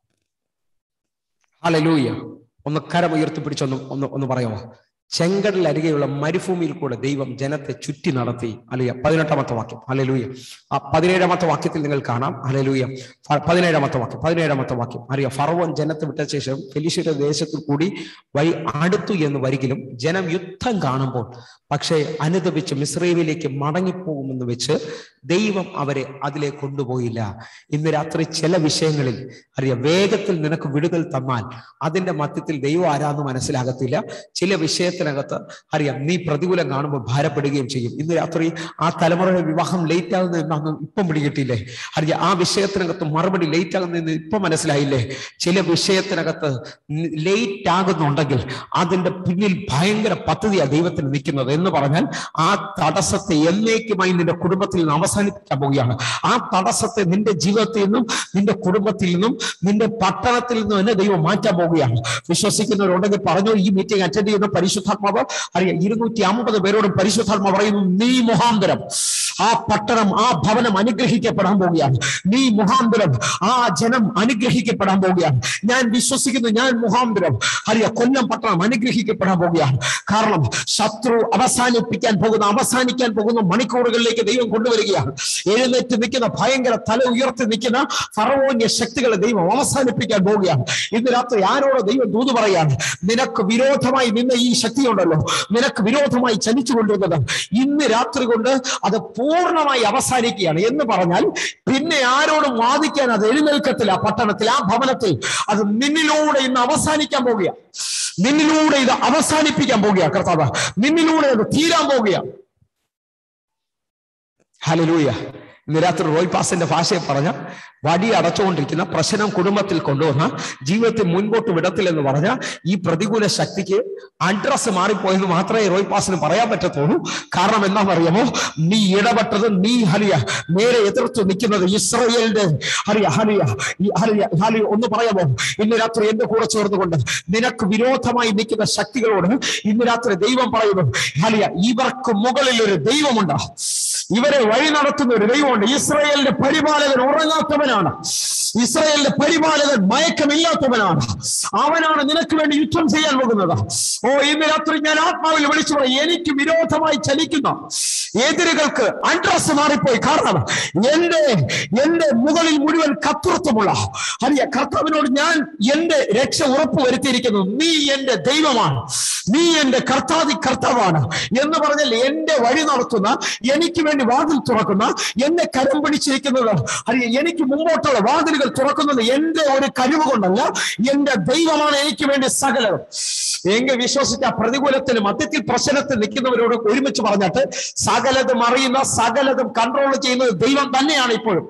ഹല്ലേലൂയ ഒന്ന് കരം ഉയർത്തിപ്പിടിച്ചൊന്ന് ഒന്ന് ഒന്ന് പറയാമോ ചെങ്കടൽ അരികെയുള്ള മരുഭൂമിയിൽ കൂടെ ദൈവം ജനത്തെ ചുറ്റി നടത്തി അല്ലൂയ പതിനെട്ടാമത്തെ വാക്യം ഹല്ലേലൂയ ആ പതിനേഴാമത്തെ വാക്യത്തിൽ നിങ്ങൾ കാണാം ഹല്ലേലൂയ ഫ- പതിനേഴാമത്തെ വാക്യം പതിനേഴാമത്തെ വാക്യം അറിയാം ഫറവോൻ ജനത്തെ വിട്ട ശേഷം ഫെലിശിയുടെ ദേശത്തിൽ കൂടി വഴി അടുത്തു എന്ന് വരികിലും ജനം യുദ്ധം കാണുമ്പോൾ പക്ഷേ അനുദപിച്ച് മിശ്രൈമിലേക്ക് മടങ്ങിപ്പോകുമെന്ന് വെച്ച് ദൈവം അവരെ അതിലേക്ക് കൊണ്ടുപോയില്ല ഇന്ന് രാത്രി ചില വിഷയങ്ങളിൽ അറിയാം വേഗത്തിൽ നിനക്ക് വിടുതൽ തന്നാൽ അതിന്റെ മധ്യത്തിൽ ദൈവം ആരാന്ന് മനസ്സിലാകത്തില്ല ചില വിഷയത്തിനകത്ത് അറിയാം നീ പ്രതികൂലം കാണുമ്പോൾ ഭാരപ്പെടുകയും ചെയ്യും ഇന്ന് രാത്രി ആ തലമുറയുടെ വിവാഹം ലേറ്റ് ആകുന്ന എന്നാന്ന് ഇപ്പം പിടികിട്ടില്ലേ അറിയാം ആ വിഷയത്തിനകത്ത് മറുപടി ലേറ്റ് ആകുന്നതെന്ന് ഇപ്പം മനസ്സിലായില്ലേ ചില വിഷയത്തിനകത്ത് ലേറ്റ് ആകുന്നുണ്ടെങ്കിൽ അതിന്റെ പിന്നിൽ ഭയങ്കര പദ്ധതിയാണ് ദൈവത്തിന് നിൽക്കുന്നത് എന്ന് പറഞ്ഞാൽ ആ തടസ്സത്തെ എന്നേക്കുമായി നിന്റെ കുടുംബത്തിൽ നിന്ന് അവസാനിപ്പിക്കാൻ പോവുകയാണ് ആ തടസ്സത്തെ നിന്റെ ജീവിതത്തിൽ നിന്നും നിന്റെ കുടുംബത്തിൽ നിന്നും നിന്റെ പട്ടണത്തിൽ നിന്നും തന്നെ ദൈവം മാറ്റാൻ പോവുകയാണ് വിശ്വസിക്കുന്നവരുണ്ടെങ്കിൽ പറഞ്ഞു ഈ മീറ്റിംഗ് അറ്റൻഡ് ചെയ്യുന്ന പരിശുദ്ധാത്മാവ് അറിയാം ഇരുന്നൂറ്റി അമ്പത് പേരോടും പരിശുദ്ധാത്മാവ് പറയുന്നു നീ മുഖാന്തരം ആ പട്ടണം ആ ഭവനം അനുഗ്രഹിക്കപ്പെടാൻ പോവുകയാണ് നീ മുഖാന്തരം ആ ജനം അനുഗ്രഹിക്കപ്പെടാൻ പോവുകയാണ് ഞാൻ വിശ്വസിക്കുന്നു ഞാൻ മുഖാന്തരം അറിയ കൊല്ലം പട്ടണം അനുഗ്രഹിക്കപ്പെടാൻ പോവുകയാണ് കാരണം ശത്രു അവസാനിപ്പിക്കാൻ പോകുന്ന അവസാനിക്കാൻ പോകുന്ന മണിക്കൂറുകളിലേക്ക് ദൈവം കൊണ്ടുവരികയാണ് എഴുന്നേറ്റ് നിൽക്കുന്ന ഭയങ്കര തല ഉയർത്തി നിൽക്കുന്ന ഫറവോന്യ ശക്തികളെ ദൈവം അവസാനിപ്പിക്കാൻ പോവുകയാണ് ഇന്ന് രാത്രി ആരോട് ദൈവം ദൂത് പറയാണ് നിനക്ക് വിരോധമായി നിന്ന ഈ ശക്തിയുണ്ടല്ലോ നിനക്ക് വിരോധമായി ചലിച്ചു കൊണ്ടിരുന്നത് ഇന്ന് രാത്രി കൊണ്ട് അത് പൂർണ്ണമായി അവസാനിക്കുകയാണ് എന്ന് പറഞ്ഞാൽ പിന്നെ ആരോടും വാദിക്കാൻ അത് എഴുന്നേൽക്കത്തില്ല ആ പട്ടണത്തിൽ ആ ഭവനത്തിൽ അത് നിന്നിലൂടെ ഇന്ന് അവസാനിക്കാൻ പോവുകയാണ് നിന്നിലൂടെ ഇത് അവസാനിപ്പിക്കാൻ പോവുകയാ കർത്താവ് നിന്നിലൂടെ അത് തീരാൻ പോവുകയാണ് ഹലലൂയ ഇന്ന് രാത്രി റോയ് പാസിന്റെ ഭാഷയെ പറഞ്ഞ വടി അടച്ചുകൊണ്ടിരിക്കുന്ന പ്രശ്നം കുടുംബത്തിൽ കൊണ്ടുവന്ന ജീവിതത്തിൽ മുൻപോട്ട് വിടത്തില്ലെന്ന് പറഞ്ഞ ഈ പ്രതികൂല ശക്തിക്ക് അഡ്രസ് മാറിപ്പോയെന്ന് മാത്രമേ റോയ് പാസിന് പറയാൻ പറ്റത്തുള്ളൂ കാരണം എന്താണെന്നറിയാമോ നീ ഇടപെട്ടത് നീ ഹലിയ നേരെ എതിർത്ത് നിൽക്കുന്നത് ഇസ്രയേലിന്റെ ഹലിയ ഹലിയ ഈ ഹലിയ ഹലിയ ഒന്ന് പറയാമോ ഇന്ന് രാത്രി എന്റെ കൂടെ ചേർന്നുകൊണ്ട് നിനക്ക് വിരോധമായി നിൽക്കുന്ന ശക്തികളോട് ഇന്ന് രാത്രി ദൈവം പറയുന്നു ഹലിയ ഇവർക്ക് മുകളിൽ ഒരു ദൈവമുണ്ട് ഇവരെ വഴി നടത്തുന്ന ഒരു ദൈവമുണ്ട് ഇസ്രയേലിന്റെ പരിപാലകൻ ഉറങ്ങാത്തവനാണ് ഇസ്രയേലിന്റെ പരിപാലകൻ മയക്കമില്ലാത്തവനാണ് അവനാണ് നിനക്ക് വേണ്ടി യുദ്ധം ചെയ്യാൻ പോകുന്നത് ഓ ഇന്ന് രാത്രി ഞാൻ ആത്മാവിൽ വിളിച്ചു പറയും എനിക്ക് വിരോധമായി ചലിക്കുന്ന എതിരുകൾക്ക് അഡ്രസ് മാറിപ്പോയി കാരണം എന്റെ എന്റെ മുകളിൽ മുഴുവൻ കത്തുറത്വമുള്ള അറിയ കർത്താവിനോട് ഞാൻ എന്റെ രക്ഷ ഉറപ്പ് വരുത്തിയിരിക്കുന്നു നീ എന്റെ ദൈവമാണ് നീ എന്റെ കർത്താതി കർത്താവാണ് എന്ന് പറഞ്ഞാൽ എന്റെ വഴി നടത്തുന്ന എനിക്ക് വേണ്ടി വാതിൽ തുറക്കുന്ന എന്നെ കരം പിടിച്ചിരിക്കുന്നത് അറിയ എനിക്ക് മുമ്പോട്ടുള്ള വാതിലുകൾ തുറക്കുന്നത് എന്റെ ഒരു കഴിവ് കൊണ്ടല്ല എന്റെ ദൈവമാണ് എനിക്ക് വേണ്ടി സകലം എങ്കിൽ വിശ്വസിച്ച പ്രതികൂലത്തിന് മധ്യത്തിൽ പ്രശ്നത്തിൽ നിൽക്കുന്നവരോട് ഒരുമിച്ച് പറഞ്ഞിട്ട് സകലതും അറിയുന്ന സകലതും കൺട്രോൾ ചെയ്യുന്നത് ദൈവം തന്നെയാണ് ഇപ്പോഴും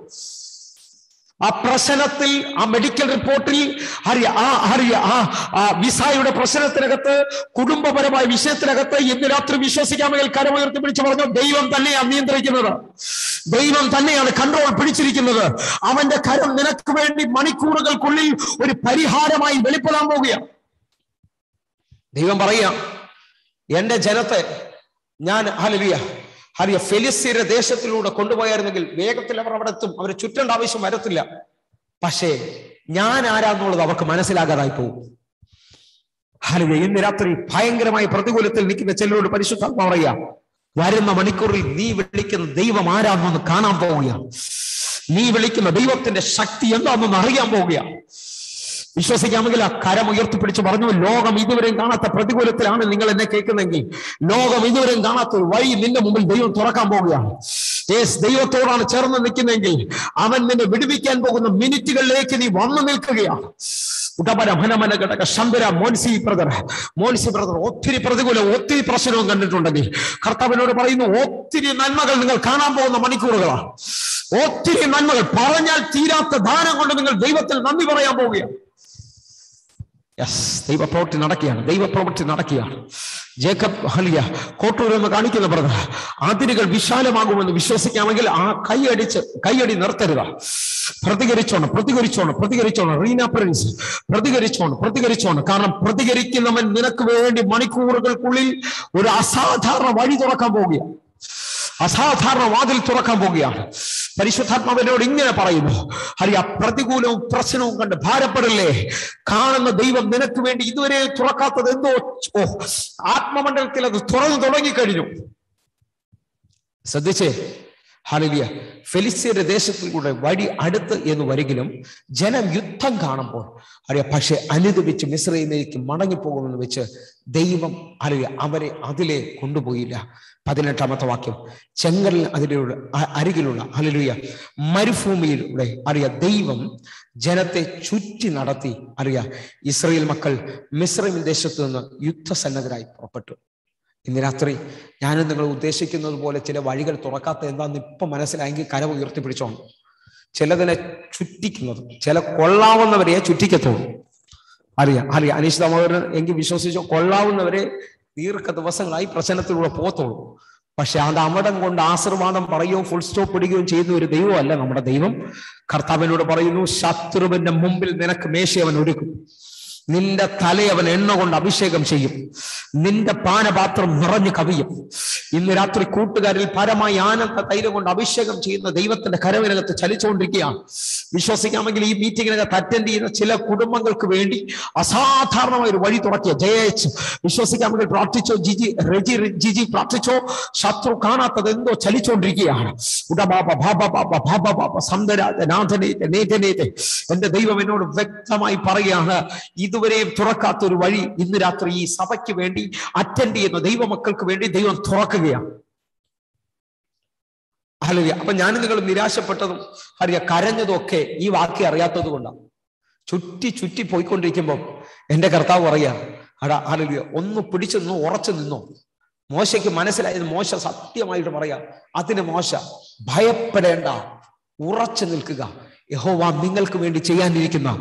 ആ പ്രശ്നത്തിൽ ആ മെഡിക്കൽ റിപ്പോർട്ടിൽ അറിയ ആ അറിയ ആ ആ വിസായുടെ പ്രശ്നത്തിനകത്ത് കുടുംബപരമായ വിഷയത്തിനകത്ത് ഇന്ന് രാത്രി വിശ്വസിക്കാമെങ്കിൽ കരമുയർത്തി പിടിച്ചു പറഞ്ഞു ദൈവം തന്നെയാണ് നിയന്ത്രിക്കുന്നത് ദൈവം തന്നെയാണ് കൺട്രോൾ പിടിച്ചിരിക്കുന്നത് അവന്റെ കരം നിനക്ക് വേണ്ടി മണിക്കൂറുകൾക്കുള്ളിൽ ഒരു പരിഹാരമായി വെളിപ്പെടാൻ പോവുകയാണ് ദൈവം പറയാം എന്റെ ജനത്തെ ഞാൻ ഹലലിയ ഹലിയ ഫെലിസ്തീന്റെ ദേശത്തിലൂടെ കൊണ്ടുപോയായിരുന്നെങ്കിൽ വേഗത്തിൽ അവർ അവിടെ എത്തും അവരെ ചുറ്റേണ്ട ആവശ്യം വരത്തില്ല പക്ഷേ ഞാൻ ആരാന്നുള്ളത് അവർക്ക് മനസ്സിലാകാതായി പോകും ഹലിയ ഇന്ന് രാത്രി ഭയങ്കരമായ പ്രതികൂലത്തിൽ നിൽക്കുന്ന ചിലരോട് പരിശുദ്ധാത്മ പറയാ വരുന്ന മണിക്കൂറിൽ നീ വിളിക്കുന്ന ദൈവം ആരാണെന്ന് കാണാൻ പോവുകയാണ് നീ വിളിക്കുന്ന ദൈവത്തിന്റെ ശക്തി എന്താണെന്ന് അറിയാൻ പോവുകയാണ് വിശ്വസിക്കാമെങ്കിൽ ആ കരം ഉയർത്തിപ്പിടിച്ച് പറഞ്ഞു ലോകം ഇതുവരെയും കാണാത്ത പ്രതികൂലത്തിലാണ് നിങ്ങൾ എന്നെ കേൾക്കുന്നെങ്കിൽ ലോകം ഇതുവരെയും കാണാത്ത ഒരു വഴി നിന്റെ മുമ്പിൽ ദൈവം തുറക്കാൻ പോവുകയാണ് യേസ് ദൈവത്തോടാണ് ചേർന്ന് നിൽക്കുന്നെങ്കിൽ അവൻ നിന്നെ വിടുവിക്കാൻ പോകുന്ന മിനിറ്റുകളിലേക്ക് നീ വന്നു നിൽക്കുകയാണ് ഉടപര മനമന ഘടക ശമ്പര മോൻസി ബ്രദർ മോൻസി ബ്രദർ ഒത്തിരി പ്രതികൂലം ഒത്തിരി പ്രശ്നവും കണ്ടിട്ടുണ്ടെങ്കിൽ കർത്താവിനോട് പറയുന്നു ഒത്തിരി നന്മകൾ നിങ്ങൾ കാണാൻ പോകുന്ന മണിക്കൂറുകളാണ് ഒത്തിരി നന്മകൾ പറഞ്ഞാൽ തീരാത്ത ദാനം കൊണ്ട് നിങ്ങൾ ദൈവത്തിൽ നന്ദി പറയാൻ പോവുകയാണ് യെസ് ദൈവപ്രവൃത്തി നടക്കുകയാണ് ദൈവപ്രവൃത്തി നടക്കുകയാണ് ജേക്കബ് ഹലിയ കോട്ടൂർ എന്ന് കാണിക്കുന്ന ബ്രദർ അതിരുകൾ വിശാലമാകുമെന്ന് വിശ്വസിക്കാമെങ്കിൽ ആ കൈയടിച്ച് കൈയടി നിർത്തരുക പ്രതികരിച്ചോണം പ്രതികരിച്ചോണം പ്രതികരിച്ചോണം റീന പ്രിൻസ് പ്രതികരിച്ചോണം പ്രതികരിച്ചോണം കാരണം പ്രതികരിക്കുന്നവൻ നിനക്ക് വേണ്ടി മണിക്കൂറുകൾക്കുള്ളിൽ ഒരു അസാധാരണ വഴി തുറക്കാൻ പോവുകയാണ് അസാധാരണ വാതിൽ തുറക്കാൻ പോവുകയാണ് പരിശുദ്ധാത്മാവിനോട് ഇങ്ങനെ പറയുന്നു ഹരി ആ പ്രതികൂലവും പ്രശ്നവും കണ്ട് ഭാരപ്പെടില്ലേ കാണുന്ന ദൈവം നിനക്ക് വേണ്ടി ഇതുവരെ തുറക്കാത്തത് എന്തോ ഓ ആത്മമണ്ഡലത്തിൽ അത് തുറന്നു തുടങ്ങിക്കഴിഞ്ഞു ശ്രദ്ധിച്ചേ ഹലിയ ഫെലിസ്തീന്റെ ദേശത്തിൽ കൂടെ വഴി അടുത്ത് എന്ന് വരികിലും ജനം യുദ്ധം കാണുമ്പോൾ അറിയാം പക്ഷെ അനുദപിച്ച് മിശ്രയിലേക്ക് മടങ്ങിപ്പോകുമെന്ന് വെച്ച് ദൈവം അറിയ അവരെ അതിലെ കൊണ്ടുപോയില്ല പതിനെട്ടാമത്തെ വാക്യം ചെങ്കലിൽ അതിലൂടെ അരികിലുള്ള ഹലലുയ മരുഭൂമിയിലൂടെ അറിയ ദൈവം ജനത്തെ ചുറ്റി നടത്തി അറിയ ഇസ്രയേൽ മക്കൾ മിശ്രമിൻ ദേശത്തു നിന്ന് യുദ്ധസന്നദ്ധരായി പുറപ്പെട്ടു ഇന്ന് രാത്രി ഞാനും നിങ്ങൾ ഉദ്ദേശിക്കുന്നത് പോലെ ചില വഴികൾ തുറക്കാത്ത എന്താന്ന് ഇപ്പൊ മനസ്സിലായെങ്കിൽ കര ഉയർത്തി പിടിച്ചോണം ചിലതിനെ ചുറ്റിക്കുന്നത് ചില കൊള്ളാവുന്നവരെ ചുറ്റിക്കത്തുള്ളൂ അറിയാം അറിയാം അനീഷ് ദാമോദരൻ എങ്കിൽ വിശ്വസിച്ചോ കൊള്ളാവുന്നവരെ ദീർഘ ദിവസങ്ങളായി പ്രശ്നത്തിലൂടെ പോകത്തുള്ളൂ പക്ഷെ അത് അവിടം കൊണ്ട് ആശീർവാദം പറയുകയും ഫുൾ സ്റ്റോപ്പ് ഇടുകയും ചെയ്യുന്ന ഒരു ദൈവമല്ല നമ്മുടെ ദൈവം കർത്താവിനോട് പറയുന്നു ശത്രുവിന്റെ മുമ്പിൽ നിനക്ക് മേശ അവൻ ഒരുക്കും നിന്റെ തലയവൻ എണ്ണ കൊണ്ട് അഭിഷേകം ചെയ്യും നിന്റെ പാനപാത്രം നിറഞ്ഞു കവിയും ഇന്ന് രാത്രി കൂട്ടുകാരിൽ പരമായി ആനന്ദ തൈലം കൊണ്ട് അഭിഷേകം ചെയ്യുന്ന ദൈവത്തിന്റെ കരവിനകത്ത് ചലിച്ചുകൊണ്ടിരിക്കുകയാണ് വിശ്വസിക്കാമെങ്കിൽ ഈ മീറ്റിങ്ങിനകത്ത് അറ്റൻഡ് ചെയ്യുന്ന ചില കുടുംബങ്ങൾക്ക് വേണ്ടി അസാധാരണമായ ഒരു വഴി തുറക്കിയ ജയച്ച് വിശ്വസിക്കാമെങ്കിൽ പ്രാർത്ഥിച്ചോ ജിജി റെജി ജിജി പ്രാർത്ഥിച്ചോ ശത്രു കാണാത്തത് എന്തോ ചലിച്ചുകൊണ്ടിരിക്കുകയാണ് ഉടബാബ ഭാബ ബാബ ഭാബ ബാബ സന്തരാജ നാഥനേത നേതനേത എന്റെ ദൈവം എന്നോട് വ്യക്തമായി പറയുകയാണ് ഇതുവരെയും തുറക്കാത്ത ഒരു വഴി ഇന്ന് രാത്രി ഈ സഭയ്ക്ക് വേണ്ടി അറ്റൻഡ് ചെയ്യുന്ന ദൈവമക്കൾക്ക് വേണ്ടി ദൈവം തുറക്കുകയാണ് ഹലിയ അപ്പൊ ഞാൻ നിങ്ങൾ നിരാശപ്പെട്ടതും ഹരിയ കരഞ്ഞതും ഒക്കെ ഈ വാക്യം അറിയാത്തത് കൊണ്ടാണ് ചുറ്റി ചുറ്റി പോയിക്കൊണ്ടിരിക്കുമ്പോൾ എന്റെ കർത്താവ് പറയാ അടാ ഹലിയ ഒന്ന് പിടിച്ചു നിന്നോ ഉറച്ചു നിന്നോ മോശയ്ക്ക് മനസ്സിലായത് മോശ സത്യമായിട്ട് പറയാം അതിന് മോശ ഭയപ്പെടേണ്ട ഉറച്ചു നിൽക്കുക യഹോവ നിങ്ങൾക്ക് വേണ്ടി ചെയ്യാനിരിക്കുന്ന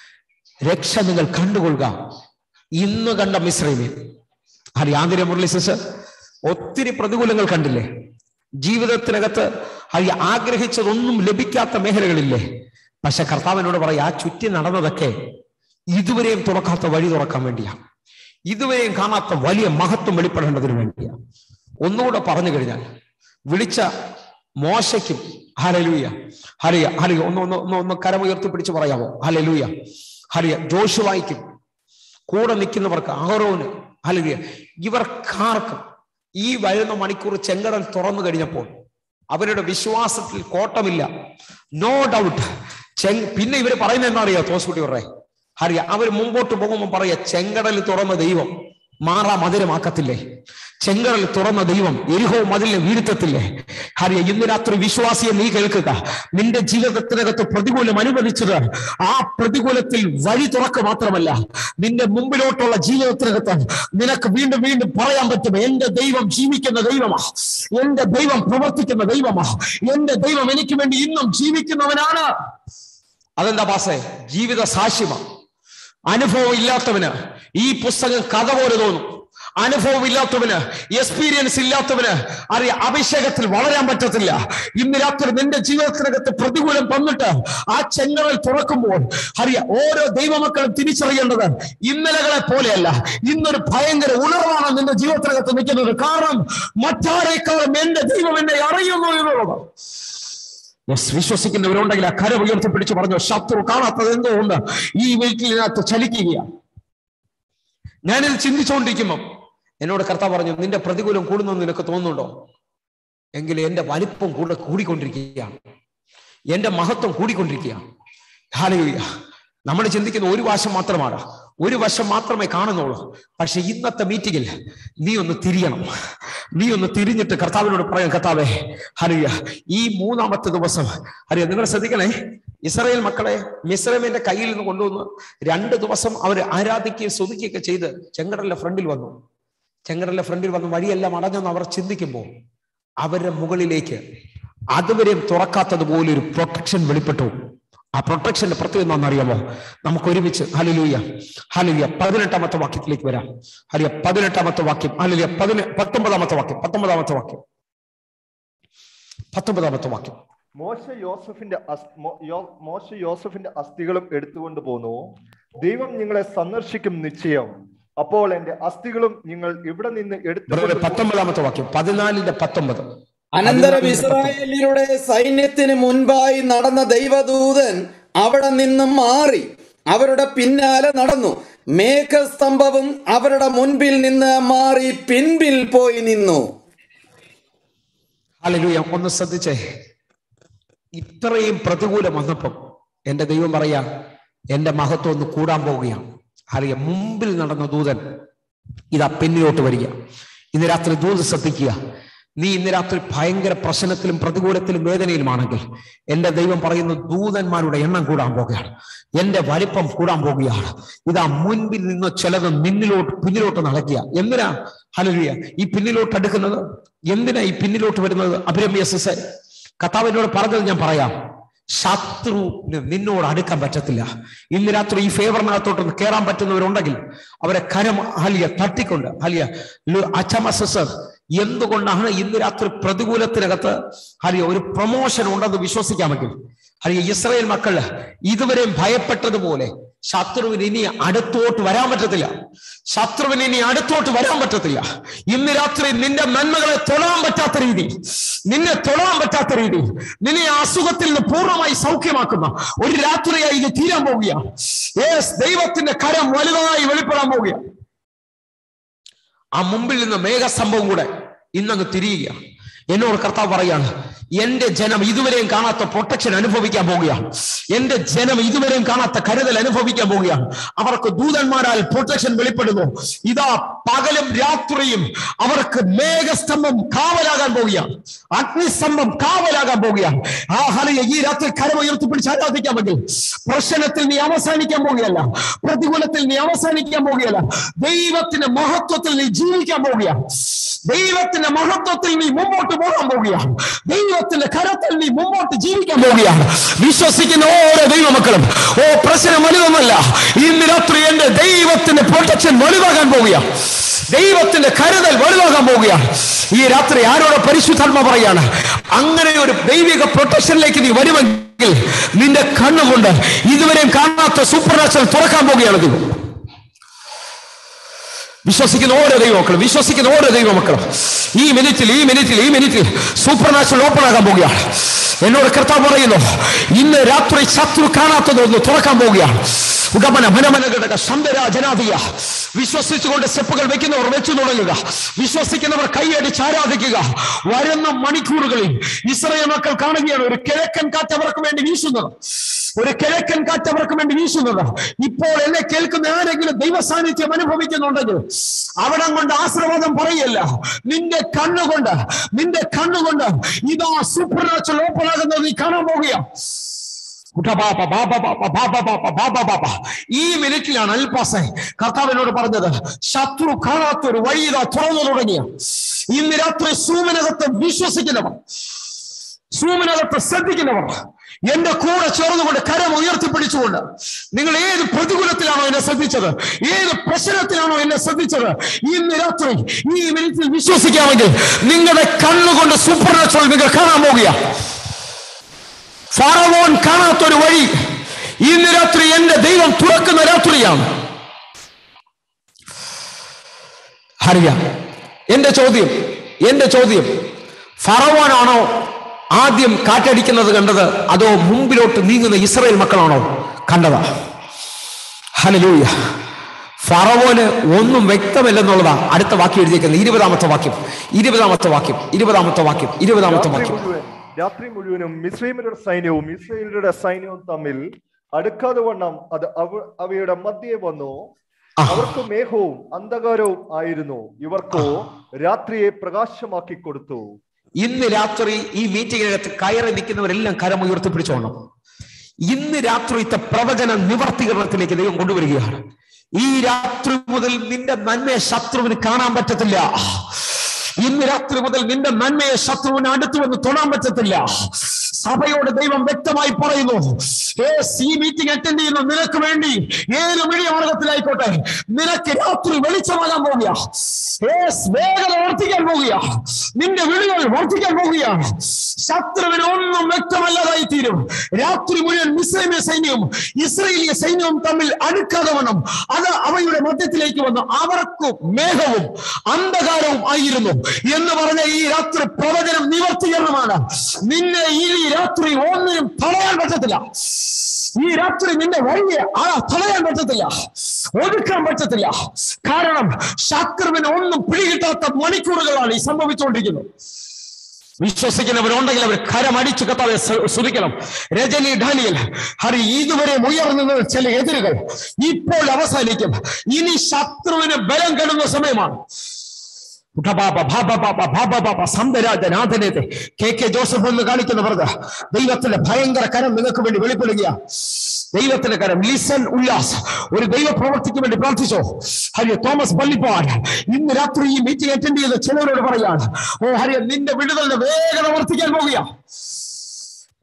രക്ഷ നിങ്ങൾ കണ്ടുകൊള്ളുക ഇന്ന് കണ്ട മിശ്രമി ഹരിയാതിര മുരളി സിസ്റ്റർ ഒത്തിരി പ്രതികൂലങ്ങൾ കണ്ടില്ലേ ജീവിതത്തിനകത്ത് ഹരി ആഗ്രഹിച്ചതൊന്നും ലഭിക്കാത്ത മേഖലകളില്ലേ പക്ഷെ കർത്താവിനോട് പറയാ ആ ചുറ്റി നടന്നതൊക്കെ ഇതുവരെയും തുറക്കാത്ത വഴി തുറക്കാൻ വേണ്ടിയാ ഇതുവരെയും കാണാത്ത വലിയ മഹത്വം വെളിപ്പെടേണ്ടതിന് വേണ്ടിയാ ഒന്നുകൂടെ പറഞ്ഞു കഴിഞ്ഞാൽ വിളിച്ച മോശയ്ക്കും ഹലലൂയ ഹലിയ ഹലിയ ഒന്ന് ഒന്ന് ഒന്ന് ഒന്ന് കരമുയർത്തി പിടിച്ച് പറയാമോ ഹലലൂയ ഹലിയ ജോഷുവായിക്കും കൂടെ നിൽക്കുന്നവർക്ക് അഹറോന് ഹലിയ ഇവർക്കാർക്കും ഈ വരുന്ന മണിക്കൂർ ചെങ്കടൽ തുറന്നു കഴിഞ്ഞപ്പോൾ അവരുടെ വിശ്വാസത്തിൽ കോട്ടമില്ല നോ ഡൗട്ട് ചെങ് പിന്നെ ഇവർ പറയുന്നത് എന്താ അറിയാ തോസുകുട്ടി പറയേ അറിയ അവർ മുമ്പോട്ട് പോകുമ്പോൾ പറയാ ചെങ്കടൽ തുറന്ന ദൈവം മാറാ മധുരമാക്കത്തില്ലേ ചെങ്കടൽ തുറന്ന ദൈവം എരിഹോ മതിലിനെ വീഴ്ത്തത്തില്ലേ ഹരിയ ഇന്ന് രാത്രി വിശ്വാസിയെ നീ കേൾക്കുക നിന്റെ ജീവിതത്തിനകത്ത് പ്രതികൂലം അനുവദിച്ചത് ആ പ്രതികൂലത്തിൽ വഴി തുറക്ക് മാത്രമല്ല നിന്റെ മുമ്പിലോട്ടുള്ള ജീവിതത്തിനകത്ത് നിനക്ക് വീണ്ടും വീണ്ടും പറയാൻ പറ്റും എന്റെ ദൈവം ജീവിക്കുന്ന ദൈവമാ എന്റെ ദൈവം പ്രവർത്തിക്കുന്ന ദൈവമാ എന്റെ ദൈവം എനിക്ക് വേണ്ടി ഇന്നും ജീവിക്കുന്നവനാണ് അതെന്താ പാസേ ജീവിത സാക്ഷ്യമാണ് അനുഭവം ഇല്ലാത്തവന് ഈ പുസ്തകം കഥ പോലെ തോന്നും അനുഭവം ഇല്ലാത്തവന് എക്സ്പീരിയൻസ് ഇല്ലാത്തവന് അറിയ അഭിഷേകത്തിൽ വളരാൻ പറ്റത്തില്ല ഇന്ന് രാത്രി നിന്റെ ജീവിതത്തിനകത്ത് പ്രതികൂലം തന്നിട്ട് ആ ചെങ്കടൽ തുറക്കുമ്പോൾ അറിയ ഓരോ ദൈവമക്കളും തിരിച്ചറിയേണ്ടത് ഇന്നലകളെ പോലെയല്ല ഇന്നൊരു ഭയങ്കര ഉണർവാണ് നിന്റെ ജീവിതത്തിനകത്ത് നിൽക്കുന്നത് കാരണം മറ്റാരേക്കാളും എന്റെ ദൈവം എന്നെ അറിയുന്നു എന്നുള്ളത് യെസ് വിശ്വസിക്കുന്നവരുണ്ടെങ്കിൽ ആ കര ഉയർത്തി പിടിച്ചു പറഞ്ഞു ശത്രു കാണാത്തത് എന്തോ ഉണ്ട് ഈ വീട്ടിനകത്ത് ചലിക്കുകയാണ് ഞാനിത് ചിന്തിച്ചുകൊണ്ടിരിക്കുമ്പം എന്നോട് കർത്താവ് പറഞ്ഞു നിന്റെ പ്രതികൂലം കൂടുന്നെന്ന് നിനക്ക് തോന്നുന്നുണ്ടോ എങ്കിൽ എന്റെ വലിപ്പം കൂടെ കൂടിക്കൊണ്ടിരിക്കുകയാണ് എന്റെ മഹത്വം കൂടിക്കൊണ്ടിരിക്കുകയാണ് ഹാലയൂയ നമ്മൾ ചിന്തിക്കുന്ന ഒരു വശം മാത്രമാണ് ഒരു വശം മാത്രമേ കാണുന്നുള്ളൂ പക്ഷെ ഇന്നത്തെ മീറ്റിംഗിൽ നീ ഒന്ന് തിരിയണം നീ ഒന്ന് തിരിഞ്ഞിട്ട് കർത്താവിനോട് പറയാം കർത്താവേ ഹരിയ ഈ മൂന്നാമത്തെ ദിവസം ഹരിയ നിങ്ങൾ ശ്രദ്ധിക്കണേ ഇസ്രായേൽ മക്കളെ മിസ്രൈമിന്റെ കയ്യിൽ നിന്ന് കൊണ്ടുവന്ന് രണ്ട് ദിവസം അവർ ആരാധിക്കുകയും സ്തുതിക്കുകയൊക്കെ ചെയ്ത് ചെങ്കടലിന്റെ ഫ്രണ്ടിൽ വന്നു ചെങ്കടലിന്റെ ഫ്രണ്ടിൽ വന്ന് വഴിയെല്ലാം അടഞ്ഞെന്ന് അവർ ചിന്തിക്കുമ്പോൾ അവരുടെ മുകളിലേക്ക് അതുവരെയും തുറക്കാത്തതുപോലെ ഒരു പ്രൊട്ടക്ഷൻ വെളിപ്പെട്ടു ആ പ്രൊട്ടക്ഷന്റെ പ്രത്യേകത എന്താണെന്നറിയാമോ നമുക്ക് ഒരുമിച്ച് ഹലിലൂയ ഹലിയ പതിനെട്ടാമത്തെ വാക്യത്തിലേക്ക് വരാം ഹലിയ പതിനെട്ടാമത്തെ വാക്യം ഹലിയ പതിന പത്തൊമ്പതാമത്തെ വാക്യം പത്തൊമ്പതാമത്തെ വാക്യം പത്തൊമ്പതാമത്തെ വാക്യം മോശ യോസഫിന്റെ അസ്- മോ- യോ- മോശ യോസഫിന്റെ അസ്ഥികളും എടുത്തുകൊണ്ട് പോന്നു ദൈവം നിങ്ങളെ സന്ദർശിക്കും നിശ്ചയം അപ്പോൾ എന്റെ അസ്ഥികളും നിങ്ങൾ ഇവിടെ നിന്ന് ബ്രദറെ, എടുത്തു പത്തൊമ്പതാമത്തെ വാക്യം പതിനാലിന്റെ പത്തൊമ്പത് അനന്തരം പതിനാലിന്റെ പത്തൊമ്പത്. ഇസ്രായേലിയുടെ സൈന്യത്തിന് മുൻപായി നടന്ന ദൈവദൂതൻ അവിടെ നിന്നും മാറി അവരുടെ പിന്നാലെ നടന്നു മേഘസ്തംഭവും അവരുടെ മുൻപിൽ നിന്ന് മാറി പിൻപിൽ പോയി നിന്നു ഹല്ലേലൂയ ഒന്ന് ശ്രദ്ധിച്ചേ ഇത്രയും പ്രതികൂലം വന്നപ്പം എന്റെ ദൈവം പറയാ എന്റെ മഹത്വം ഒന്ന് കൂടാൻ പോവുകയാണ് അറിയ മുമ്പിൽ നടന്ന ദൂതൻ ഇതാ പിന്നിലോട്ട് വരിക ഇന്ന് രാത്രി ദൂത് ശ്രദ്ധിക്കുക നീ ഇന്ന് രാത്രി ഭയങ്കര പ്രശ്നത്തിലും പ്രതികൂലത്തിലും വേദനയിലുമാണെങ്കിൽ എന്റെ ദൈവം പറയുന്ന ദൂതന്മാരുടെ എണ്ണം കൂടാൻ പോകുകയാണ് എന്റെ വലിപ്പം കൂടാൻ പോകുകയാണ് ഇതാ മുൻപിൽ നിന്ന് ചിലത് നിന്നിലോട്ട് പിന്നിലോട്ട് നടക്കുക എന്തിനാ ഹലരിയ ഈ പിന്നിലോട്ട് എടുക്കുന്നത് എന്തിനാ ഈ പിന്നിലോട്ട് വരുന്നത് അഭിരമ്യ സിസ കർത്താവിനോട് പറഞ്ഞത് ഞാൻ പറയാം ശത്രുവിന് നിന്നോട് അടുക്കാൻ പറ്റത്തില്ല ഇന്ന് രാത്രി ഈ ഫേവറിനകത്തോട്ട് കയറാൻ പറ്റുന്നവരുണ്ടെങ്കിൽ അവരെ കരം ഹലിയ തട്ടിക്കൊണ്ട് ഹലിയ അച്ചമസർ എന്തുകൊണ്ടാണ് ഇന്ന് രാത്രി പ്രതികൂലത്തിനകത്ത് ഹലിയ ഒരു പ്രൊമോഷൻ ഉണ്ടെന്ന് വിശ്വസിക്കാമെങ്കിൽ ഹലിയ ഇസ്രായേൽ മക്കൾ ഇതുവരെയും ഭയപ്പെട്ടതുപോലെ ശത്രുവിന് ഇനി അടുത്തോട്ട് വരാൻ പറ്റത്തില്ല ശത്രുവിന് ഇനി അടുത്തോട്ട് വരാൻ പറ്റത്തില്ല ഇന്ന് രാത്രി നിന്റെ നന്മകളെ തൊടാൻ പറ്റാത്ത രീതി നിന്നെ തൊടാൻ പറ്റാത്ത രീതി നിന്നെ ആ അസുഖത്തിൽ നിന്ന് പൂർണ്ണമായി സൗഖ്യമാക്കുന്ന ഒരു രാത്രിയായി ഇത് തീരാൻ പോവുകയാണ് യേസ് ദൈവത്തിന്റെ കരം വലുതായി വെളിപ്പെടാൻ പോവുകയാണ് ആ മുമ്പിൽ നിന്ന് മേഘസംഭവം കൂടെ ഇന്നങ്ങ് തിരിയുക എന്നോട് കർത്താവ് പറയാണ് എന്റെ ജനം ഇതുവരെയും കാണാത്ത പ്രൊട്ടക്ഷൻ അനുഭവിക്കാൻ പോവുകയാണ് എന്റെ ജനം ഇതുവരെയും കാണാത്ത കരുതൽ അനുഭവിക്കാൻ പോവുകയാണ് അവർക്ക് ദൂതന്മാരാൽ പ്രൊട്ടക്ഷൻ വെളിപ്പെടുന്നു ഇതാ പകലും രാത്രിയും അവർക്ക് മേഘസ്തംഭം കാവലാകാൻ പോവുകയാണ് അഗ്നിസ്തംഭം കാവലാകാൻ പോവുകയാണ് ആ ഹലയെ ഈ രാത്രി കരം ഉയർത്തിപ്പിടിച്ച് ആരാധിക്കാമെങ്കിൽ പ്രശ്നത്തിൽ നീ അവസാനിക്കാൻ പോവുകയല്ല പ്രതികൂലത്തിൽ നീ അവസാനിക്കാൻ പോവുകയല്ല ദൈവത്തിന്റെ മഹത്വത്തിൽ നീ ജീവിക്കാൻ പോവുകയാണ് ദൈവത്തിന്റെ മഹത്വത്തിൽ നീ മുമ്പോട്ട് പോകാൻ പോവുകയാണ് ദൈവത്തിന്റെ കരത്തിൽ നീ മുമ്പോട്ട് ജീവിക്കാൻ പോവുകയാണ് വിശ്വസിക്കുന്ന ഓരോ ദൈവമക്കളും ഓ പ്രശ്നം വലുതൊന്നല്ല ഇന്ന് രാത്രി എന്റെ ദൈവത്തിന്റെ പ്രൊട്ടക്ഷൻ വലുതാകാൻ പോവുകയാണ് ദൈവത്തിന്റെ കരുതൽ വലുതാകാൻ പോവുകയാണ് ഈ രാത്രി ആരോട് പരിശുദ്ധാത്മ പറയാണ് അങ്ങനെ ഒരു ദൈവിക പ്രൊട്ടക്ഷനിലേക്ക് നീ വരുമെങ്കിൽ നിന്റെ കണ്ണുകൊണ്ട് ഇതുവരെയും കാണാത്ത സൂപ്പർ നാച്ചുറൽ തുറക്കാൻ പോവുകയാണ് ദൈവം വിശ്വസിക്കുന്ന ഓരോ ദൈവമക്കളും വിശ്വസിക്കുന്ന ഓരോ ദൈവമക്കളും ഈ മിനിറ്റിൽ ഈ മിനിറ്റിൽ ഈ മിനിറ്റിൽ സൂപ്പർ നാച്ചുറൽ ഓപ്പൺ ആകാൻ പോവുകയാണ് എന്നോട് കർത്താവ് പറയുന്നു ഇന്ന് രാത്രി ശത്രു കാണാത്തതൊന്ന് തുറക്കാൻ പോവുകയാണ് ഉടമന മനമന ഘടക സന്ദര ജനാധിയ വിശ്വസിച്ചുകൊണ്ട് സ്റ്റെപ്പുകൾ വെക്കുന്നവർ വെച്ചു തുടങ്ങുക വിശ്വസിക്കുന്നവർ കൈയടിച്ച് ആരാധിക്കുക വരുന്ന മണിക്കൂറുകളിൽ ഇസ്രയേൽ മക്കൾ കാണുകയാണ് ഒരു കിഴക്കൻ കാറ്റ് അവർക്ക് വേണ്ടി വീശുന്നത് ഒരു കിഴക്കൻ കാറ്റ് അവർക്ക് വേണ്ടി വീശുന്നത് ഇപ്പോൾ എന്നെ കേൾക്കുന്ന ആരെങ്കിലും ദൈവ സാന്നിധ്യം അനുഭവിക്കുന്നുണ്ടെങ്കിൽ അവിടം കൊണ്ട് ആശ്രവാദം പറയല്ല നിന്റെ കണ്ണുകൊണ്ട് നിന്റെ കണ്ണുകൊണ്ട് ഇതാ സൂപ്പർ നാച്ചുറൽ ഓപ്പൺ ആകുന്നത് നീ കാണാൻ പോകുകയാണ് കുട്ടപാപ്പ ബാബ ബാപ്പ ബാബ ബാപ്പ ബാബ ബാപ്പ ഈ മിനിറ്റിലാണ് അൽപാസെ കർത്താവിനോട് പറഞ്ഞത് ശത്രു കാണാത്ത ഒരു വഴി ഇതാ തുറന്നു തുടങ്ങിയ ഇന്ന് രാത്രി സൂമിനകത്ത് വിശ്വസിക്കുന്നവർ സൂമിനകത്ത് ശ്രദ്ധിക്കുന്നവർ എന്റെ കൂടെ ചേർന്നുകൊണ്ട് കരം ഉയർത്തിപ്പിടിച്ചുകൊണ്ട് നിങ്ങൾ ഏത് പ്രതികൂലത്തിലാണോ എന്നെ ശ്രദ്ധിച്ചത് ഏത് പ്രശ്നത്തിലാണോ എന്നെ ശ്രദ്ധിച്ചത് ഇന്ന് രാത്രി ഈ മിനിറ്റിൽ വിശ്വസിക്കാമെങ്കിൽ നിങ്ങളുടെ കണ്ണുകൊണ്ട് സൂപ്പർ നാച്ചുറൽ നിങ്ങൾ കാണാൻ പോകുക ഫറവോൻ കാണാത്തൊരു വഴി ഇന്ന് രാത്രി എന്റെ ദൈവം തുറക്കുന്ന രാത്രിയാണ് അറിയാം എന്റെ ചോദ്യം എന്റെ ചോദ്യം ഫറവോനാണോ ആദ്യം കാറ്റടിക്കുന്നത് കണ്ടത് അതോ മുമ്പിലോട്ട് നീങ്ങുന്ന ഇസ്രായേൽ മക്കളാണോ കണ്ടത് ഹലലൂയ ഫറവോന് ഒന്നും വ്യക്തമല്ലെന്നുള്ളതാ അടുത്ത വാക്യം എഴുതിയേക്കുന്നത് ഇരുപതാമത്തെ വാക്യം ഇരുപതാമത്തെ വാക്യം ഇരുപതാമത്തെ വാക്യം ഇരുപതാമത്തെ രാത്രി വാക്യം മുഴുവൻ രാത്രി മുഴുവനും മിസ്രൈമരുടെ സൈന്യവും ഇസ്രയേലരുടെ സൈന്യവും തമ്മിൽ അടുക്കാതെ വണ്ണം അത് അവ- അവയുടെ മധ്യേ വന്നു അവർക്ക് മേഘവും അന്ധകാരവും ആയിരുന്നു ഇവർക്കോ രാത്രിയെ പ്രകാശമാക്കി കൊടുത്തു ഇന്ന് രാത്രി ഈ മീറ്റിംഗിനകത്ത് കയറി നിൽക്കുന്നവരെല്ലാം കരം ഉയർത്തിപ്പിടിച്ചോണം ഇന്ന് രാത്രിത്തെ പ്രവചന നിവർത്തീകരണത്തിലേക്ക് ദൈവം കൊണ്ടുവരികയാണ് ഈ രാത്രി മുതൽ നിന്റെ നന്മയെ ശത്രുവിന് കാണാൻ പറ്റത്തില്ല ഇന്ന് രാത്രി മുതൽ നിന്റെ നന്മയെ ശത്രുവിന് അടുത്ത് വന്ന് തൊടാൻ പറ്റത്തില്ല സഭയോട് ദൈവം വ്യക്തമായി പറയുന്നു "Yes, ഈ മീറ്റിംഗ് അറ്റൻഡ് ചെയ്യുന്ന നിനക്ക് വേണ്ടി ഏത് മിഴിയ മാർഗത്തിലായിക്കോട്ടെ നിനക്ക് രാത്രി വെളിച്ചമാകാൻ പോവുക Yes, വേഗത വർദ്ധിക്കാൻ പോവുക നിന്റെ വിളികൾ വർദ്ധിക്കാൻ പോവുകയാണ് ശത്രുവിന് ഒന്നും വ്യക്തമല്ലാതായി തീരും രാത്രി മുഴുവൻ മിസ്രൈമിയ സൈന്യവും ഇസ്രയേലിയ സൈന്യവും തമ്മിൽ അടുക്കാതെ വണ്ണം അത് അവയുടെ മധ്യത്തിലേക്ക് വന്നു അവർക്ക് മേഘവും അന്ധകാരവും ആയിരുന്നു എന്ന് പറഞ്ഞ ഈ രാത്രി പ്രവചനം നിവർത്തീകരണമാണ് നിന്നെ ഈ രാത്രി ഒന്നിനും തടയാൻ പറ്റത്തില്ല ഈ രാത്രി നിന്റെ വഴിയെ ആ തടയാൻ പറ്റത്തില്ല ഒതുക്കാൻ പറ്റത്തില്ല കാരണം ശത്രുവിന് ഒന്നും പിടികിട്ടാത്ത മണിക്കൂറുകളാണ് ഈ സംഭവിച്ചുകൊണ്ടിരിക്കുന്നത് വിശ്വസിക്കുന്നവരുണ്ടെങ്കിൽ അവർ കരമടിച്ചു കത്താതെ ശ്രദ്ധിക്കണം രജനി ഡാനിയൽ ഹരി ഇതുവരെ ഉയർന്നത് ചില എതിരുകൾ ഇപ്പോൾ അവസാനിക്കും ഇനി ശത്രുവിന് ബലം കെടുന്ന സമയമാണ് ഉഠബാബ, ഭാബ ബാബ, ഭാബ ബാബ, സന്തരാജനാഥനേതെ. കെ കെ ജോസഫ് എന്ന് കാണിക്കുന്നവർക്ക് ദൈവത്തിന്റെ ഭയങ്കര കരം നിങ്ങൾക്ക് വേണ്ടി വെളിപ്പെടുക ദൈവത്തിന്റെ കരം ലിസൺ ഉല്ലാസ് ഒരു ദൈവ പ്രവർത്തിക്ക് വേണ്ടി പ്രാർത്ഥിച്ചോ ഹരിയ തോമസ് പള്ളിപ്പാട് ഇന്ന് രാത്രി ഈ മീറ്റിംഗ് അറ്റൻഡ് ചെയ്ത ചിലവരോട് പറയാണ് ഓ ഹരിയ നിന്റെ വിടുതലിന് വേഗത വർദ്ധിക്കാൻ പോകുക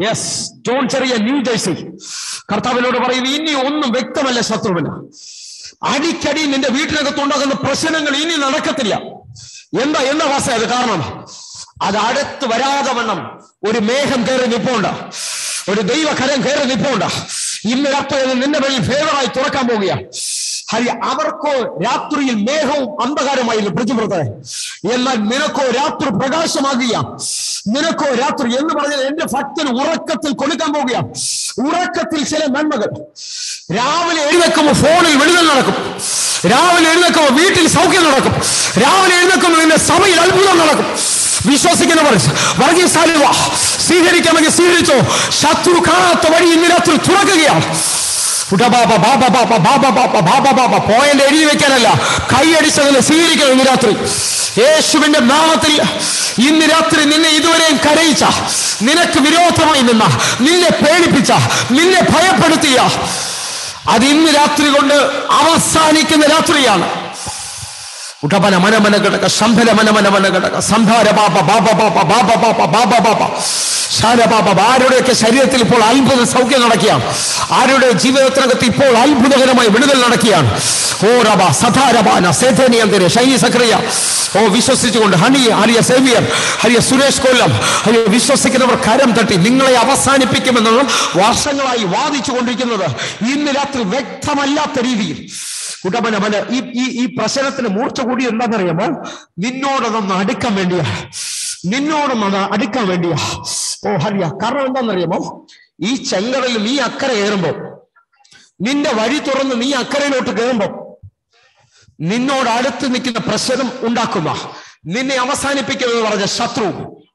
യെസ് ജോൺ ചെറിയ ന്യൂ ജേഴ്സി കർത്താവിനോട് പറയുന്നു ഇനി ഒന്നും വ്യക്തമല്ല ശത്രുവിന് അടിക്കടി നിന്റെ വീട്ടിനകത്തുണ്ടാകുന്ന പ്രശ്നങ്ങൾ ഇനി നടക്കത്തില്ല എന്താ എന്താ വാസ അത് കാരണം അത് അടുത്ത് വരാതെ വണ്ണം ഒരു മേഘം കയറി നിപ്പുണ്ട് ഒരു ദൈവകരം കയറി നിപ്പുണ്ട് ഇന്ന് രാത്രി അത് നിന്റെ മേലിൽ ഫേവറായി തുറക്കാൻ പോവുകയാണ് ഹരി അവർക്കോ രാത്രിയിൽ മേഘവും അന്ധകാരമായിരുന്നു പ്രതിപ്രത്തെ എന്നാൽ നിനക്കോ രാത്രി പ്രകാശമാകുക നിനക്കോ രാത്രി എന്ന് പറഞ്ഞാൽ എന്റെ ഭക്തന് ഉറക്കത്തിൽ കൊടുക്കാൻ പോവുക ഉറക്കത്തിൽ ചില നന്മകൾ രാവിലെ എഴുന്നേക്കുമ്പോൾ ഫോണിൽ വിടുതൽ നടക്കും രാവിലെ എഴുന്നേക്കുമ്പോൾ വീട്ടിൽ സൗഖ്യം നടക്കും രാവിലെ എഴുന്നേക്കുമ്പോൾ നിന്റെ സഭയിൽ അത്ഭുതം നടക്കും വിശ്വസിക്കുന്നവർ വർഗീയ സാലിവ സ്വീകരിക്കാമെങ്കിൽ സ്വീകരിച്ചോ ശത്രു കാണാത്ത വഴി ഇന്ന് രാത്രി തുറക്കുകയാണ് ഉടബാബ ബാബ ബാബ ബാബ ബാബ ബാബ ബാബ പോയിന്റ് എഴുതി വെക്കാനല്ല കൈയടിച്ചതിന് സ്വീകരിക്കണം ഇന്ന് രാത്രി യേശുവിന്റെ നാമത്തിൽ ഇന്ന് രാത്രി നിന്നെ ഇതുവരെയും കരയിച്ച നിനക്ക് വിരോധമായി നിന്ന നിന്നെ പേടിപ്പിച്ച നിന്നെ ഭയപ്പെടുത്തിയ അത് ഇന്ന് രാത്രി കൊണ്ട് അവസാനിക്കുന്ന രാത്രിയാണ് ഉടപന മനമന ഘടക ശംഭല മനമന മന ഘടക സംഭാര ബാബ ബാബ ബാബ ബാബ ബാബ ബാബ ബാബ ശാരബാബ ആരുടെയൊക്കെ ശരീരത്തിൽ ഇപ്പോൾ അത്ഭുത സൗഖ്യം നടക്കുകയാണ് ആരുടെ ജീവിതത്തിനകത്ത് ഇപ്പോൾ അത്ഭുതകരമായി വിടുതൽ നടക്കുകയാണ് ഓ റബ സദാരബാന സേതനിയന്തര ഷൈനി സക്രിയ ഓ വിശ്വസിച്ചുകൊണ്ട് ഹണി ഹരിയ സേവിയർ ഹരിയ സുരേഷ് കൊല്ലം ഹരിയ വിശ്വസിക്കുന്നവർ കരം തട്ടി നിങ്ങളെ അവസാനിപ്പിക്കുമെന്നുള്ള വർഷങ്ങളായി വാദിച്ചു കൊണ്ടിരിക്കുന്നത് ഇന്ന് രാത്രി വ്യക്തമല്ലാത്ത രീതിയിൽ കുട്ടപ്പനമന ഈ ഈ ഈ പ്രശ്നത്തിന് മൂർച്ച കൂടി എന്താണെന്നറിയാമോ നിന്നോടൊന്ന് അടുക്കാൻ വേണ്ടിയാ നിന്നോടൊന്ന് അടുക്കാൻ വേണ്ടിയാ ഓ ഹരിയ കാരണം എന്താണെന്നറിയാമോ ഈ ചെങ്കടലിൽ നീ അക്കരെ കയറുമ്പോ നിന്റെ വഴി തുറന്ന് നീ അക്കരയിലോട്ട് കയറുമ്പോ നിന്നോട് അടുത്ത് നിൽക്കുന്ന പ്രശ്നം ഉണ്ടാക്കുന്ന നിന്നെ അവസാനിപ്പിക്കുമെന്ന് പറഞ്ഞ ശത്രു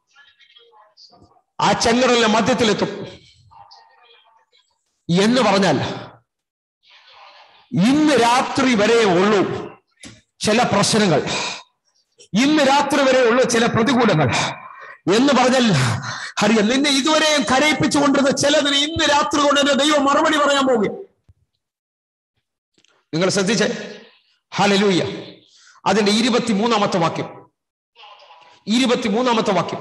ആ ചെങ്കടലിന്റെ മധ്യത്തിലെത്തും എന്ന് പറഞ്ഞാൽ ഇന്ന് രാത്രി വരെ ഉള്ളൂ ചില പ്രശ്നങ്ങൾ ഇന്ന് രാത്രി വരെ ഉള്ളൂ ചില പ്രതികൂലങ്ങൾ എന്ന് പറഞ്ഞാൽ അറിയാം നിന്നെ ഇതുവരെയും കരയിപ്പിച്ചു കൊണ്ടിരുന്ന ചിലതിന് ഇന്ന് രാത്രി കൊണ്ട് എന്റെ ദൈവം മറുപടി പറയാൻ പോകുക നിങ്ങൾ ശ്രദ്ധിച്ചേ ഹലലൂയ അതിന്റെ ഇരുപത്തിമൂന്നാമത്തെ വാക്യം ഇരുപത്തിമൂന്നാമത്തെ വാക്യം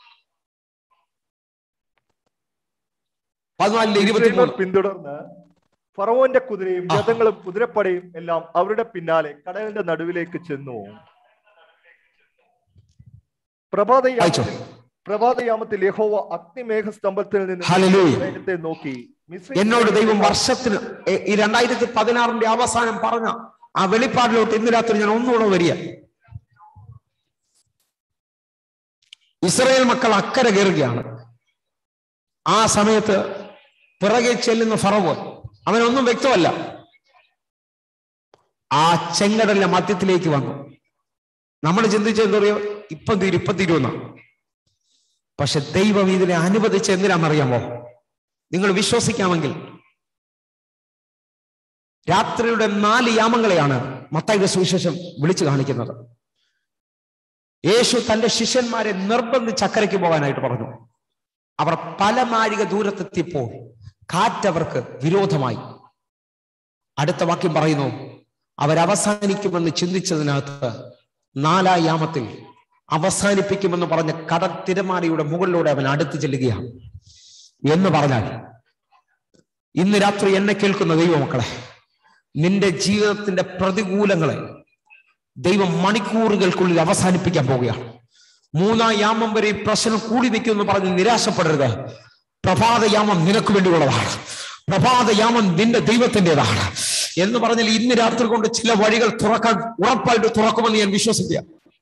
പതിനാലിലെ ഇസ്രായേലിനെ ഇരുപത്തിമൂന്ന് പിന്തുടർന്ന് ഫറവോന്റെ കുതിരയും രഥങ്ങളും കുതിരപ്പടയും എല്ലാം അവരുടെ പിന്നാലെ കടലിന്റെ നടുവിലേക്ക് ചെന്നു പ്രഭാതയാമത്തിൽ പ്രഭാതയാമത്തിൽ യഹോവ അഗ്നിമേഘ സ്തംഭത്തിൽ നിന്ന് ഹല്ലേലൂയ. സൈന്യത്തെ നോക്കി മിസ്രയീം എന്നോട് ദൈവം സൈന്യത്തെ വർഷത്തിന് എ- ഈ രണ്ടായിരത്തി പതിനാറിന്റെ അവസാനം പറഞ്ഞ ആ വെളിപ്പാടിലോട്ട് ഇന്ന് രാത്രി ഞാൻ ഒന്നുകൂടെ വരിക ഇസ്രായേൽ മക്കൾ അക്കരെ കയറുകയാണ് ആ സമയത്ത് പിറകെ ചെല്ലുന്ന ഫറവോൻ അവനൊന്നും വ്യക്തമല്ല ആ ചെങ്കടലിന്റെ മധ്യത്തിലേക്ക് വന്നു നമ്മൾ ചിന്തിച്ചത് എന്താ പറയുക ഇപ്പം തീരും ഇപ്പം തീരുമെന്ന പക്ഷെ ദൈവം ഇതിനെ അനുവദിച്ച് എന്തിനാണെന്നറിയാമോ നിങ്ങൾ വിശ്വസിക്കാമെങ്കിൽ രാത്രിയുടെ നാല് യാമങ്ങളെയാണ് മത്തായിയുടെ സുവിശേഷം വിളിച്ചു കാണിക്കുന്നത് യേശു തന്റെ ശിഷ്യന്മാരെ നിർബന്ധിച്ച് അക്കരയ്ക്ക് പോകാനായിട്ട് പറഞ്ഞു അവർ പല നാഴിക ദൂരത്തെത്തിയപ്പോൾ കാറ്റവർക്ക് വിരോധമായി അടുത്ത വാക്യം പറയുന്നു അവരവസാനിക്കുമെന്ന് ചിന്തിച്ചതിനകത്ത് നാലാം യാമത്തിൽ അവസാനിപ്പിക്കുമെന്ന് പറഞ്ഞ കടൽ തിരമാലയുടെ മുകളിലൂടെ അവൻ അടുത്ത് ചെല്ലുകയാണ് എന്ന് പറഞ്ഞാൽ ഇന്ന് രാത്രി എന്നെ കേൾക്കുന്ന ദൈവമക്കളെ നിന്റെ ജീവിതത്തിന്റെ പ്രതികൂലങ്ങളെ ദൈവം മണിക്കൂറുകൾക്കുള്ളിൽ അവസാനിപ്പിക്കാൻ പോവുകയാണ് മൂന്നാം യാമം വരെ ഈ പ്രശ്നം കൂടി നിൽക്കുമെന്ന് പറഞ്ഞ് നിരാശപ്പെടരുത് പ്രഭാതയാമം നിനക്ക് വേണ്ടിയുള്ളതാണ് പ്രഭാതയാമം നിന്റെ ദൈവത്തിൻ്റെതാണ് എന്ന് പറഞ്ഞാൽ ഇന്ന് രാത്രി കൊണ്ട് ചില വഴികൾ തുറക്കാൻ ഉറപ്പായിട്ട് തുറക്കുമെന്ന് ഞാൻ വിശ്വസിക്കുക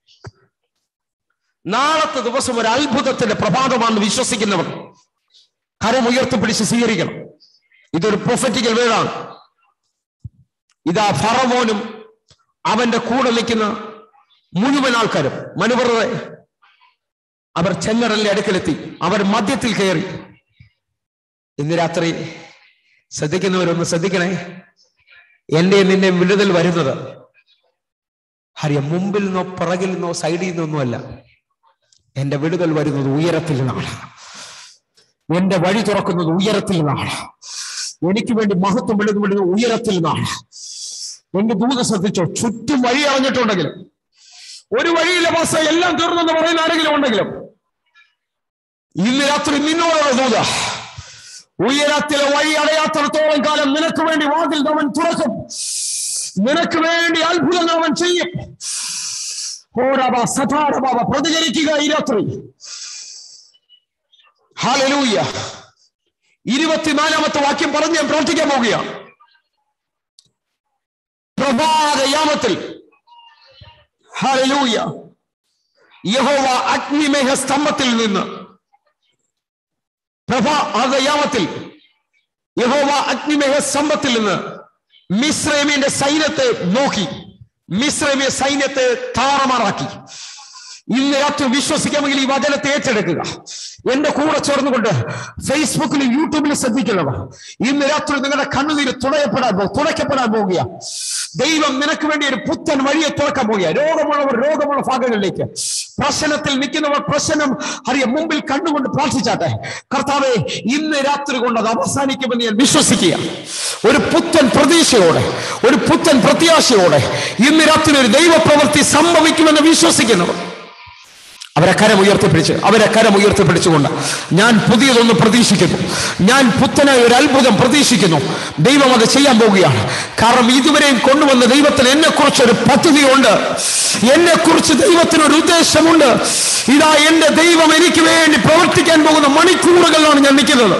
നാളത്തെ ദിവസം ഒരു അത്ഭുതത്തിന്റെ പ്രഭാതമാണെന്ന് വിശ്വസിക്കുന്നവർ കരം ഉയർത്തിപ്പിടിച്ച് സ്വീകരിക്കണം ഇതൊരു പ്രൊഫറ്റിക്കൽ വേടാണ് ഇതാ ഫറവോനും അവന്റെ കൂടെ നിൽക്കുന്ന മുഴുവൻ ആൾക്കാരും മനുവറെ അവർ ചെങ്കടലിന്റെ അടുക്കലെത്തി അവർ മദ്യത്തിൽ കയറി ഇന്ന് രാത്രി ശ്രദ്ധിക്കുന്നവരൊന്ന് ശ്രദ്ധിക്കണേ എന്റെ നിന്നെ വിടുതൽ വരുന്നത് ഹരിയ മുമ്പിൽ നിന്നോ പിറകിൽ നിന്നോ സൈഡിൽ നിന്നൊന്നുമല്ല എന്റെ വിടുതൽ വരുന്നത് ഉയരത്തിൽ നിന്നാണ് എന്റെ വഴി തുറക്കുന്നത് ഉയരത്തിൽ നിന്നാണ് എനിക്ക് വേണ്ടി മഹത്വം വിടുന്നത് വിടുന്നത് ഉയരത്തിൽ നിന്നാണ് എന്റെ ദൂത ശ്രദ്ധിച്ചോ ചുറ്റും വഴി അറിഞ്ഞിട്ടുണ്ടെങ്കിലും ഒരു വഴിയില്ല ബസ് എല്ലാം തീർന്നെന്ന് പറയുന്ന ആരെങ്കിലും ഉണ്ടെങ്കിലും ഇന്ന് രാത്രി നിന്നോടുള്ള ദൂത ഉയരത്തിലെ വഴി അടയാത്തിടത്തോളം കാലം നിനക്ക് വേണ്ടി വാതിൽ അവൻ തുറക്കും നിനക്ക് വേണ്ടി അത്ഭുതങ്ങൾ അവൻ ചെയ്യും ഓരവ സഥാരവ പ്രതികരിക്കുക ഈ രാത്രി ഹാലലൂയ ഇരുപത്തിനാലാമത്തെ വാക്യം പറഞ്ഞ് ഞാൻ പ്രാർത്ഥിക്കാൻ പോവുകയാണ് പ്രഭാതയാമത്തിൽ ഹാലലൂയ യഹോവ അഗ്നിമേഘ സ്തംഭത്തിൽ നിന്ന് പ്രഭാതയാമത്തിൽ യഹോവ അഗ്നിമേഘ സ്തംഭത്തിൽ നിന്ന് മിശ്രമിന്റെ സൈന്യത്തെ നോക്കി മിശ്രമിയ സൈന്യത്തെ താറമാറാക്കി ഇന്ന് രാത്രി വിശ്വസിക്കാമെങ്കിൽ ഈ വചനത്തെ ഏറ്റെടുക്കുക എന്റെ കൂടെ ചേർന്നുകൊണ്ട് ഫേസ്ബുക്കിലും യൂട്യൂബിലും ശ്രദ്ധിക്കുന്നവർ ഇന്ന് രാത്രി നിങ്ങളുടെ കണ്ണുനീര് തുണയപ്പെടാൻ പോകും തുണയ്ക്കപ്പെടാൻ പോവുക ദൈവം നിനക്ക് വേണ്ടി ഒരു പുത്തൻ വഴിയെ തുറക്കാൻ പോവുക രോഗമുള്ളവർ രോഗമുള്ള ഭാഗങ്ങളിലേക്ക് പ്രശ്നത്തിൽ നിൽക്കുന്നവർ പ്രശ്നം അറിയാം മുമ്പിൽ കണ്ടുകൊണ്ട് പ്രാർത്ഥിച്ചാട്ടെ കർത്താവെ ഇന്ന് രാത്രി കൊണ്ട് അത് അവസാനിക്കുമെന്ന് ഞാൻ വിശ്വസിക്കുക ഒരു പുത്തൻ പ്രതീക്ഷയോടെ ഒരു പുത്തൻ പ്രത്യാശയോടെ ഇന്ന് രാത്രി ഒരു ദൈവപ്രവൃത്തി സംഭവിക്കുമെന്ന് വിശ്വസിക്കുന്നവർ അവരെ കരം ഉയർത്തിപ്പിടിച്ച് അവരെ കരം ഉയർത്തിപ്പിടിച്ചുകൊണ്ട് ഞാൻ പുതിയതൊന്ന് പ്രതീക്ഷിക്കുന്നു ഞാൻ പുത്തനായ ഒരു അത്ഭുതം പ്രതീക്ഷിക്കുന്നു ദൈവം അത് ചെയ്യാൻ പോവുകയാണ് കാരണം ഇതുവരെയും കൊണ്ടുവന്ന ദൈവത്തിന് എന്നെ കുറിച്ച് ഒരു പദ്ധതിയുണ്ട് എന്നെ കുറിച്ച് ദൈവത്തിന് ഒരു ഉദ്ദേശമുണ്ട് ഇതാ എന്റെ ദൈവം എനിക്ക് വേണ്ടി പ്രവർത്തിക്കാൻ പോകുന്ന മണിക്കൂറുകളിലാണ് ഞാൻ നിൽക്കുന്നത്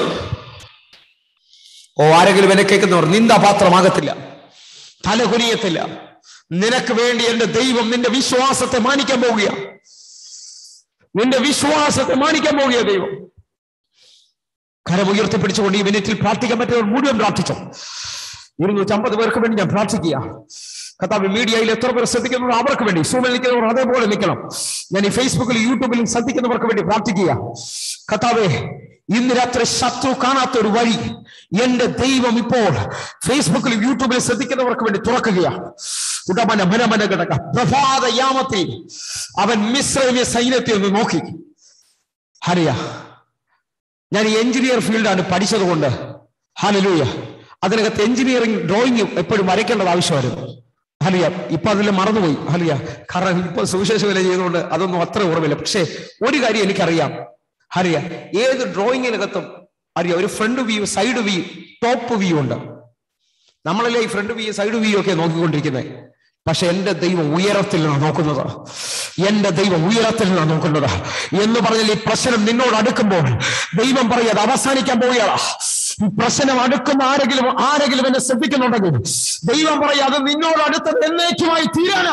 ഓ ആരെങ്കിലും എന്നെ കേൾക്കുന്നവർ നിന്ദാപാത്രമാകത്തില്ല തല കുനിയത്തില്ല നിനക്ക് വേണ്ടി എന്റെ ദൈവം നിന്റെ വിശ്വാസത്തെ മാനിക്കാൻ പോവുകയാണ് നിന്റെ വിശ്വാസത്തെ മാനിക്കാൻ പോവുകയാണ് ദൈവം കരം ഉയർത്തിപ്പിടിച്ചുകൊണ്ട് ഈ മിനിറ്റിൽ പ്രാർത്ഥിക്കാൻ പറ്റുന്നവർ മുഴുവൻ പ്രാർത്ഥിച്ചു ഇരുന്നൂറ്റമ്പത് പേർക്ക് വേണ്ടി ഞാൻ പ്രാർത്ഥിക്കുക കഥാവ് മീഡിയയിൽ എത്ര പേർ ശ്രദ്ധിക്കുന്നവർ അവർക്ക് വേണ്ടി സൂമിൽ നിൽക്കുന്നവർ അതേപോലെ നിൽക്കണം ഞാൻ ഈ ഫേസ്ബുക്കിലും യൂട്യൂബിലും ശ്രദ്ധിക്കുന്നവർക്ക് വേണ്ടി പ്രാർത്ഥിക്കുക കഥാവേ ഇന്ന് രാത്രി ശത്രു കാണാത്ത ഒരു വഴി എന്റെ ദൈവം ഇപ്പോൾ ഫേസ്ബുക്കിലും യൂട്യൂബിലും ശ്രദ്ധിക്കുന്നവർക്ക് വേണ്ടി തുറക്കുകയാണ് ഉടമന മനമന കിടക്ക പ്രഭാത യാമത്തിൽ അവൻ മിശ്രമ്യ സൈന്യത്തെ ഒന്ന് നോക്കി ഹരിയ ഞാൻ ഈ എഞ്ചിനീയർ ഫീൽഡാണ് പഠിച്ചത് കൊണ്ട് ഹാലലൂയ അതിനകത്ത് എഞ്ചിനീയറിംഗ് ഡ്രോയിങ് എപ്പോഴും വരയ്ക്കേണ്ടത് ആവശ്യമായിരുന്നു ഹലിയ ഇപ്പൊ അതിൽ മറന്നുപോയി ഹലിയ കാരണം ഇപ്പൊ സുവിശേഷ വില ചെയ്തുകൊണ്ട് അതൊന്നും അത്ര ഓർമ്മയില്ല പക്ഷേ ഒരു കാര്യം എനിക്കറിയാം ഹലിയ ഏത് ഡ്രോയിങ്ങിനകത്തും അറിയാം ഒരു front view side view top view ഉണ്ട് നമ്മളല്ലേ ഈ ഫ്രണ്ട് വ്യൂ സൈഡ് വ്യൂ ഒക്കെ നോക്കിക്കൊണ്ടിരിക്കുന്നത് പക്ഷെ എന്റെ ദൈവം ഉയരത്തിൽ നിന്നാണ് നോക്കുന്നത് എന്റെ ദൈവം ഉയരത്തിൽ നിന്നാണ് നോക്കുന്നത് എന്ന് പറഞ്ഞാൽ ഈ പ്രശ്നം നിന്നോട് അടുക്കുമ്പോൾ ദൈവം പറയും അത് അവസാനിക്കാൻ പോവുകയാണ് ഈ പ്രശ്നം അടുക്കുന്ന ആരെങ്കിലും ആരെങ്കിലും എന്നെ ശ്രദ്ധിക്കുന്നുണ്ടെങ്കിൽ ദൈവം പറയും അത് നിന്നോട് അടുത്തത് എന്നേക്കുമായി തീരാനാ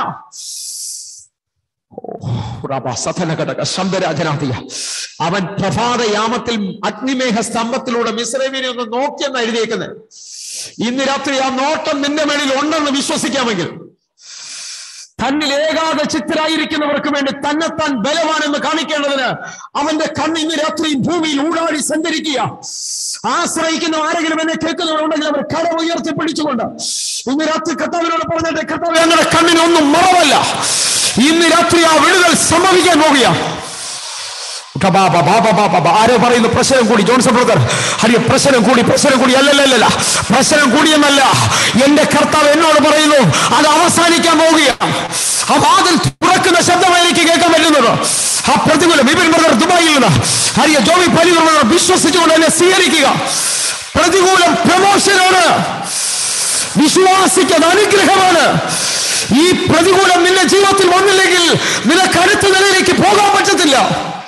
ശബ്ദരാജനാഥിയ അവൻ പ്രഭാതയാമത്തിൽ അഗ്നിമേഘ സ്തംഭത്തിലൂടെ മിശ്രമിനെ ഒന്ന് നോക്കിയെന്ന് എഴുതിയേക്കുന്നത് ഇന്ന് രാത്രി ആ നോട്ടം നിന്റെ മേളിൽ ഉണ്ടെന്ന് വിശ്വസിക്കാമെങ്കിൽ തന്നിൽ ഏകാത ചിത്തരായിരിക്കുന്നവർക്ക് വേണ്ടി തന്നെത്താൻ ബലവാനെന്ന് കാണിക്കേണ്ടതിന് അവന്റെ കണ്ണ് ഇന്ന് രാത്രി ഭൂമിയിൽ ഊടാടി സഞ്ചരിക്കുക ആശ്രയിക്കുന്ന ആരെങ്കിലും എന്നെ കേൾക്കുന്നവരുണ്ടെങ്കിൽ അവർ കട ഉയർത്തി പിടിച്ചുകൊണ്ട് ഇന്ന് രാത്രി കർത്താവിനോട് പറഞ്ഞിട്ട് കർത്താവ് ഞങ്ങളുടെ കണ്ണിനൊന്നും മറവല്ല ഇന്ന് രാത്രി ആ വിടുതൽ സംഭവിക്കാൻ പോവുകയാണ് ആരോ പറയുന്നു പ്രശ്നം കൂടി ജോൺസൺ ബ്രദർ ഹരിയ പ്രശ്നം കൂടി പ്രശ്നം കൂടി അല്ലല്ലല്ല പ്രശ്നം കൂടിയെന്നല്ല എന്റെ കർത്താവ് എന്നോട് പറയുന്നു അത് അവസാനിക്കാൻ പോവുകയാണ് ആ വാതിൽ തുറക്കുന്ന ശബ്ദമായി എനിക്ക് കേൾക്കാൻ പറ്റുന്നത് ആ പ്രതികൂലം വിപിൻ ബ്രദർ ദുബായിൽ നിന്ന് ഹരിയ ജോബി പലി ബ്രദർ വിശ്വസിച്ചുകൊണ്ട് എന്നെ സ്വീകരിക്കുക പ്രതികൂലം പ്രമോഷനാണ് വിശ്വാസിക്ക് അത് അനുഗ്രഹമാണ് ഈ പ്രതികൂലം നിന്റെ ജീവിതത്തിൽ വന്നില്ലെങ്കിൽ നിനക്ക് അടുത്ത നിലയിലേക്ക് പോകാൻ പറ്റത്തില്ല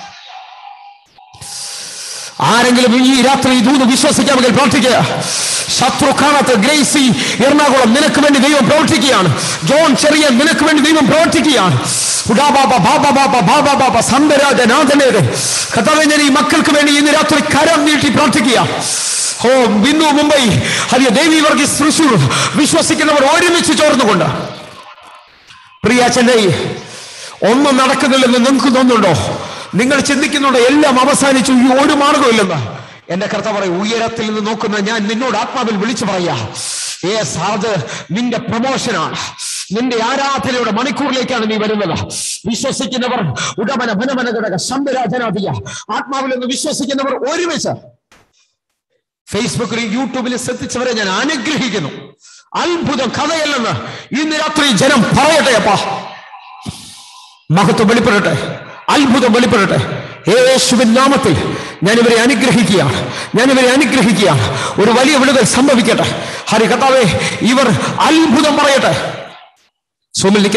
ആരെങ്കിലും ഈ രാത്രി ദൂത് വിശ്വസിക്കാമെങ്കിൽ പ്രവർത്തിക്കുക ശത്രു കാണാത്ത ഗ്രേസി എറണാകുളം നിനക്ക് വേണ്ടി ദൈവം പ്രവർത്തിക്കുകയാണ് ജോൺ ചെറിയൻ നിനക്ക് വേണ്ടി ദൈവം പ്രവർത്തിക്കുകയാണ് കഥാവെ ഞാൻ ഈ മക്കൾക്ക് വേണ്ടി ഇന്ന് രാത്രി കരം നീട്ടി പ്രാർത്ഥിക്കുക ഓ ബിന്ദു മുംബൈ ഹരിയ ദേവി വർഗീസ് തൃശൂർ വിശ്വസിക്കുന്നവർ ഒരുമിച്ച് ചേർന്നുകൊണ്ട് പ്രിയ ചെന്നൈ ഒന്നും നടക്കുന്നില്ലെന്ന് നിങ്ങൾക്ക് തോന്നുന്നുണ്ടോ നിങ്ങൾ ചിന്തിക്കുന്നുണ്ടോ എല്ലാം അവസാനിച്ചു ഈ ഒരു മാർഗമില്ലെന്ന് എന്റെ കർത്ത പറയും ഉയരത്തിൽ നിന്ന് നോക്കുന്ന ഞാൻ നിന്നോട് ആത്മാവിൽ വിളിച്ചു പറയാ യേസ് അത് നിന്റെ പ്രമോഷനാണ് നിന്റെ ആരാധനയുടെ മണിക്കൂറിലേക്കാണ് നീ വരുന്നത് വിശ്വസിക്കുന്നവർ ഉടമന മനമന ഘടക ശബ്ദരാജനാദിയ ആത്മാവിൽ നിന്ന് വിശ്വസിക്കുന്നവർ ഒരുമിച്ച് ഫേസ്ബുക്കിലും യൂട്യൂബിലും ശ്രദ്ധിച്ചവരെ ഞാൻ അനുഗ്രഹിക്കുന്നു അത്ഭുതം കഥയല്ലെന്ന് ഇന്ന് രാത്രി ജനം പറയട്ടെ അപ്പാ മഹത്വം വെളിപ്പെടട്ടെ അത്ഭുതം വെളിപ്പെടട്ടെ യേശുവിൻ നാമത്തിൽ ഞാൻ ഇവരെ അനുഗ്രഹിക്കുകയാണ് ഞാൻ ഇവരെ അനുഗ്രഹിക്കുകയാണ് ഒരു വലിയ വിടുതൽ സംഭവിക്കട്ടെ ഹരി കർത്താവേ ഇവർ അത്ഭുതം പറയട്ടെ സോമിൽ